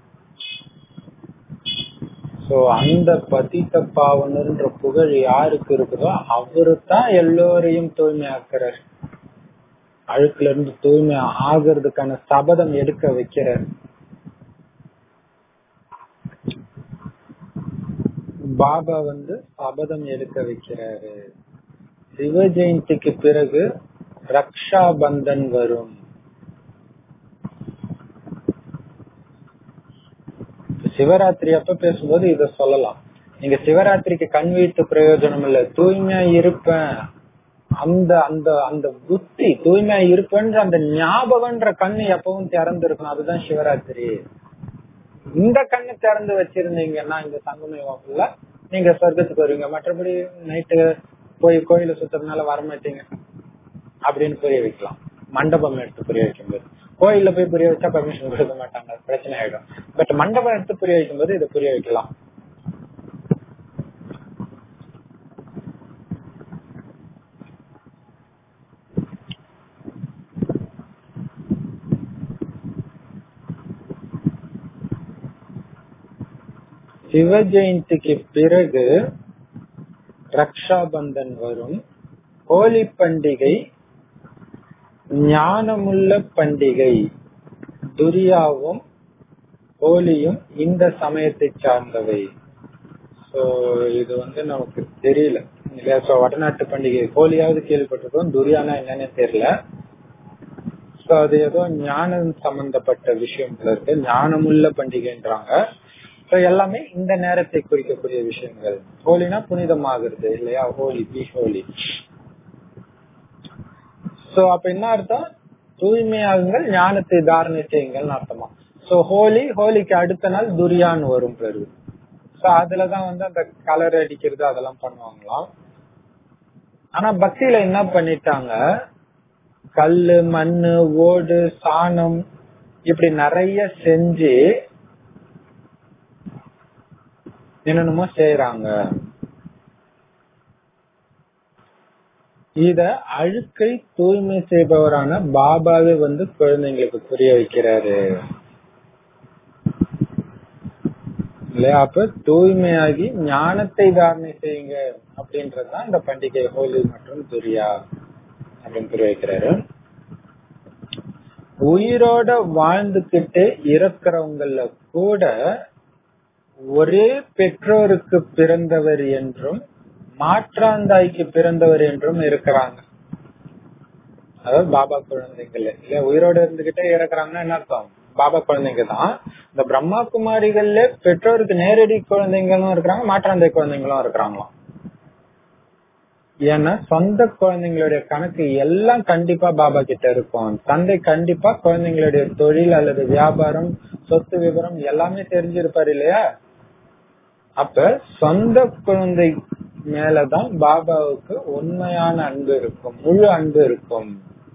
A: சோ அந்த பதித்த பாவனர்ன்ற புகழ் யாருக்கு இருக்குதோ அவரு தான் எல்லோரையும் தூய்மையாக்குறார் அழுக்குல இருந்து தூய்மை ஆகிறதுக்கான சபதம் எடுக்க வைக்கிறார் பாபா வந்து சபதம் எடுக்க வைக்கிறாரு சிவ ஜெயந்திக்கு பிறகு ரக்ஷா பந்தன் வரும் சிவராத்திரி அப்ப பேசும்போது இத சொல்லலாம் நீங்க சிவராத்திரிக்கு கண் வைத்து பிரயோஜனம் இல்ல தூய்மையா இருப்பேன் அந்த அந்த அந்த புத்தி தூய்மையா இருப்பேன்ற அந்த ஞாபகம்ன்ற கண்ணு எப்பவும் திறந்து இருக்கணும் அதுதான் சிவராத்திரி இந்த கண்ணு திறந்து வச்சிருந்தீங்கன்னா இந்த சங்கமயுகம்ல நீங்க சொர்க்கத்துக்கு வருவீங்க மற்றபடி நைட்டு போய் கோயில சுத்துறதுனால வரமாட்டீங்க அப்படின்னு புரிய வைக்கலாம் மண்டபம் எடுத்து புரிய வைக்கும்போது கோயில்ல போய் புரிய வச்சா பர்மிஷன் கொடுக்க மாட்டாங்க பிரச்சனை ஆயிடும் பட் மண்டபம் எடுத்து புரிய வைக்கும்போது இதை புரிய வைக்கலாம் சிவ ஜெயந்திக்கு பிறகு ரக்ஷாபந்தன் வரும் ஹோலி பண்டிகை ஞானமுள்ள பண்டிகை துரியாவும் ஹோலியும் இந்த சமயத்தை சார்ந்தவை சோ இது வந்து நமக்கு தெரியல இல்லையா சோ வடநாட்டு பண்டிகை ஹோலியாவது கேள்விப்பட்டிருக்கோம் துரியானா என்னன்னு தெரியல சோ அது ஏதோ ஞானம் சம்பந்தப்பட்ட விஷயம் இருக்கு ஞானமுள்ள பண்டிகைன்றாங்க சோ எல்லாமே இந்த நேரத்தை குறிக்கக்கூடிய விஷயங்கள் ஹோலினா புனிதமாகிறது இல்லையா ஹோலி பி ஹோலி சோ அப்ப என்ன அர்த்தம் தூய்மையாகுங்கள் ஞானத்தை தாரணை செய்யுங்கள் அர்த்தமா சோ ஹோலி ஹோலிக்கு அடுத்த நாள் துரியான் வரும் பிறகு சோ அதுலதான் வந்து அந்த கலர் அடிக்கிறது அதெல்லாம் பண்ணுவாங்களாம் ஆனா பக்தியில என்ன பண்ணிட்டாங்க கல்லு மண்ணு ஓடு சாணம் இப்படி நிறைய செஞ்சு என்னென்னமோ செய்யறாங்க இத அழுக்கை தூய்மை செய்பவரான பாபாவே வந்து குழந்தைங்களுக்கு புரிய வைக்கிறாரு இல்லையா அப்ப தூய்மையாகி ஞானத்தை தாரணை செய்யுங்க அப்படின்றதுதான் இந்த பண்டிகை ஹோலி மற்றும் துரியா அப்படின்னு புரிய வைக்கிறாரு உயிரோட வாழ்ந்துகிட்டு இறக்குறவங்கள கூட ஒரே பெற்றோருக்கு பிறந்தவர் என்றும் மாற்றாந்தாய்க்கு பிறந்தவர் என்றும் இருக்கிறாங்க அதாவது பாபா குழந்தைகள் இல்ல உயிரோட இருந்துகிட்டே இறக்குறாங்கன்னா என்ன அர்த்தம் பாபா குழந்தைங்க தான் இந்த பிரம்மா குமாரிகள்ல பெற்றோருக்கு நேரடி குழந்தைங்களும் இருக்கிறாங்க மாற்றாந்தை குழந்தைங்களும் இருக்கிறாங்களாம் ஏன்னா சொந்த குழந்தைங்களுடைய கணக்கு எல்லாம் கண்டிப்பா பாபா கிட்ட இருக்கும் தந்தை கண்டிப்பா குழந்தைங்களுடைய தொழில் அல்லது வியாபாரம் சொத்து விவரம் எல்லாமே தெரிஞ்சிருப்பாரு இல்லையா அப்ப சொந்த குழந்தை மேலதான் பாபாவுக்கு உண்மையான அன்பு இருக்கும் முழு அன்பு இருக்கும்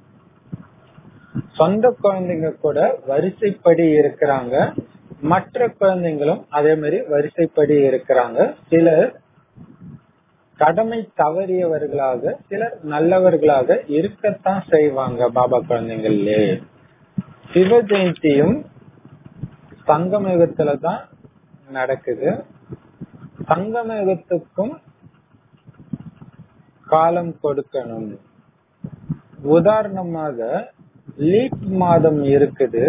A: சொந்த குழந்தைங்க கூட வரிசைப்படி இருக்கிறாங்க மற்ற குழந்தைங்களும் அதே மாதிரி வரிசைப்படி இருக்கிறாங்க சிலர் கடமை தவறியவர்களாக சிலர் நல்லவர்களாக இருக்கத்தான் செய்வாங்க பாபா குழந்தைங்களே சிவ ஜெயந்தியும் சங்கமயுகத்துல தான் நடக்குது சங்கமயுகத்துக்கும் காலம் கொடுக்கணும் உதாரணமாக லீப் மாதம் இருக்குது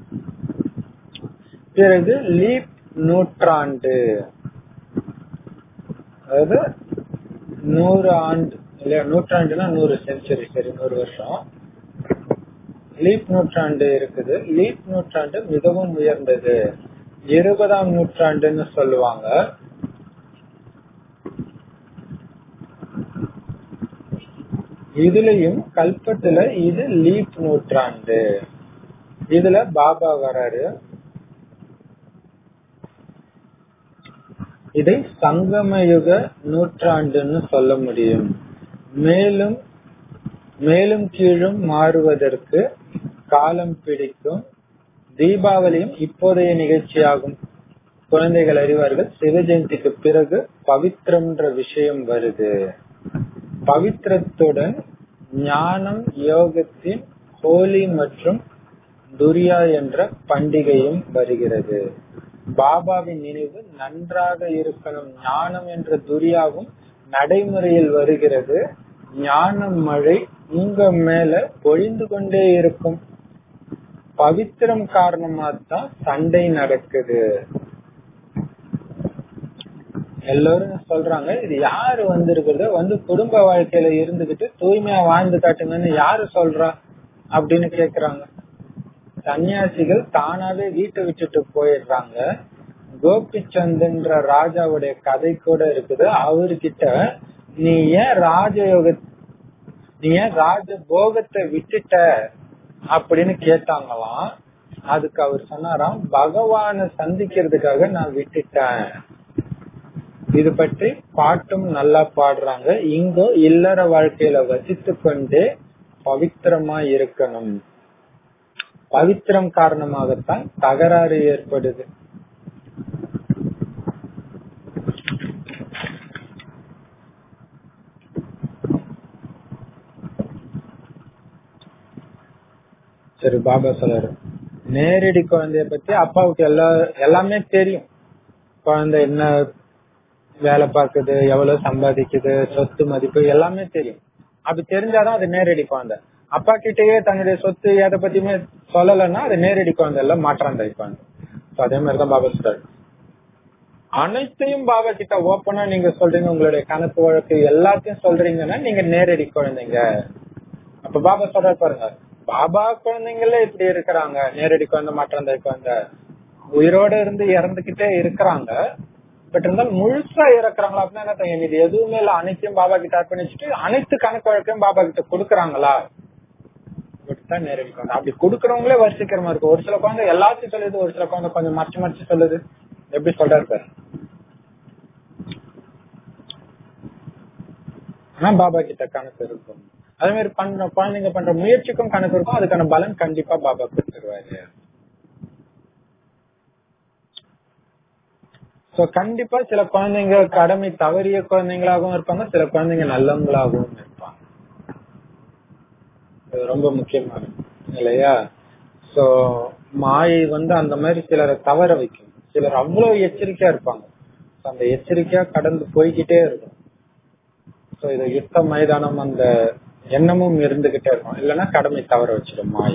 A: பிறகு லீப் நூற்றாண்டு அதாவது நூறு ஆண்டு இல்லையா நூற்றாண்டுனா நூறு செஞ்சுரி சரி நூறு வருஷம் லீப் நூற்றாண்டு இருக்குது லீப் நூற்றாண்டு மிகவும் உயர்ந்தது இருபதாம் நூற்றாண்டுன்னு சொல்லுவாங்க இதுலயும் கல்பத்துல இது லீப் நூற்றாண்டு இதுல பாபா வராரு இதை சங்கமயுக நூற்றாண்டுன்னு சொல்ல முடியும் மேலும் மேலும் கீழும் மாறுவதற்கு காலம் பிடிக்கும் தீபாவளியும் இப்போதைய நிகழ்ச்சியாகும் குழந்தைகள் அறிவார்கள் சிவஜெயந்திக்கு பிறகு பவித்ரம்ன்ற விஷயம் வருது பவித்திரத்துடன் ஞானம் யோகத்தின் ஹோலி மற்றும் துரியா என்ற பண்டிகையும் வருகிறது பாபாவின் நினைவு நன்றாக இருக்கணும் ஞானம் என்ற துரியாவும் நடைமுறையில் வருகிறது ஞானம் மழை உங்க மேல பொழிந்து கொண்டே இருக்கும் பவித்திரம் காரணமா தான் சண்டை நடக்குது எல்லாரும் சொல்றாங்க இது யாரு வந்திருக்கிறத வந்து குடும்ப வாழ்க்கையில இருந்துகிட்டு தூய்மையா வாழ்ந்து காட்டுங்கன்னு யாரு சொல்றா அப்படின்னு கேக்குறாங்க சன்னியாசிகள் தானாவே வீட்டை விட்டுட்டு போயிடுறாங்க கோபிச்சந்தன்ற ராஜாவுடைய கதை கூட இருக்குது அவர்கிட்ட நீ ஏன் ராஜயோக நீ ஏன் ராஜ போகத்தை விட்டுட்ட அப்படின்னு கேட்டாங்களாம் அதுக்கு அவர் சொன்னாராம் பகவான சந்திக்கிறதுக்காக நான் விட்டுட்டேன் இது பற்றி பாட்டும் நல்லா பாடுறாங்க இங்கோ இல்லற வாழ்க்கையில வசித்து கொண்டே பவித்திரமா இருக்கணும் பவித்திரம் காரணமாகத்தான் தகராறு ஏற்படுது சரி பாபா சொல்றாரு நேரடி குழந்தைய பத்தி அப்பாவுக்கு எல்லா எல்லாமே தெரியும் குழந்தை என்ன வேலை பார்க்குது எவ்வளவு சம்பாதிக்குது சொத்து மதிப்பு எல்லாமே தெரியும் அப்படி தெரிஞ்சாதான் அது நேரடி குழந்தை அப்பா கிட்டயே தன்னுடைய சொத்து எதை பத்தியுமே சொல்லலைன்னா அது நேரடி குழந்தை எல்லாம் மாற்றாந்த குழந்தை அதே மாதிரிதான் பாபா சொல்றாரு அனைத்தையும் பாபா கிட்ட ஓப்பனா நீங்க சொல்றீங்க உங்களுடைய கணக்கு வழக்கு எல்லாத்தையும் சொல்றீங்கன்னா நீங்க நேரடி குழந்தைங்க அப்ப பாபா சொல்ற பாருங்க பாபா குழந்தைங்களே இப்படி இருக்கிறாங்க நேரடி குழந்தை மாற்றாந்த குழந்தை உயிரோட இருந்து இறந்துகிட்டே இருக்கிறாங்க பட் இருந்தாலும் முழுசா இறக்குறாங்களா அப்படின்னா என்ன தெரியும் இது எதுவுமே இல்ல அனைத்தையும் பாபா கிட்ட அர்ப்பணிச்சுட்டு அனைத்து கணக்கு வழக்கையும் பாபா கிட்ட கொடுக்கறாங்களா தான் நேரடி குழந்தை அப்படி கொடுக்கறவங்களே வரிசைக்கிற மாதிரி இருக்கு ஒரு சில குழந்தை எல்லாத்தையும் சொல்லுது ஒரு சில குழந்தை கொஞ்சம் மறைச்சு மறைச்சு சொல்லுது எப்படி சொல்றாரு சார் ஆனா பாபா கிட்ட கணக்கு இருக்கும் அதே மாதிரி பண்ற குழந்தைங்க பண்ற முயற்சிக்கும் கணக்கு இருக்கும் அதுக்கான பலன் கண்டிப்பா பாபா கொடுத்துருவாரு சோ கண்டிப்பா சில குழந்தைங்க கடமை தவறிய குழந்தைங்களாகவும் இருப்பாங்க சில குழந்தைங்க நல்லவங்களாகவும் இருப்பாங்க இது ரொம்ப முக்கியமானது இல்லையா சோ மாயை வந்து அந்த மாதிரி சிலரை தவற வைக்கும் சிலர் அவ்வளவு எச்சரிக்கையா இருப்பாங்க So, அந்த எச்சரிக்கையா கடந்து போய்கிட்டே இருக்கும் சோ இது யுத்த மைதானம் அந்த எண்ணமும் இருந்துகிட்டே இருக்கும் இல்லைன்னா கடமை தவற வச்சிடும் மாயை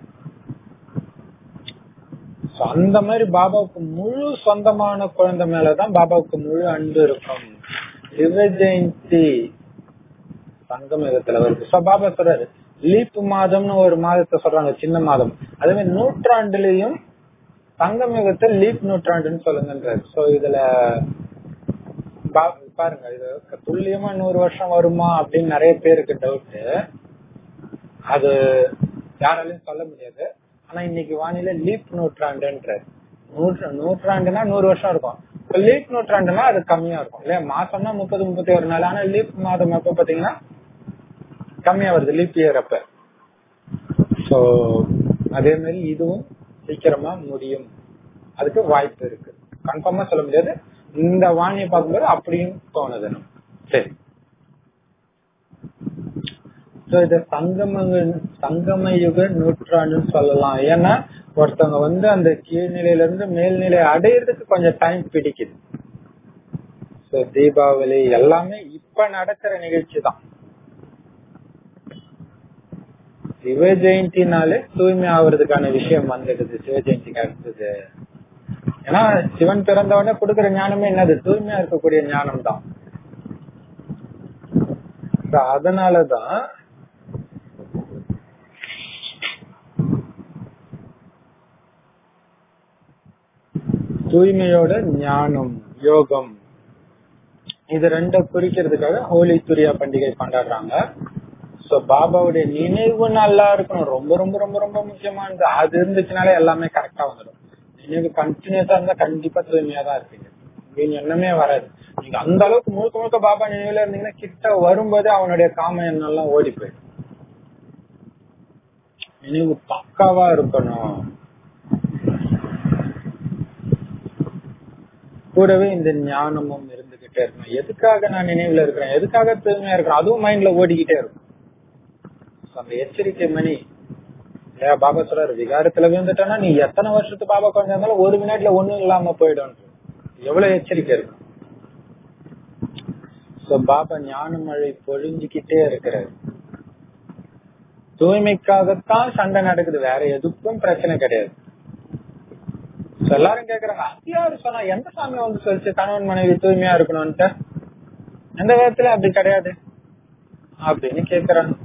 A: So, அந்த மாதிரி பாபாவுக்கு முழு சொந்தமான குழந்தை மேலதான் பாபாவுக்கு முழு அன்பு இருக்கும் சிவ ஜெயந்தி சங்கமேகத்துல வருது So, பாபா சொல்றாரு லீப் மாதம்னு ஒரு மாதத்தை சொல்றாங்க சின்ன மாதம் அதே மாதிரி நூற்றாண்டுலயும் சங்கமேகத்தை லீப் நூற்றாண்டுன்னு சொல்லுங்கன்றாரு சோ இதுல பா- பாருங்க இது துல்லியமா நூறு வருஷம் வருமா அப்படின்னு நிறைய பேருக்கு டவுட் அது யாராலையும் சொல்ல முடியாது ஆனா இன்னைக்கு வானிலை லீப் நூற்றாண்டுன்றாரு நூற்று நூற்றாண்டுனா நூறு வருஷம் இருக்கும் இப்ப லீப் நூற்றாண்டுனா அது கம்மியா இருக்கும் இல்லையா மாசம்னா முப்பது முப்பத்தி ஒரு நாள் ஆனா லீப் மாதம் அப்ப பாத்தீங்கன்னா கம்மியா வருது லீப் இயர் அப்ப சோ அதே மாதிரி இதுவும் சீக்கிரமா முடியும் அதுக்கு வாய்ப்பு இருக்கு கன்ஃபார்மா சொல்ல முடியாது இந்த வாணியை பார்க்கும்போது அப்படியும் தோணுது நமக்கு. சரி சோ இத சங்கம சங்கம யுக நூற்றாண்டுன்னு சொல்லலாம் ஏன்னா ஒருத்தவங்க வந்து அந்த கீழ்நிலையில இருந்து மேல்நிலை அடையிறதுக்கு கொஞ்சம் டைம் பிடிக்குது சோ தீபாவளி எல்லாமே இப்ப நடக்கிற நிகழ்ச்சி தான் சிவ ஜெயந்தினாலே தூய்மை ஆகுறதுக்கான விஷயம் வந்துடுது சிவ ஜெயந்திக்கு அடுத்தது ஏன்னா சிவன் பிறந்தவொடனே கொடுக்கிற ஞானமே என்னது தூய்மையா இருக்கக்கூடிய ஞானம் தான் So, அதனாலதான் தூய்மையோட ஞானம் யோகம் இது ரெண்ட குறிக்கிறதுக்காக ஹோலி துரியா பண்டிகை கொண்டாடுறாங்க சோ பாபாவுடைய நினைவு நல்லா இருக்கணும் ரொம்ப ரொம்ப ரொம்ப ரொம்ப முக்கியமானது அது இருந்துச்சுனாலே எல்லாமே கரெக்டா வந்துடும் நினைவு கண்டினியூஸா இருந்தா கண்டிப்பா தூய்மையா தான் இருப்பீங்க நீங்க எண்ணமே வராது நீங்க அந்த அளவுக்கு முழுக்க முழுக்க பாபா நினைவுல இருந்தீங்கன்னா கிட்ட வரும்போது அவனுடைய காம எண்ணம் எல்லாம் ஓடி போயிடும் நினைவு பக்காவா இருக்கணும் கூடவே இந்த ஞானமும் இருந்துகிட்டே இருக்கணும் எதுக்காக நான் நினைவுல இருக்கிறேன் எதுக்காக தூய்மையா இருக்கிறேன் அதுவும் மைண்ட்ல ஓடிக்கிட்டே இருக்கும் So, அந்த எச்சரிக்கை மணி இல்லையா பாபா சொல்றாரு விகாரத்துல விழுந்துட்டேன்னா நீ எத்தனை வருஷத்து பாபா கொஞ்சம் இருந்தாலும் ஒரு மினிட்ல ஒண்ணும் இல்லாம போயிடும் எவ்வளவு எச்சரிக்கை இருக்கும் சோ பாபா ஞான மழை பொழிஞ்சுக்கிட்டே இருக்கிறாரு தூய்மைக்காகத்தான் சண்டை நடக்குது வேற எதுக்கும் பிரச்சனை கிடையாது So, எல்லாரும் கேக்குறாங்க அத்தியாரு சொன்னா எந்த சாமி வந்து சொல்லிச்சு கணவன் மனைவி தூய்மையா இருக்கணும்ட்டு எந்த விதத்துல அப்படி கிடையாது அப்படின்னு கேக்குறாங்க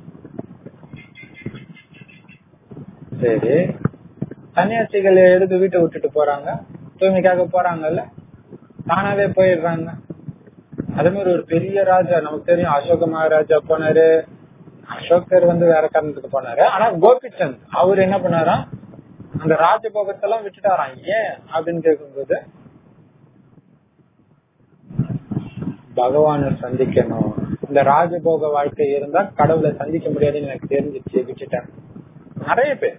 A: சரி சன்னியாசிகள் எதுக்கு வீட்டை விட்டுட்டு போறாங்க தூய்மைக்காக போறாங்கல்ல தானாவே போயிடுறாங்க அதே மாதிரி ஒரு பெரிய ராஜா நமக்கு தெரியும் அசோக மகாராஜா போனாரு அசோகர் வந்து வேற காரணத்துக்கு போனாரு ஆனா கோபிச்சந்த் அவர் என்ன பண்ணாராம் அந்த ராஜபோகத்தெல்லாம் விட்டுட்டாராம் ஏன் அப்படின்னு கேட்கும்போது பகவானை சந்திக்கணும் இந்த ராஜபோக வாழ்க்கை இருந்தா கடவுளை சந்திக்க முடியாதுன்னு எனக்கு தெரிஞ்சிச்சு விட்டுட்டேன் நிறைய பேர்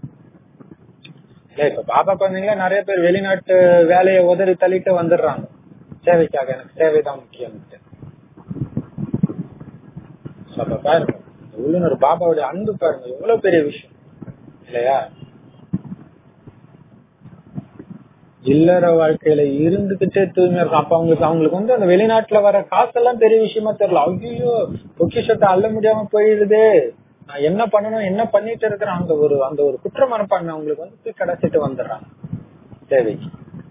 A: இல்ல இப்ப பாபா குழந்தைங்கள நிறைய பேர் வெளிநாட்டு வேலையை உதறி தள்ளிட்டு வந்துடுறாங்க சேவைக்காக எனக்கு சேவைதான் முக்கியம் பாருங்க இந்த உள்ளுணர் பாபாவுடைய அன்பு பாருங்க எவ்வளவு பெரிய விஷயம் இல்லையா இல்லற வாழ்க்கையில இருந்துகிட்டே தூய்மையா இருக்கும் அப்ப அவங்களுக்கு அவங்களுக்கு வந்து அந்த வெளிநாட்டுல வர காசெல்லாம் பெரிய விஷயமா தெரியல ஐயோ பொக்கிஷத்தை அள்ள முடியாம போயிடுது நான் என்ன பண்ணணும் என்ன பண்ணிட்டு இருக்கிறேன் அந்த ஒரு அந்த ஒரு குற்ற மனப்பான்மை அவங்களுக்கு வந்து போய் கிடைச்சிட்டு வந்துடுறாங்க தேவைக்கு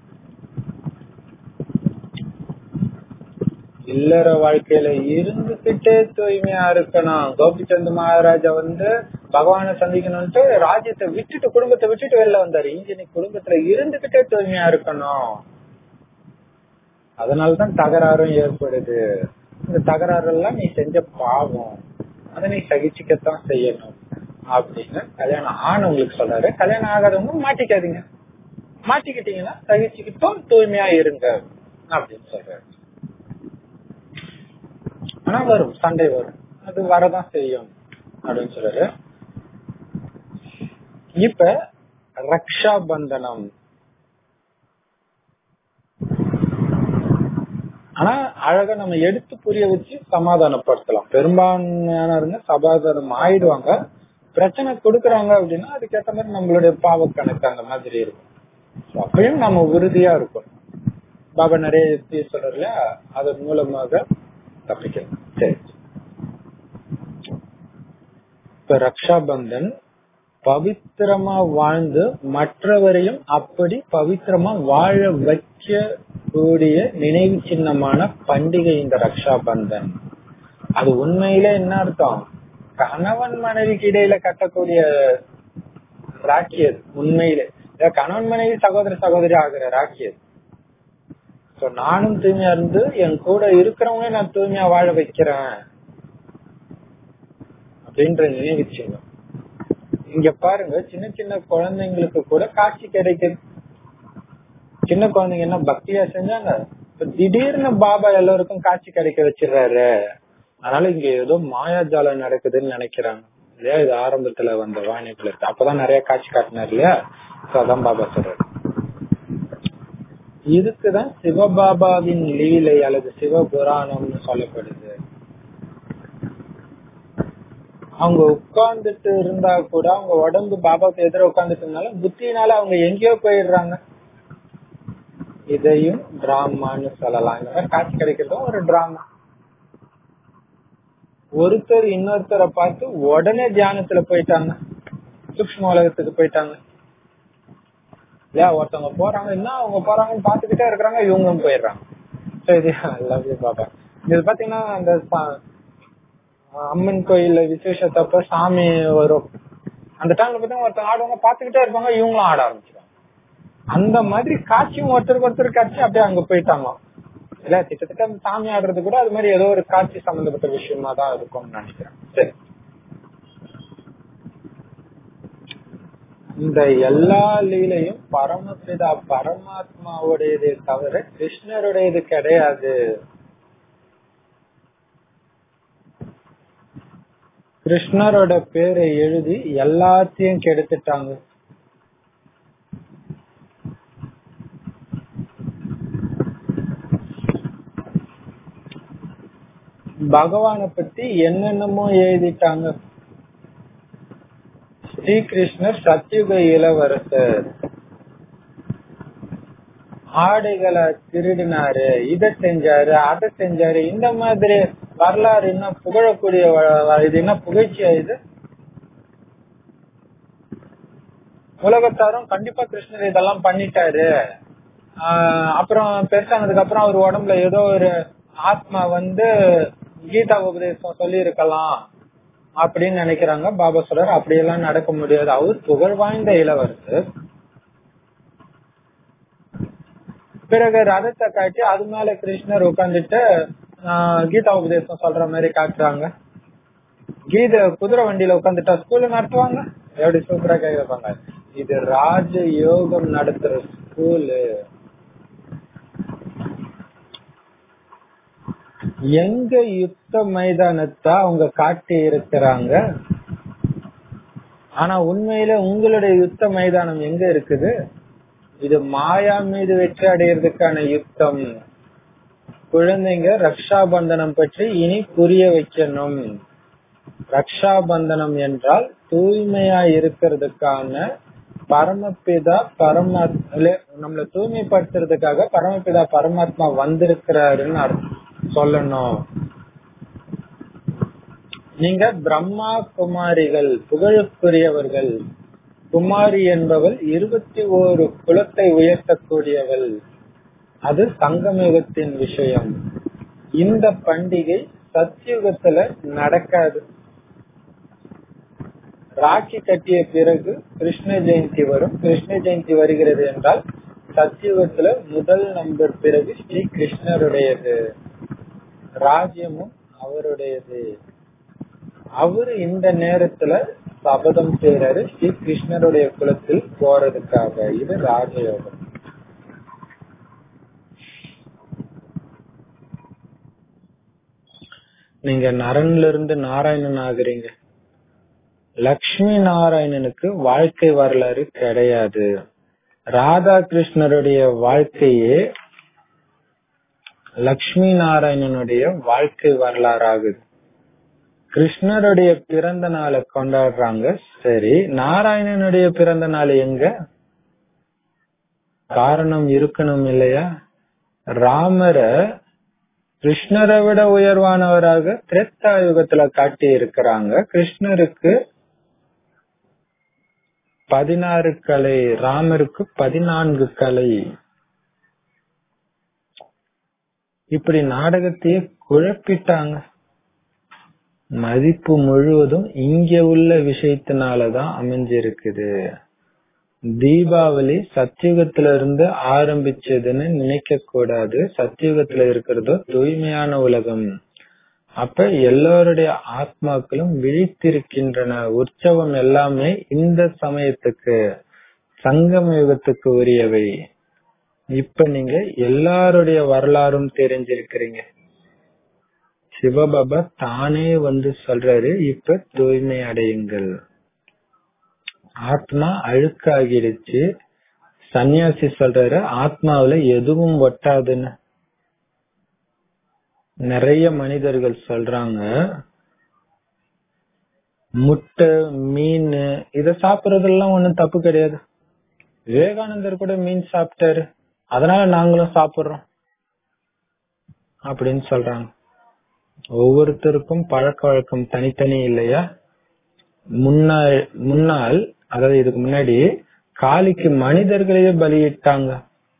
A: இல்லற வாழ்க்கையில இருந்துகிட்டே தூய்மையா இருக்கணும் கோபிச்சந்த் மகாராஜா வந்து பகவானை சந்திக்கணும்ட்டு ராஜ்யத்தை விட்டுட்டு குடும்பத்தை விட்டுட்டு வெளில வந்தாரு இங்க குடும்பத்துல இருந்துகிட்டே தூய்மையா இருக்கணும் அதனாலதான் தகராறும் ஏற்படுது இந்த தகராறு எல்லாம் நீ செஞ்ச பாவம் அதை நீ சகிச்சுக்கத்தான் செய்யணும் அப்படின்னு கல்யாணம் ஆனவங்களுக்கு சொல்றாரு கல்யாணம் ஆகாதவங்க மாட்டிக்காதீங்க மாட்டிக்கிட்டீங்கன்னா சகிச்சுக்கிட்டும் தூய்மையா இருங்க அப்படின்னு சொல்றாரு ஆனா வரும் சண்டை வரும் அது வரதான் செய்யும் அப்படின்னு சொல்றாரு இப்ப ரக்ஷா பந்தனம் ஆனா அழகா நம்ம எடுத்து புரிய வச்சு சமாதானப்படுத்தலாம் பெரும்பான்மையானவங்க சமாதானம் ஆயிடுவாங்க பிரச்சனை கொடுக்கறாங்க அப்படின்னா அதுக்கேற்ற மாதிரி நம்மளுடைய பாவ கணக்கு அந்த மாதிரி இருக்கும் So, அப்பயும் நம்ம உறுதியா இருக்கும் பாபா நிறைய யுக்தி சொல்றதுல அதன் மூலமாக தப்பிக்கலாம் சரி இப்ப ரக்ஷாபந்தன் பவித்திரமா வாழ்ந்து மற்றவரையும் அப்படி பவித்திரமா வாழ வைக்க கூடிய நினைவு சின்னமான பண்டிகை இந்த ரக்ஷாபந்தன் அது உண்மையில என்ன அர்த்தம் கணவன் மனைவிக்கு இடையில கட்டக்கூடிய ராக்கி அது உண்மையிலே ஏன் கணவன் மனைவி சகோதர சகோதரி ஆகிற ராக்கி அது So, நானும் தூய்மையா இருந்து என் கூட இருக்கிறவங்க நான் தூய்மையா வாழ வைக்கிறேன் அப்படின்ற நினைவு சின்னம் இங்க பாருங்க சின்ன சின்ன குழந்தைங்களுக்கு கூட காட்சி கிடைக்குது சின்ன குழந்தைங்க என்ன பக்தியா செஞ்சாங்க இப்ப திடீர்னு பாபா எல்லாருக்கும் காட்சி கிடைக்க வச்சிடுறாரு அதனால இங்க ஏதோ மாயாஜாலம் நடக்குதுன்னு நினைக்கிறாங்க இல்லையா இது ஆரம்பத்துல வந்த வாணிப்புல இருக்கு அப்பதான் நிறைய காட்சி காட்டினார் இல்லையா So, அதான் பாபா சொல்றாரு இதுக்குதான் சிவபாபாவின் லீலை அல்லது சிவபுராணம்னு சொல்லப்படுது அவங்க உட்கார்ந்துட்டு இருந்தா கூட அவங்க உடம்பு பாபாவுக்கு எதிர உட்கார்ந்துட்டு இருந்தாலும் புத்தினால அவங்க எங்கேயோ போயிடுறாங்க இதையும் டிராமான்னு சொல்லலாம் இந்த மாதிரி காட்சி கிடைக்கிறதும் ஒரு டிராமா ஒருத்தர் இன்னொருத்தரை பார்த்து உடனே தியானத்துல போயிட்டாங்க சூக்ஷ்ம உலகத்துக்கு போயிட்டாங்க இல்லையா ஒருத்தவங்க போறாங்க என்ன அவங்க போறாங்கன்னு பாத்துக்கிட்டே இருக்கிறாங்க இவங்களும் போயிடுறாங்க So, இது லவ் யூ பாபா இது பாத்தீங்கன்னா அந்த பா- அம்மன் கோயில்ல விசேஷத்தப்ப சாமி வரும் அந்த டைம்ல பாத்தீங்கன்னா ஒருத்தங்க ஆடுவாங்க பாத்துக்கிட்டே இருப்பாங்க இவங்களும் ஆட ஆரம்பிச்சிருவாங்க அந்த மாதிரி காட்சியும் ஒருத்தருக்கு ஒருத்தர் காட்சி அப்படியே அங்க போயிட்டாங்க இல்ல கிட்டத்தட்ட அந்த சாமி ஆடுறது கூட அது மாதிரி ஏதோ ஒரு காட்சி சம்பந்தப்பட்ட விஷயமா தான் இருக்கும்னு நினைக்கிறேன் சரி இந்த எல்லா லீலையும் பரமபிதா பரமாத்மாவுடையதே தவிர கிருஷ்ணருடையது கிடையாது கிருஷ்ணரோட பேரை எழுதி எல்லாத்தையும் கெடுத்துட்டாங்க பகவானை பத்தி என்னென்னமோ எழுதிட்டாங்க ஸ்ரீகிருஷ்ணர் சத்யுக இளவரசர் ஆடைகளை திருடினாரு இத செஞ்சாரு அதை செஞ்சாரு இந்த மாதிரி வரலாறு என்ன புகழக்கூடிய வ- வ- இது என்ன புகழ்ச்சியா இது உலகத்தாரும் கண்டிப்பா கிருஷ்ணர் இதெல்லாம் பண்ணிட்டாரு ஆஹ் அப்புறம் பெருசானதுக்கு அப்புறம் அவர் உடம்புல ஏதோ ஒரு ஆத்மா வந்து கீதா உபதேசம் சொல்லி இருக்கலாம் அப்படின்னு நினைக்கிறாங்க பாபா சொல்றாரு அப்படியெல்லாம் நடக்க முடியாது அவர் புகழ் வாய்ந்த இளவரசர் பிறகு ரதத்தை காட்டி அது மேல கிருஷ்ணர் உட்காந்துட்டு கீதா உபதேசம் சொல்ற மாதிரி காட்டுறாங்க கீத குதிரை வண்டியில உட்காந்துட்டா ஸ்கூல்ல நடத்துவாங்க எப்படி சூப்பரா கேட்பாங்க இது ராஜ யோகம் நடத்துற ஸ்கூலு எங்க யுத்த மைதானத்தை அவங்க காட்டி இருக்கிறாங்க ஆனா உண்மையில உங்களுடைய யுத்த மைதானம் எங்க இருக்குது இது மாயா மீது வெற்றி அடையிறதுக்கான யுத்தம் குழந்தைங்க ரக்ஷா பந்தனம் பற்றி இனி புரிய வைக்கணும் ரக்ஷா பந்தனம் என்றால் தூய்மையா இருக்கிறதுக்கான பரமபிதா பரமாத்மா இல்ல, நம்மள தூய்மைப்படுத்துறதுக்காக பரமபிதா பரமாத்மா வந்திருக்கிறாருன்னு அர்த்தம் சொல்லணும் நீங்க பிரம்மா குமாரிகள் புகழுக்குரியவர்கள் குமாரி என்பவள் இருபத்தி ஓரு குலத்தை உயர்த்தக்கூடியவள் அது சங்கமயுகத்தின் விஷயம் இந்த பண்டிகை சத்தியுகத்துல நடக்காது ராக்கி கட்டிய பிறகு கிருஷ்ண ஜெயந்தி வரும் கிருஷ்ண ஜெயந்தி வருகிறது என்றால் சத்தியுகத்துல முதல் நம்பர் பிறகு ஸ்ரீ கிருஷ்ணருடையது ராஜ்யமும் அவருடையது அவரு இந்த நேரத்துல சபதம் செய்யறாரு ஸ்ரீ கிருஷ்ணருடைய குலத்தில் போறதுக்காக இது ராஜயோகம் நீங்க நரன்ல இருந்து நாராயணன் ஆகுறீங்க லக்ஷ்மி நாராயணனுக்கு வாழ்க்கை வரலாறு கிடையாது ராதாகிருஷ்ணருடைய வாழ்க்கையே லக்ஷ்மி நாராயணனுடைய வாழ்க்கை வரலாறு ஆகுது கிருஷ்ணருடைய பிறந்த நாளை கொண்டாடுறாங்க சரி நாராயணனுடைய பிறந்த நாள் எங்க காரணம் இருக்கணும் இல்லையா ராமரை கிருஷ்ணரை விட உயர்வானவராக திரேத்தா யுகத்துல காட்டி இருக்கிறாங்க கிருஷ்ணருக்கு பதினாறு கலை ராமருக்கு பதினான்கு கலை இப்படி நாடகத்தையே குழப்பிட்டாங்க மதிப்பு முழுவதும் இங்க உள்ள விஷயத்தினாலதான் அமைஞ்சிருக்குது தீபாவளி சத்தியுகத்துல இருந்து ஆரம்பிச்சதுன்னு நினைக்க கூடாது சத்தியுகத்துல இருக்கிறதோ தூய்மையான உலகம் அப்ப எல்லோருடைய ஆத்மாக்களும் விழித்திருக்கின்றன உற்சவம் எல்லாமே இந்த சமயத்துக்கு சங்கம யுகத்துக்கு உரியவை இப்ப நீங்க எல்லாருடைய வரலாறும் தெரிஞ்சிருக்கிறீங்க சிவபாபா தானே வந்து சொல்றாரு இப்ப தூய்மை அடையுங்கள் ஆத்மா அழுக்காகிடுச்சு சன்னியாசி சொல்றாரு ஆத்மாவில எதுவும் ஒட்டாதுன்னு நிறைய மனிதர்கள் சொல்றாங்க முட்டை மீன் இத சாப்பிடறதெல்லாம் ஒண்ணும் தப்பு கிடையாது விவேகானந்தர் கூட மீன் சாப்பிட்டாரு அதனால நாங்களும் சாப்பிடுறோம் அப்படின்னு சொல்றாங்க ஒவ்வொருத்தருக்கும் பழக்க வழக்கம் தனித்தனி இல்லையா முன்னாள் முன்னால் அதாவது இதுக்கு முன்னாடி காளிக்கு மனிதர்களையே பலியிட்டாங்க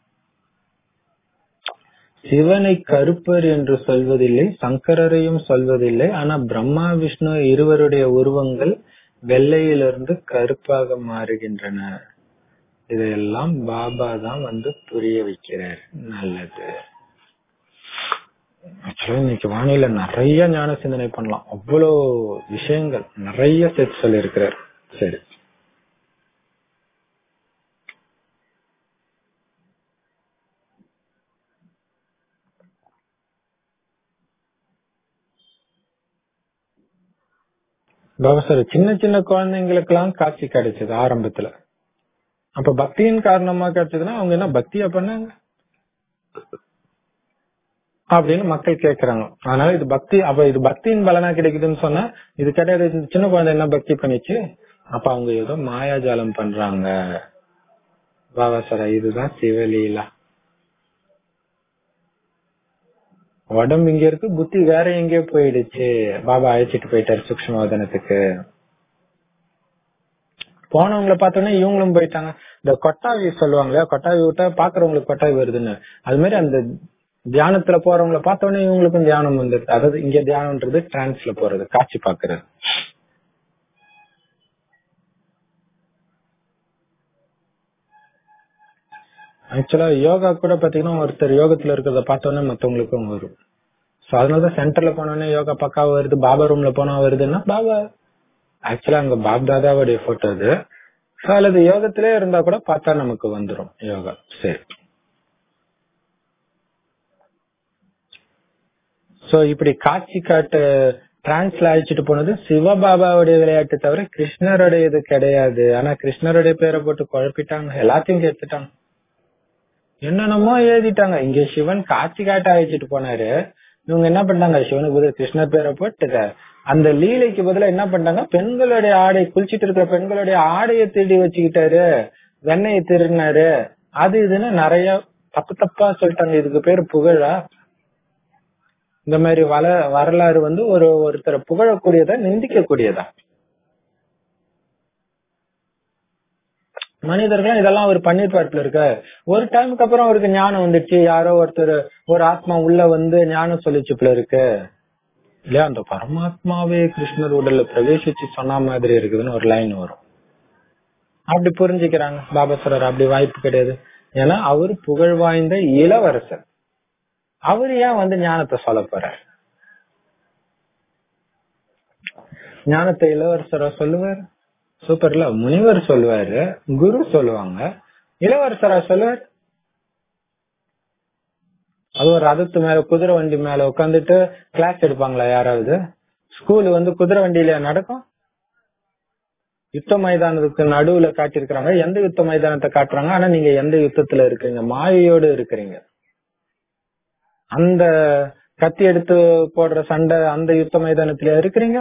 A: சிவனை கருப்பர் என்று சொல்வதில்லை சங்கரரையும் சொல்வதில்லை ஆனா பிரம்மா விஷ்ணு இருவருடைய உருவங்கள் வெள்ளையிலிருந்து கருப்பாக மாறுகின்றன இதையெல்லாம் பாபா தான் வந்து புரிய வைக்கிறார் நல்லது ஆக்சுவலா இன்னைக்கு வானிலை நிறைய ஞான சிந்தனை பண்ணலாம் அவ்வளோ விஷயங்கள் நிறைய சேர்த்து சொல்லி இருக்கிறார் சரி பாபா சார் சின்ன சின்ன குழந்தைங்களுக்கு எல்லாம் காட்சி கிடைச்சது ஆரம்பத்துல அப்ப பக்தியின் காரணமா கிடைச்சதுன்னா அவங்க என்ன பக்தியா பண்ணாங்க அப்படின்னு மக்கள் கேக்குறாங்க அதனால இது பக்தி அப்ப இது பக்தியின் பலனா கிடைக்குதுன்னு சொன்னா இது கிடையாது இந்த சின்ன குழந்தை என்ன பக்தி பண்ணிச்சு அப்ப அவங்க ஏதோ மாயாஜாலம் பண்றாங்க பாபா சார் இதுதான் சிவலீலா உடம்பு இங்க இருக்கு புத்தி வேற எங்கேயோ போயிடுச்சு பாபா அழைச்சிட்டு போயிட்டாரு சூக்மவதனத்துக்கு போனவங்களை பார்த்தோன்னே இவங்களும் போயிட்டாங்க இந்த கொட்டாவி சொல்லுவாங்க கொட்டாவி விட்டா பாக்குறவங்களுக்கு கொட்டாவி வருதுன்னு அது மாதிரி அந்த தியானத்துல போறவங்கள பார்த்தோன்னே இவங்களுக்கும் தியானம் வந்துருது அதாவது இங்க தியானம்ன்றது டிரான்ஸ்ல போறது காட்சி பாக்குறது ஆக்சுவலா யோகா கூட பாத்தீங்கன்னா ஒருத்தர் யோகத்துல இருக்கிறத பார்த்தோன்னே மத்தவங்களுக்கும் வரும் சோ அதனாலதான் சென்டர்ல போனோடனே யோகா பக்காவா வருது பாபா ரூம்ல போனா வருதுன்னா பாபா ஆக்சுவலா அங்க பாப் தாதாவுடைய போட்டோ அது சோ அல்லது யோகத்திலே இருந்தா கூட பார்த்தா நமக்கு வந்துரும் யோகா சரி சோ இப்படி காட்சி காட்டு டிரான்ஸ்ல அழைச்சிட்டு போனது சிவபாபாவுடைய விளையாட்டு தவிர கிருஷ்ணருடைய இது கிடையாது ஆனா கிருஷ்ணருடைய பேரை போட்டு குழப்பிட்டாங்க எல்லாத்தையும் கேட்டுட்டாங்க என்னென்னமோ எழுதிட்டாங்க இங்க சிவன் காட்சி காட்ட அழைச்சிட்டு போனாரு இவங்க என்ன பண்ணாங்க சிவனுக்கு பதில் கிருஷ்ணர் பேரை போட்டு அந்த லீலைக்கு பதிலா என்ன பண்ணாங்க பெண்களுடைய ஆடை குளிச்சிட்டு இருக்கிற பெண்களுடைய ஆடையை திருடி வச்சுக்கிட்டாரு வெண்ணையை திருடினாரு அது இதுன்னு நிறைய தப்பு தப்பா சொல்லிட்டாங்க இதுக்கு பேரு புகழா இந்த மாதிரி வள வரலாறு வந்து ஒரு ஒருத்தரை புகழக்கூடியதா நிந்திக்க கூடியதா மனிதர்கள் இதெல்லாம் அவர் பண்ணிருப்பாருல இருக்க ஒரு டைமுக்கு அப்புறம் அவருக்கு ஞானம் வந்துச்சு யாரோ ஒருத்தர் ஒரு ஆத்மா உள்ள வந்து ஞானம் சொல்லிச்சுப்புல இருக்கு இல்லையா அந்த பரமாத்மாவே கிருஷ்ணர் உடல்ல பிரவேசிச்சு சொன்ன மாதிரி இருக்குதுன்னு ஒரு லைன் வரும் அப்படி புரிஞ்சுக்கிறாங்க பாபாசுரர் அப்படி வாய்ப்பு கிடையாது ஏன்னா அவர் புகழ் வாய்ந்த இளவரசர் அவர் ஏன் வந்து ஞானத்தை சொல்ல போறார் ஞானத்தை இளவரசரா சொல்லுவார் சூப்பர்ல முனிவர் சொல்லுவாரு குரு சொல்லுவாங்க இளவரசரா சொல்லுவார் அது ஒரு ரதத்து மேல குதிரை வண்டி மேல உட்காந்துட்டு கிளாஸ் எடுப்பாங்களா யாராவது ஸ்கூல் வந்து குதிரை வண்டியில நடக்கும் யுத்த மைதானத்துக்கு நடுவுல காட்டியிருக்கிறாங்க எந்த யுத்த மைதானத்தை காட்டுறாங்க ஆனா நீங்க எந்த யுத்தத்துல இருக்கிறீங்க மாயையோடு இருக்கிறீங்க அந்த கத்தி எடுத்து போடுற சண்டை அந்த யுத்த மைதானத்துல இருக்கிறீங்க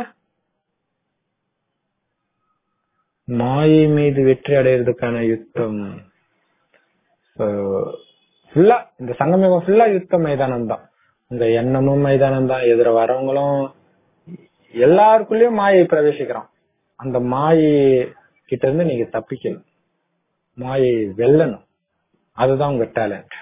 A: மாயை மீது வெற்றி அடையிறதுக்கான யுத்தம் ஃபுல்லா இந்த சங்கமேகம் ஃபுல்லா யுத்த மைதானம் தான் உங்க எண்ணமும் மைதானம் தான் எதிர வரவங்களும் எல்லாருக்குள்ளயும் மாயை பிரவேசிக்கிறான் அந்த மாயை கிட்ட இருந்து நீங்க தப்பிக்கணும் மாயை வெல்லணும் அதுதான் உங்க டேலண்ட்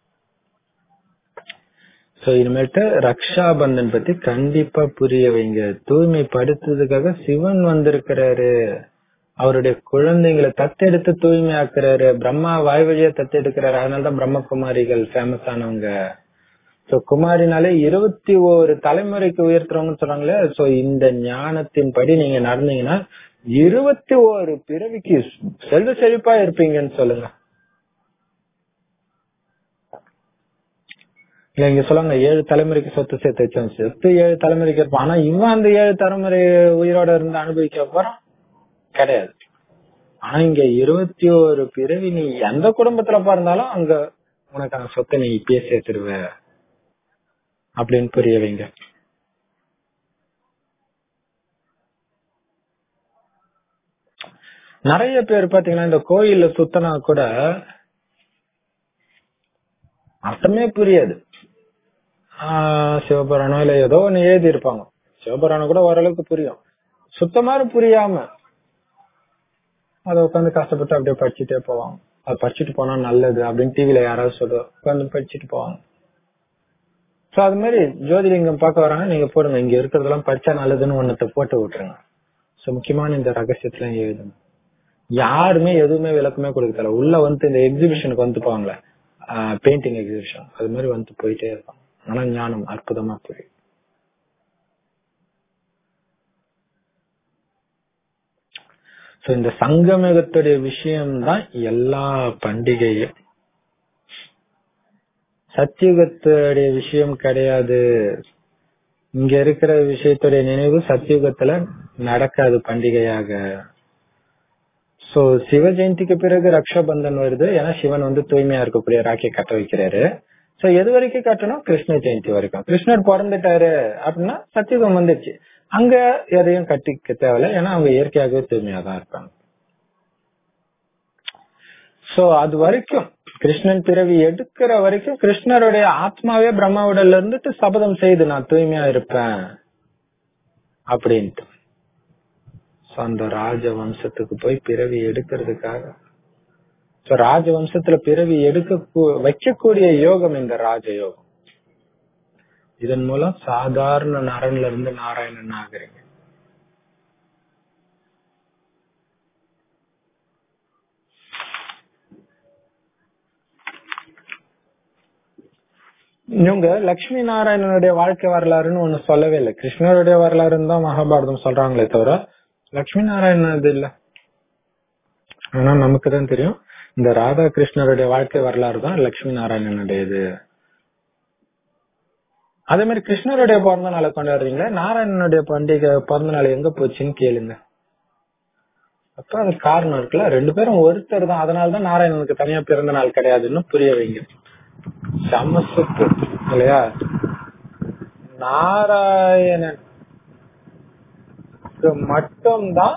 A: சோ இனிமேட்டு ரக்ஷா பந்தன் பத்தி கண்டிப்பா புரிய வைங்க தூய்மைப்படுத்துறதுக்காக சிவன் வந்திருக்கிறாரு அவருடைய குழந்தைங்களை தத்தெடுத்து தூய்மையாக்குறாரு பிரம்மா வாய் வழியா தத்தெடுக்கிறாரு அதனாலதான் பிரம்மகுமாரிகள் ஃபேமஸ் ஆனவங்க சோ குமாரினாலே இருபத்தி ஒரு தலைமுறைக்கு உயர்த்துறவங்கன்னு சொல்றாங்களே சோ இந்த ஞானத்தின் படி நீங்க நடந்தீங்கன்னா இருபத்தி ஒரு பிறவிக்கு செல்வ செழிப்பா இருப்பீங்கன்னு சொல்லுங்க இல்ல இங்க சொல்லுவாங்க ஏழு தலைமுறைக்கு சொத்து சேர்த்து வச்சோம் சொத்து ஏழு தலைமுறைக்கு இருப்பான் ஆனா இவன் அந்த ஏழு தலைமுறை உயிரோட இருந்து அனுபவிக்க போறான் கிடையாது ஆனா இங்க இருபத்தி ஒரு பிறவி நீ எந்த குடும்பத்துல பிறந்தாலும் அங்க உனக்கு அந்த சொத்தை நீ இப்பயே சேர்த்துருவ அப்படின்னு புரிய வைங்க நிறைய பேர் பாத்தீங்கன்னா இந்த கோயில்ல சுத்தனா கூட அர்த்தமே புரியாது ஆஹ் சிவபுராணம் இல்ல ஏதோ ஒண்ணு எழுதி இருப்பாங்க சிவபுராணம் கூட ஓரளவுக்கு புரியும் சுத்தமா புரியாம அதை உட்காந்து கஷ்டப்பட்டு அப்படியே படிச்சுட்டே போவாங்க அது படிச்சுட்டு போனா நல்லது அப்படின்னு டிவில யாராவது சொல்லுவோம் உட்காந்து படிச்சுட்டு போவாங்க சோ அது மாதிரி ஜோதிலிங்கம் பார்க்க வராங்க நீங்க போடுங்க இங்க இருக்கிறதெல்லாம் படிச்சா நல்லதுன்னு ஒன்னத்தை போட்டு விட்டுருங்க சோ முக்கியமான இந்த ரகசியத்துல எழுதுங்க யாருமே எதுவுமே விளக்கமே கொடுக்கல உள்ள வந்து இந்த எக்ஸிபிஷனுக்கு வந்து போவாங்களே பெயிண்டிங் எக்ஸிபிஷன் அது மாதிரி வந்து போயிட்டே இருப்பாங்க ஆனா ஞானம் அற்புதமா புரியும் சோ இந்த சங்கமேகத்துடைய விஷயம்தான் எல்லா பண்டிகையும் சத்தியுகத்துடைய விஷயம் கிடையாது இங்க இருக்கிற விஷயத்துடைய நினைவு சத்தியுகத்துல நடக்காது பண்டிகையாக சோ சிவ ஜெயந்திக்கு பிறகு ரக்ஷாபந்தன் வருது ஏன்னா சிவன் வந்து தூய்மையா இருக்கக்கூடிய ராக்கி கட்ட வைக்கிறாரு சோ எது வரைக்கும் கட்டணும் கிருஷ்ண ஜெயந்தி வரைக்கும் கிருஷ்ணர் பிறந்துட்டாரு அப்படின்னா சத்தியுகம் வந்துருச்சு அங்க எதையும் கட்டிக்க தேவையில்ல ஏன்னா அவங்க இயற்கையாகவே தூய்மையா தான் இருப்பாங்க சோ அது வரைக்கும் கிருஷ்ணன் பிறவி எடுக்கிற வரைக்கும் கிருஷ்ணருடைய ஆத்மாவே பிரம்மா உடல்ல இருந்துட்டு சபதம் செய்து நான் தூய்மையா இருப்பேன் அப்படின்ட்டு சோ அந்த ராஜ வம்சத்துக்கு போய் பிறவி எடுக்கிறதுக்காக சோ ராஜ வம்சத்துல பிறவி எடுக்க வைக்கக்கூடிய யோகம் இந்த ராஜ யோகம் இதன் மூலம் சாதாரண நரன்ல இருந்து நாராயணன் ஆகுறீங்க இவங்க லட்சுமி நாராயணனுடைய வாழ்க்கை வரலாறுன்னு ஒண்ணு சொல்லவே இல்லை கிருஷ்ணருடைய வரலாறுன்னு தான் மகாபாரதம் சொல்றாங்களே தவிர லட்சுமி நாராயணன் அது இல்ல ஆனா நமக்கு தான் தெரியும் இந்த ராதா கிருஷ்ணருடைய வாழ்க்கை வரலாறு தான் லட்சுமி நாராயணனுடையது அதே மாதிரி கிருஷ்ணருடைய பிறந்த நாளை கொண்டாடுறீங்களா நாராயணனுடைய பண்டிகை பிறந்த நாள் எங்க போச்சுன்னு கேளுங்க அப்ப அது காரணம் இருக்குல்ல ரெண்டு பேரும் ஒருத்தர் தான் அதனாலதான் நாராயணனுக்கு தனியா பிறந்த நாள் கிடையாதுன்னு புரிய வைங்க செம்ம சுத்து இல்லையா நாராயணன் மட்டும்தான்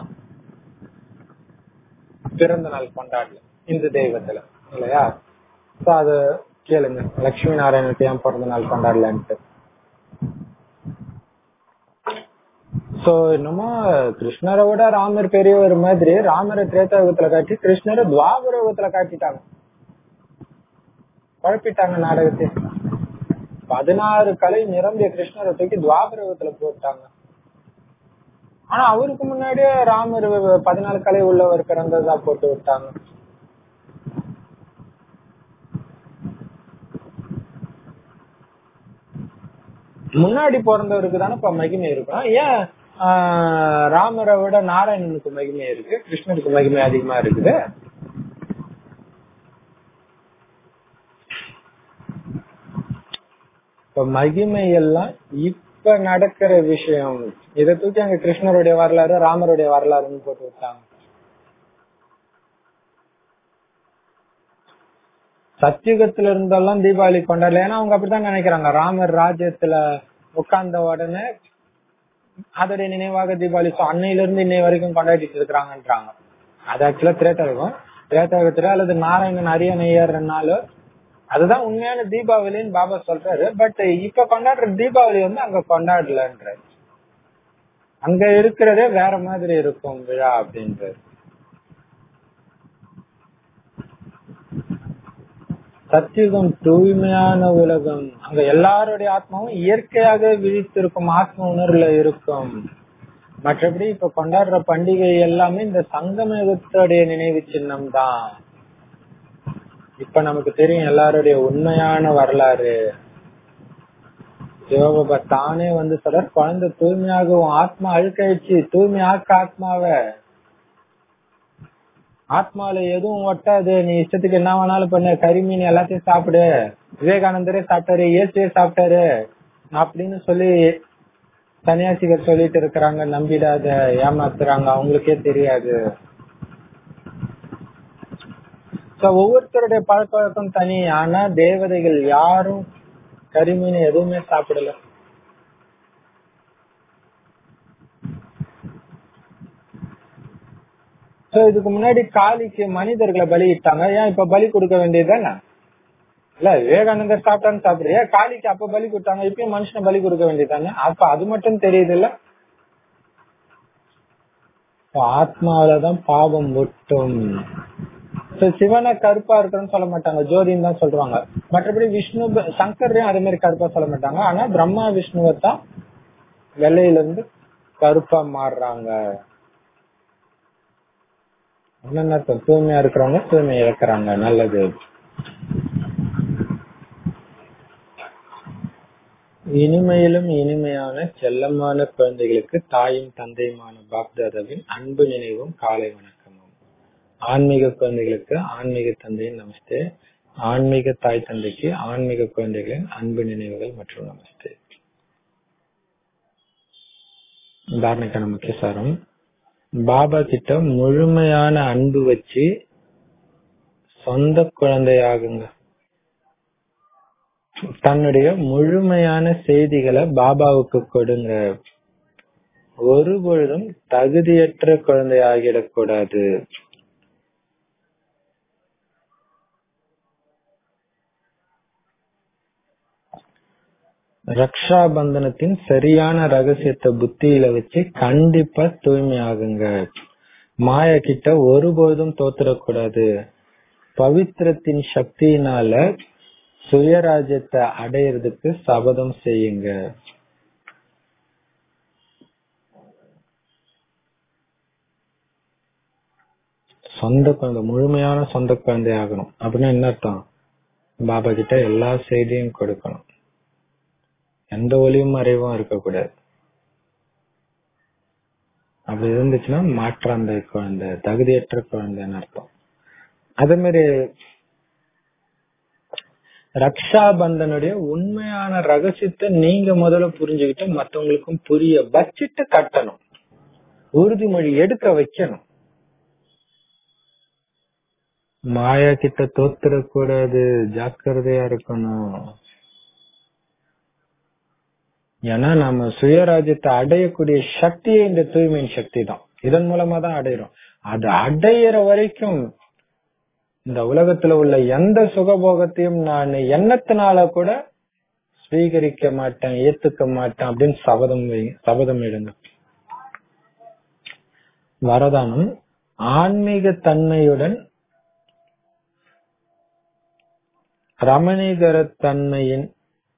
A: பிறந்த நாள் கொண்டாடல இந்த தெய்வத்துல இல்லையா சோ அது கேளுங்க லட்சுமி நாராயணனுக்கு ஏன் பிறந்த நாள் கொண்டாடலன்ட்டு சோ என்னமோ கிருஷ்ணரை விட ராமர் பெரியவர் மாதிரி ராமரை திரேதா யுகத்துல காட்டி கிருஷ்ணரை துவாபர யுகத்துல காட்டிட்டாங்க குழப்பிட்டாங்க நாடகத்தை பதினாறு கலை நிரம்பிய கிருஷ்ணரை தூக்கி துவாபர யுகத்துல போட்டாங்க ஆனா அவருக்கு முன்னாடியே ராமர் பதினாலு கலை உள்ளவர் பிறந்ததா போட்டு விட்டாங்க முன்னாடி பிறந்தவருக்கு தானே இப்ப மகிமை இருக்கும் ஏன் ராமரை விட நாராயணனுக்கு மகிமை இருக்கு கிருஷ்ணருக்கு மகிமை அதிகமா இருக்குது இப்ப மகிமை எல்லாம் இப்ப நடக்கிற விஷயம் இதை தூக்கி அங்க கிருஷ்ணருடைய வரலாறு ராமருடைய வரலாறுன்னு போட்டு விட்டாங்க சத்தியுகத்துல இருந்தெல்லாம் தீபாவளி கொண்டாடல ஏன்னா அவங்க அப்படித்தான் நினைக்கிறாங்க ராமர் ராஜ்யத்துல உட்கார்ந்த உடனே அதோடைய நினைவாக தீபாவளி அன்னையில இருந்து இன்னை வரைக்கும் கொண்டாடிட்டு இருக்கிறாங்கன்றாங்க அது ஆக்சுவலா திரேட்டா இருக்கும் வேதாகத்துல அல்லது நாராயணன் அரியணையர்னாலோ அதுதான் உண்மையான தீபாவளின்னு பாபா சொல்றாரு பட் இப்ப கொண்டாடுற தீபாவளி வந்து அங்க கொண்டாடலன்ற அங்க இருக்கிறதே வேற மாதிரி இருக்கும் விழா அப்படின்றது சத்தியுகம் தூய்மையான உலகம் அங்க எல்லாருடைய ஆத்மாவும் இயற்கையாக விழித்திருக்கும் ஆத்ம உணர்வுல இருக்கும் மற்றபடி இப்ப கொண்டாடுற பண்டிகை எல்லாமே இந்த சங்கமயுகத்துடைய நினைவு சின்னம் தான் இப்ப நமக்கு தெரியும் எல்லாருடைய உண்மையான வரலாறு சிவபாபா தானே வந்து சொல்றார் குழந்தை தூய்மையாகவும் ஆத்மா அழுக்காயிடுச்சு தூய்மையாக்க ஆத்மாவை ஆத்மால எதுவும் ஒட்டாது நீ இஷ்டத்துக்கு என்ன வேணாலும் பண்ணு கரிமீன் எல்லாத்தையும் சாப்பிடு விவேகானந்தரே சாப்பிட்டாரு இயேசுவே சாப்பிட்டாரு அப்படின்னு சொல்லி சன்னியாசிகள் சொல்லிட்டு இருக்கிறாங்க நம்பிடாத ஏமாத்துறாங்க அவங்களுக்கே தெரியாது ஒவ்வொருத்தருடைய பழக்க வழக்கம் தனி ஆனா தேவதைகள் யாரும் கரிமீன் எதுவுமே சாப்பிடல இதுக்கு முன்னாடி காளிக்கு மனிதர்களை பலியிட்டாங்க ஏன் இப்ப பலி கொடுக்க வேண்டியதுதானே இல்ல விவேகானந்தர் சாப்பிட்டான்னு சாப்பிடுறியா காளிக்கு அப்ப பலி கொடுத்தாங்க இப்பயும் மனுஷனை பலி கொடுக்க வேண்டியதானே அப்ப அது மட்டும் தெரியுது இல்ல ஆத்மாவிலதான் பாவம் ஒட்டும் சிவனை கருப்பா இருக்கிறன்னு சொல்ல மாட்டாங்க ஜோதின்னு தான் சொல்றாங்க மற்றபடி விஷ்ணு சங்கரையும் அதே மாதிரி கருப்பா சொல்ல மாட்டாங்க ஆனா பிரம்மா விஷ்ணுவை தான் வெள்ளையில இருந்து கருப்பா மாறுறாங்க என்னென்ன தூய்மையா இருக்கிறவங்க தூய்மை இழக்கிறாங்க நல்லது இனிமையிலும் இனிமையான செல்லமான குழந்தைகளுக்கு தாயும் தந்தையுமான பாப்தாதாவின் அன்பு நினைவும் காலை வணக்கமும் ஆன்மீக குழந்தைகளுக்கு ஆன்மீக தந்தையின் நமஸ்தே ஆன்மீக தாய் தந்தைக்கு ஆன்மீக குழந்தைகளின் அன்பு நினைவுகள் மற்றும் நமஸ்தே தாரணைக்கான முக்கிய சாரம் பாபா கிட்ட முழுமையான அன்பு வச்சு சொந்த குழந்தையாகுங்க தன்னுடைய முழுமையான செய்திகளை பாபாவுக்கு கொடுங்க ஒரு பொழுதும் தகுதியற்ற குழந்தை ஆகிடக்கூடாது ரக்ஷா பந்தனத்தின் சரியான ரகசியத்தை புத்தியில வச்சு கண்டிப்பா தூய்மையாகுங்க மாய கிட்ட ஒருபோதும் தோத்துடக்கூடாது பவித்திரத்தின் சக்தியினால சுயராஜ்யத்தை அடையிறதுக்கு சபதம் செய்யுங்க சொந்த குழந்தை முழுமையான சொந்த குழந்தை ஆகணும் அப்படின்னா என்ன அர்த்தம் பாபா கிட்ட எல்லா செய்தியும் கொடுக்கணும் எந்த ஒளியும் மறைவும் இருக்கக்கூடாது அப்படி இருந்துச்சுன்னா மாற்றாந்த குழந்தை தகுதியற்ற குழந்தைன்னு அர்த்தம் அதே மாதிரி ரக்ஷா பந்தனுடைய உண்மையான ரகசியத்தை நீங்க முதல்ல புரிஞ்சுக்கிட்டு மத்தவங்களுக்கும் புரிய வச்சுட்டு கட்டணும் உறுதிமொழி எடுக்க வைக்கணும் மாயா கிட்ட தோத்துடக்கூடாது ஜாக்கிரதையா இருக்கணும் ஏன்னா நம்ம சுயராஜ்யத்தை அடையக்கூடிய சக்தியே இந்த தூய்மையின் சக்தி தான் இதன் மூலமா தான் அடையிறோம் அது அடையிற வரைக்கும் இந்த உலகத்துல உள்ள எந்த சுகபோகத்தையும் நான் எண்ணத்தினால கூட ஸ்வீகரிக்க மாட்டேன் ஏத்துக்க மாட்டேன் அப்படின்னு சபதம் வை சபதம் எடுங்க வரதானம் ஆன்மீக தன்மையுடன் ரமணீகர தன்மையின்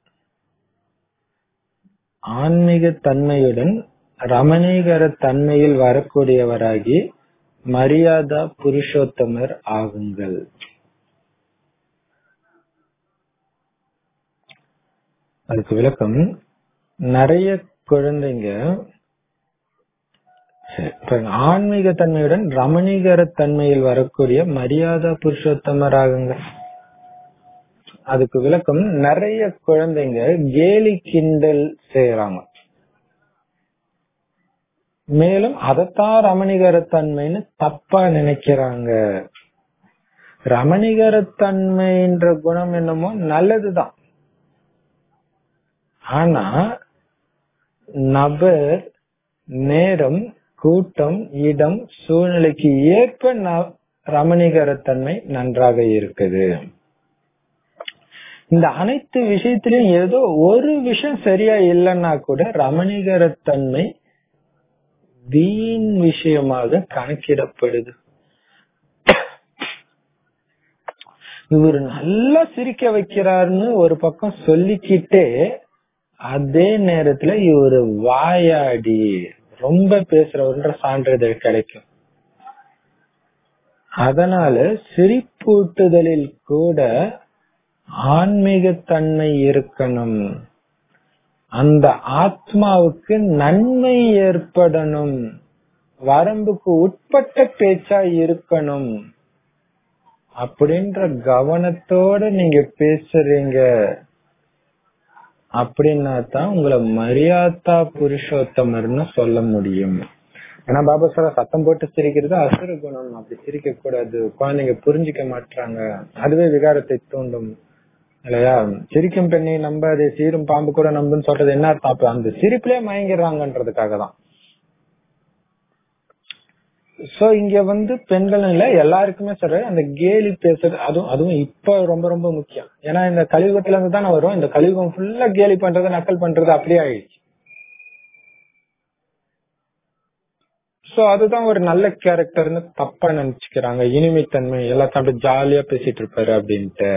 A: ஆன்மீக தன்மையுடன் ரமணீகர தன்மையில் வரக்கூடியவராகி மரியாதா புருஷோத்தமர் ஆகுங்கள் அதுக்கு விளக்கம் நிறைய குழந்தைங்க ஆன்மீக தன்மையுடன் ரமணீகர தன்மையில் வரக்கூடிய மரியாதா புருஷோத்தமர் ஆகுங்க அதுக்கு விளக்கம் நிறைய குழந்தைங்க கேலி கிண்டல் செய்யறாங்க மேலும் அதைத்தான் ரமணிகரத்தன்மைன்னு தப்பா நினைக்கிறாங்க ரமணிகரத்தன்மைன்ற குணம் என்னமோ நல்லதுதான் ஆனா நபர் நேரம் கூட்டம் இடம் சூழ்நிலைக்கு ஏற்ப ரமணிகரத்தன்மை நன்றாக இருக்குது இந்த அனைத்து விஷயத்திலும் ஏதோ ஒரு விஷயம் சரியா இல்லைன்னா கூட ரமணிகரத்தன்மை வீண் விஷயமாக கணக்கிடப்படுது இவர் நல்லா சிரிக்க வைக்கிறாருன்னு ஒரு பக்கம் சொல்லிக்கிட்டே அதே நேரத்துல இவரு வாயாடி ரொம்ப பேசுறவர்ன்ற சான்றிதழ் கிடைக்கும் அதனால சிரிப்பூட்டுதலில் கூட ஆன்மீகத்தன்மை இருக்கணும் அந்த ஆத்மாவுக்கு நன்மை ஏற்படணும் வரம்புக்கு உட்பட்ட பேச்சா இருக்கணும் அப்படின்ற கவனத்தோட நீங்க பேசுறீங்க அப்படின்னா தான் உங்களை மரியாதா புருஷோத்தமர்னு சொல்ல முடியும் ஏன்னா பாபா சொல்ற சத்தம் போட்டு சிரிக்கிறது அசுர குணம் அப்படி சிரிக்க கூடாது குழந்தைங்க புரிஞ்சுக்க மாட்டாங்க அதுவே விகாரத்தை தூண்டும் இல்லையா சிரிக்கும் பெண்ணை நம்ப அதை சீரும் பாம்பு கூட நம்புன்னு சொல்றது என்ன அர்த்தம் அப்ப அந்த சிரிப்பிலே மயங்கிடுறாங்கன்றதுக்காக தான் சோ இங்க வந்து பெண்கள் இல்ல எல்லாருக்குமே சொல்ற அந்த கேலி பேசுறது அதுவும் அதுவும் இப்ப ரொம்ப ரொம்ப முக்கியம் ஏன்னா இந்த கலியுகத்துல இருந்து தானே வரும் இந்த கலியுகம் ஃபுல்லா கேலி பண்றது நக்கல் பண்றது அப்படியே ஆயிடுச்சு சோ அதுதான் ஒரு நல்ல கேரக்டர்னு தப்பா நினைச்சுக்கிறாங்க இனிமைத்தன்மை எல்லாத்தையும் அப்படி ஜாலியா பேசிட்டு இருப்பாரு அப்படின்ட்டு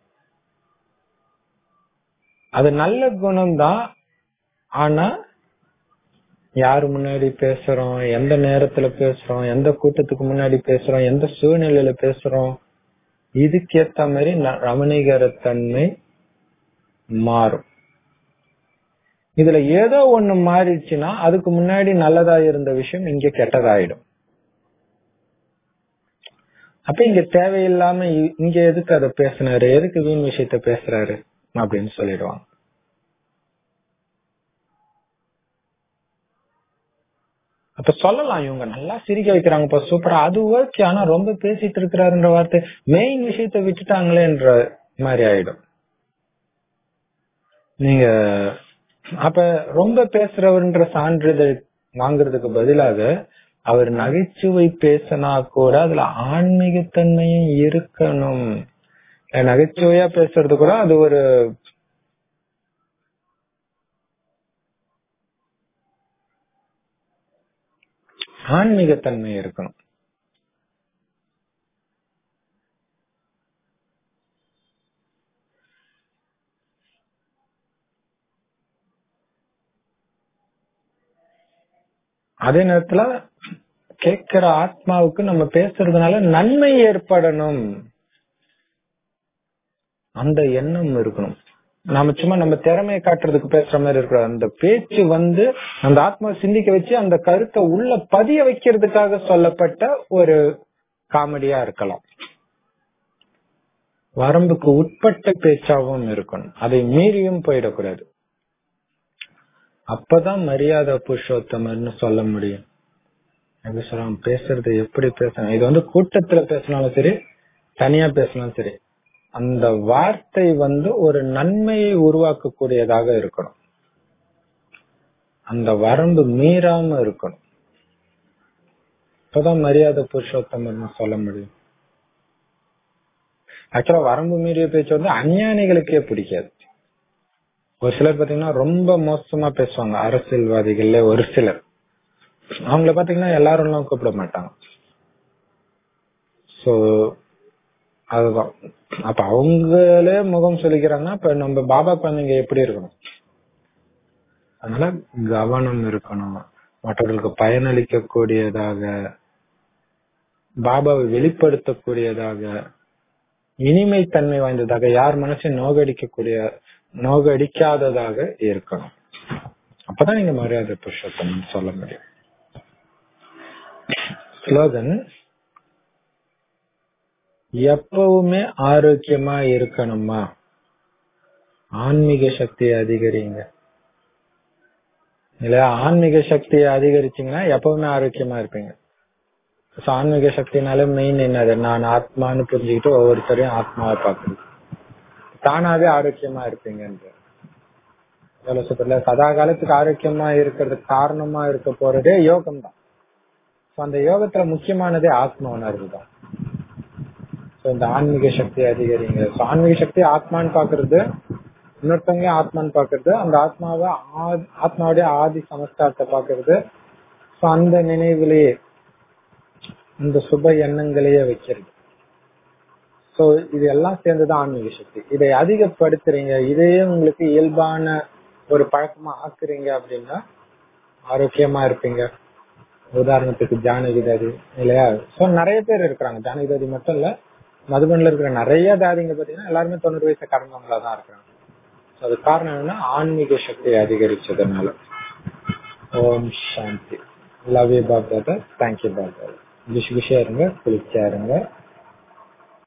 A: அது நல்ல குணம் தான் ஆனா யாரு முன்னாடி பேசுறோம் எந்த நேரத்துல பேசுறோம் எந்த கூட்டத்துக்கு முன்னாடி பேசுறோம் எந்த சூழ்நிலையில பேசுறோம் இதுக்கேத்த மாதிரி ரமணிகரத்தன்மை மாறும் இதுல ஏதோ ஒண்ணு மாறிடுச்சுன்னா அதுக்கு முன்னாடி நல்லதா இருந்த விஷயம் இங்க கெட்டதாயிடும் அப்ப இங்க தேவையில்லாம இங்க எதுக்கு அதை பேசினாரு எதுக்கு வீண் விஷயத்த பேசுறாரு அப்படின்னு சொல்லிடுவாங்க அப்ப சொல்லலாம் இவங்க நல்லா சிரிக்க வைக்கிறாங்கப்பா சூப்பரா அது ஓகே ஆனா ரொம்ப பேசிட்டு இருக்கிறாருன்ற வார்த்தை மெயின் விஷயத்த விட்டுட்டாங்களேன்ற மாதிரி ஆயிடும் நீங்க அப்ப ரொம்ப பேசுறவர்ன்ற சான்றிதழ் வாங்குறதுக்கு பதிலாக அவர் நகைச்சுவை பேசினா கூட அதுல ஆன்மீகத்தன்மையும் இருக்கணும் நகைச்சுவையா பேசுறது கூட அது ஒரு ஆன்மீகத்தன்மை இருக்கணும் அதே நேரத்துல கேட்கிற ஆத்மாவுக்கு நம்ம பேசுறதுனால நன்மை ஏற்படணும் அந்த எண்ணம் இருக்கணும் நாம சும்மா நம்ம திறமையை காட்டுறதுக்கு பேசுற மாதிரி இருக்கிற அந்த பேச்சு வந்து அந்த ஆத்மா சிந்திக்க வச்சு அந்த கருத்தை உள்ள பதிய வைக்கிறதுக்காக சொல்லப்பட்ட ஒரு காமெடியா இருக்கலாம் வரம்புக்கு உட்பட்ட பேச்சாவும் இருக்கணும் அதை மீறியும் போயிடக்கூடாது அப்பதான் மரியாதை புருஷோத்தமர்னு சொல்ல முடியும் எப்படி சொல்றாங்க பேசுறது எப்படி பேசணும் இது வந்து கூட்டத்துல பேசினாலும் சரி தனியா பேசினாலும் சரி அந்த வார்த்தை வந்து ஒரு நன்மையை உருவாக்கக்கூடியதாக இருக்கணும் அந்த வரம்பு மீறாம இருக்கணும் இப்பதான் மரியாதை புருஷோத்தமர்னு சொல்ல முடியும் ஆக்சுவலா வரம்பு மீறிய பேச்சு வந்து அஞ்ஞானிகளுக்கே பிடிக்காது ஒரு சிலர் பாத்தீங்கன்னா ரொம்ப மோசமா பேசுவாங்க அரசியல்வாதிகள்ல ஒரு சிலர் அவங்கள பாத்தீங்கன்னா எல்லாரும் எல்லாம் கூப்பிட மாட்டாங்க சோ அதுதான் அப்ப அவங்களே முகம் சொல்லிக்கிறாங்கன்னா இப்ப நம்ம பாபா குழந்தைங்க எப்படி இருக்கணும் அதனால கவனம் இருக்கணும் மற்றவர்களுக்கு பயனளிக்க கூடியதாக பாபாவை வெளிப்படுத்தக்கூடியதாக இனிமைத்தன்மை வாய்ந்ததாக யார் மனசையும் நோகடிக்கக்கூடிய நோகடிக்காததாக இருக்கணும் அப்பதான் நீங்க மரியாதை புருஷோத்தம் சொல்ல முடியும் ஸ்லோகன் எப்பவுமே ஆரோக்கியமா இருக்கணுமா ஆன்மீக சக்தியை அதிகரிங்க இல்ல ஆன்மீக சக்தியை அதிகரிச்சீங்கன்னா எப்பவுமே ஆரோக்கியமா இருப்பீங்க ஆன்மீக சக்தினால மெயின் என்னது நான் ஆத்மான்னு புரிஞ்சுக்கிட்டு ஒவ்வொருத்தரையும் ஆத்மாவை பாக்குறது தானாவே ஆரோக்கியமா இருப்பீங்கன்ற எவ்வளவு சூப்பர்ல சதா காலத்துக்கு ஆரோக்கியமா இருக்கிறதுக்கு காரணமா இருக்க போறதே யோகம் தான் அந்த யோகத்துல முக்கியமானதே ஆத்ம உணர்வு தான் இந்த ஆன்மீக சக்தி அதிகரிங்க So, ஆன்மீக சக்தி ஆத்மான்னு பாக்குறது இன்னொருத்தவங்க ஆத்மான்னு பாக்குறது அந்த ஆத்மாவை ஆ- ஆத்மாவுடைய ஆதி சமஸ்காரத்தை பாக்குறது So, அந்த நினைவுலயே இந்த சுப எண்ணங்களையே வைக்கிறது சோ இது எல்லாம் சேர்ந்துதான் ஆன்மீக சக்தி இதை அதிகப்படுத்துறீங்க இதையே உங்களுக்கு இயல்பான ஒரு பழக்கமா ஆக்குறீங்க அப்படின்னா ஆரோக்கியமா இருப்பீங்க உதாரணத்துக்கு ஜானகிதாதி இல்லையா சோ நிறைய பேர் இருக்கிறாங்க ஜானகிதாதி மட்டும் இல்ல மதுபன்ல இருக்கிற நிறைய தாதிங்க பாத்தீங்கன்னா எல்லாருமே தொண்ணூறு வயசு கடந்தவங்களா தான் இருக்கிறாங்க So, அது காரணம் என்னன்னா ஆன்மீக சக்தி அதிகரிச்சதுனால ஓம் சாந்தி love you Bap Dada thank you Bap Dada விஷ் விஷயம் இருங்க குளிச்சா இருங்க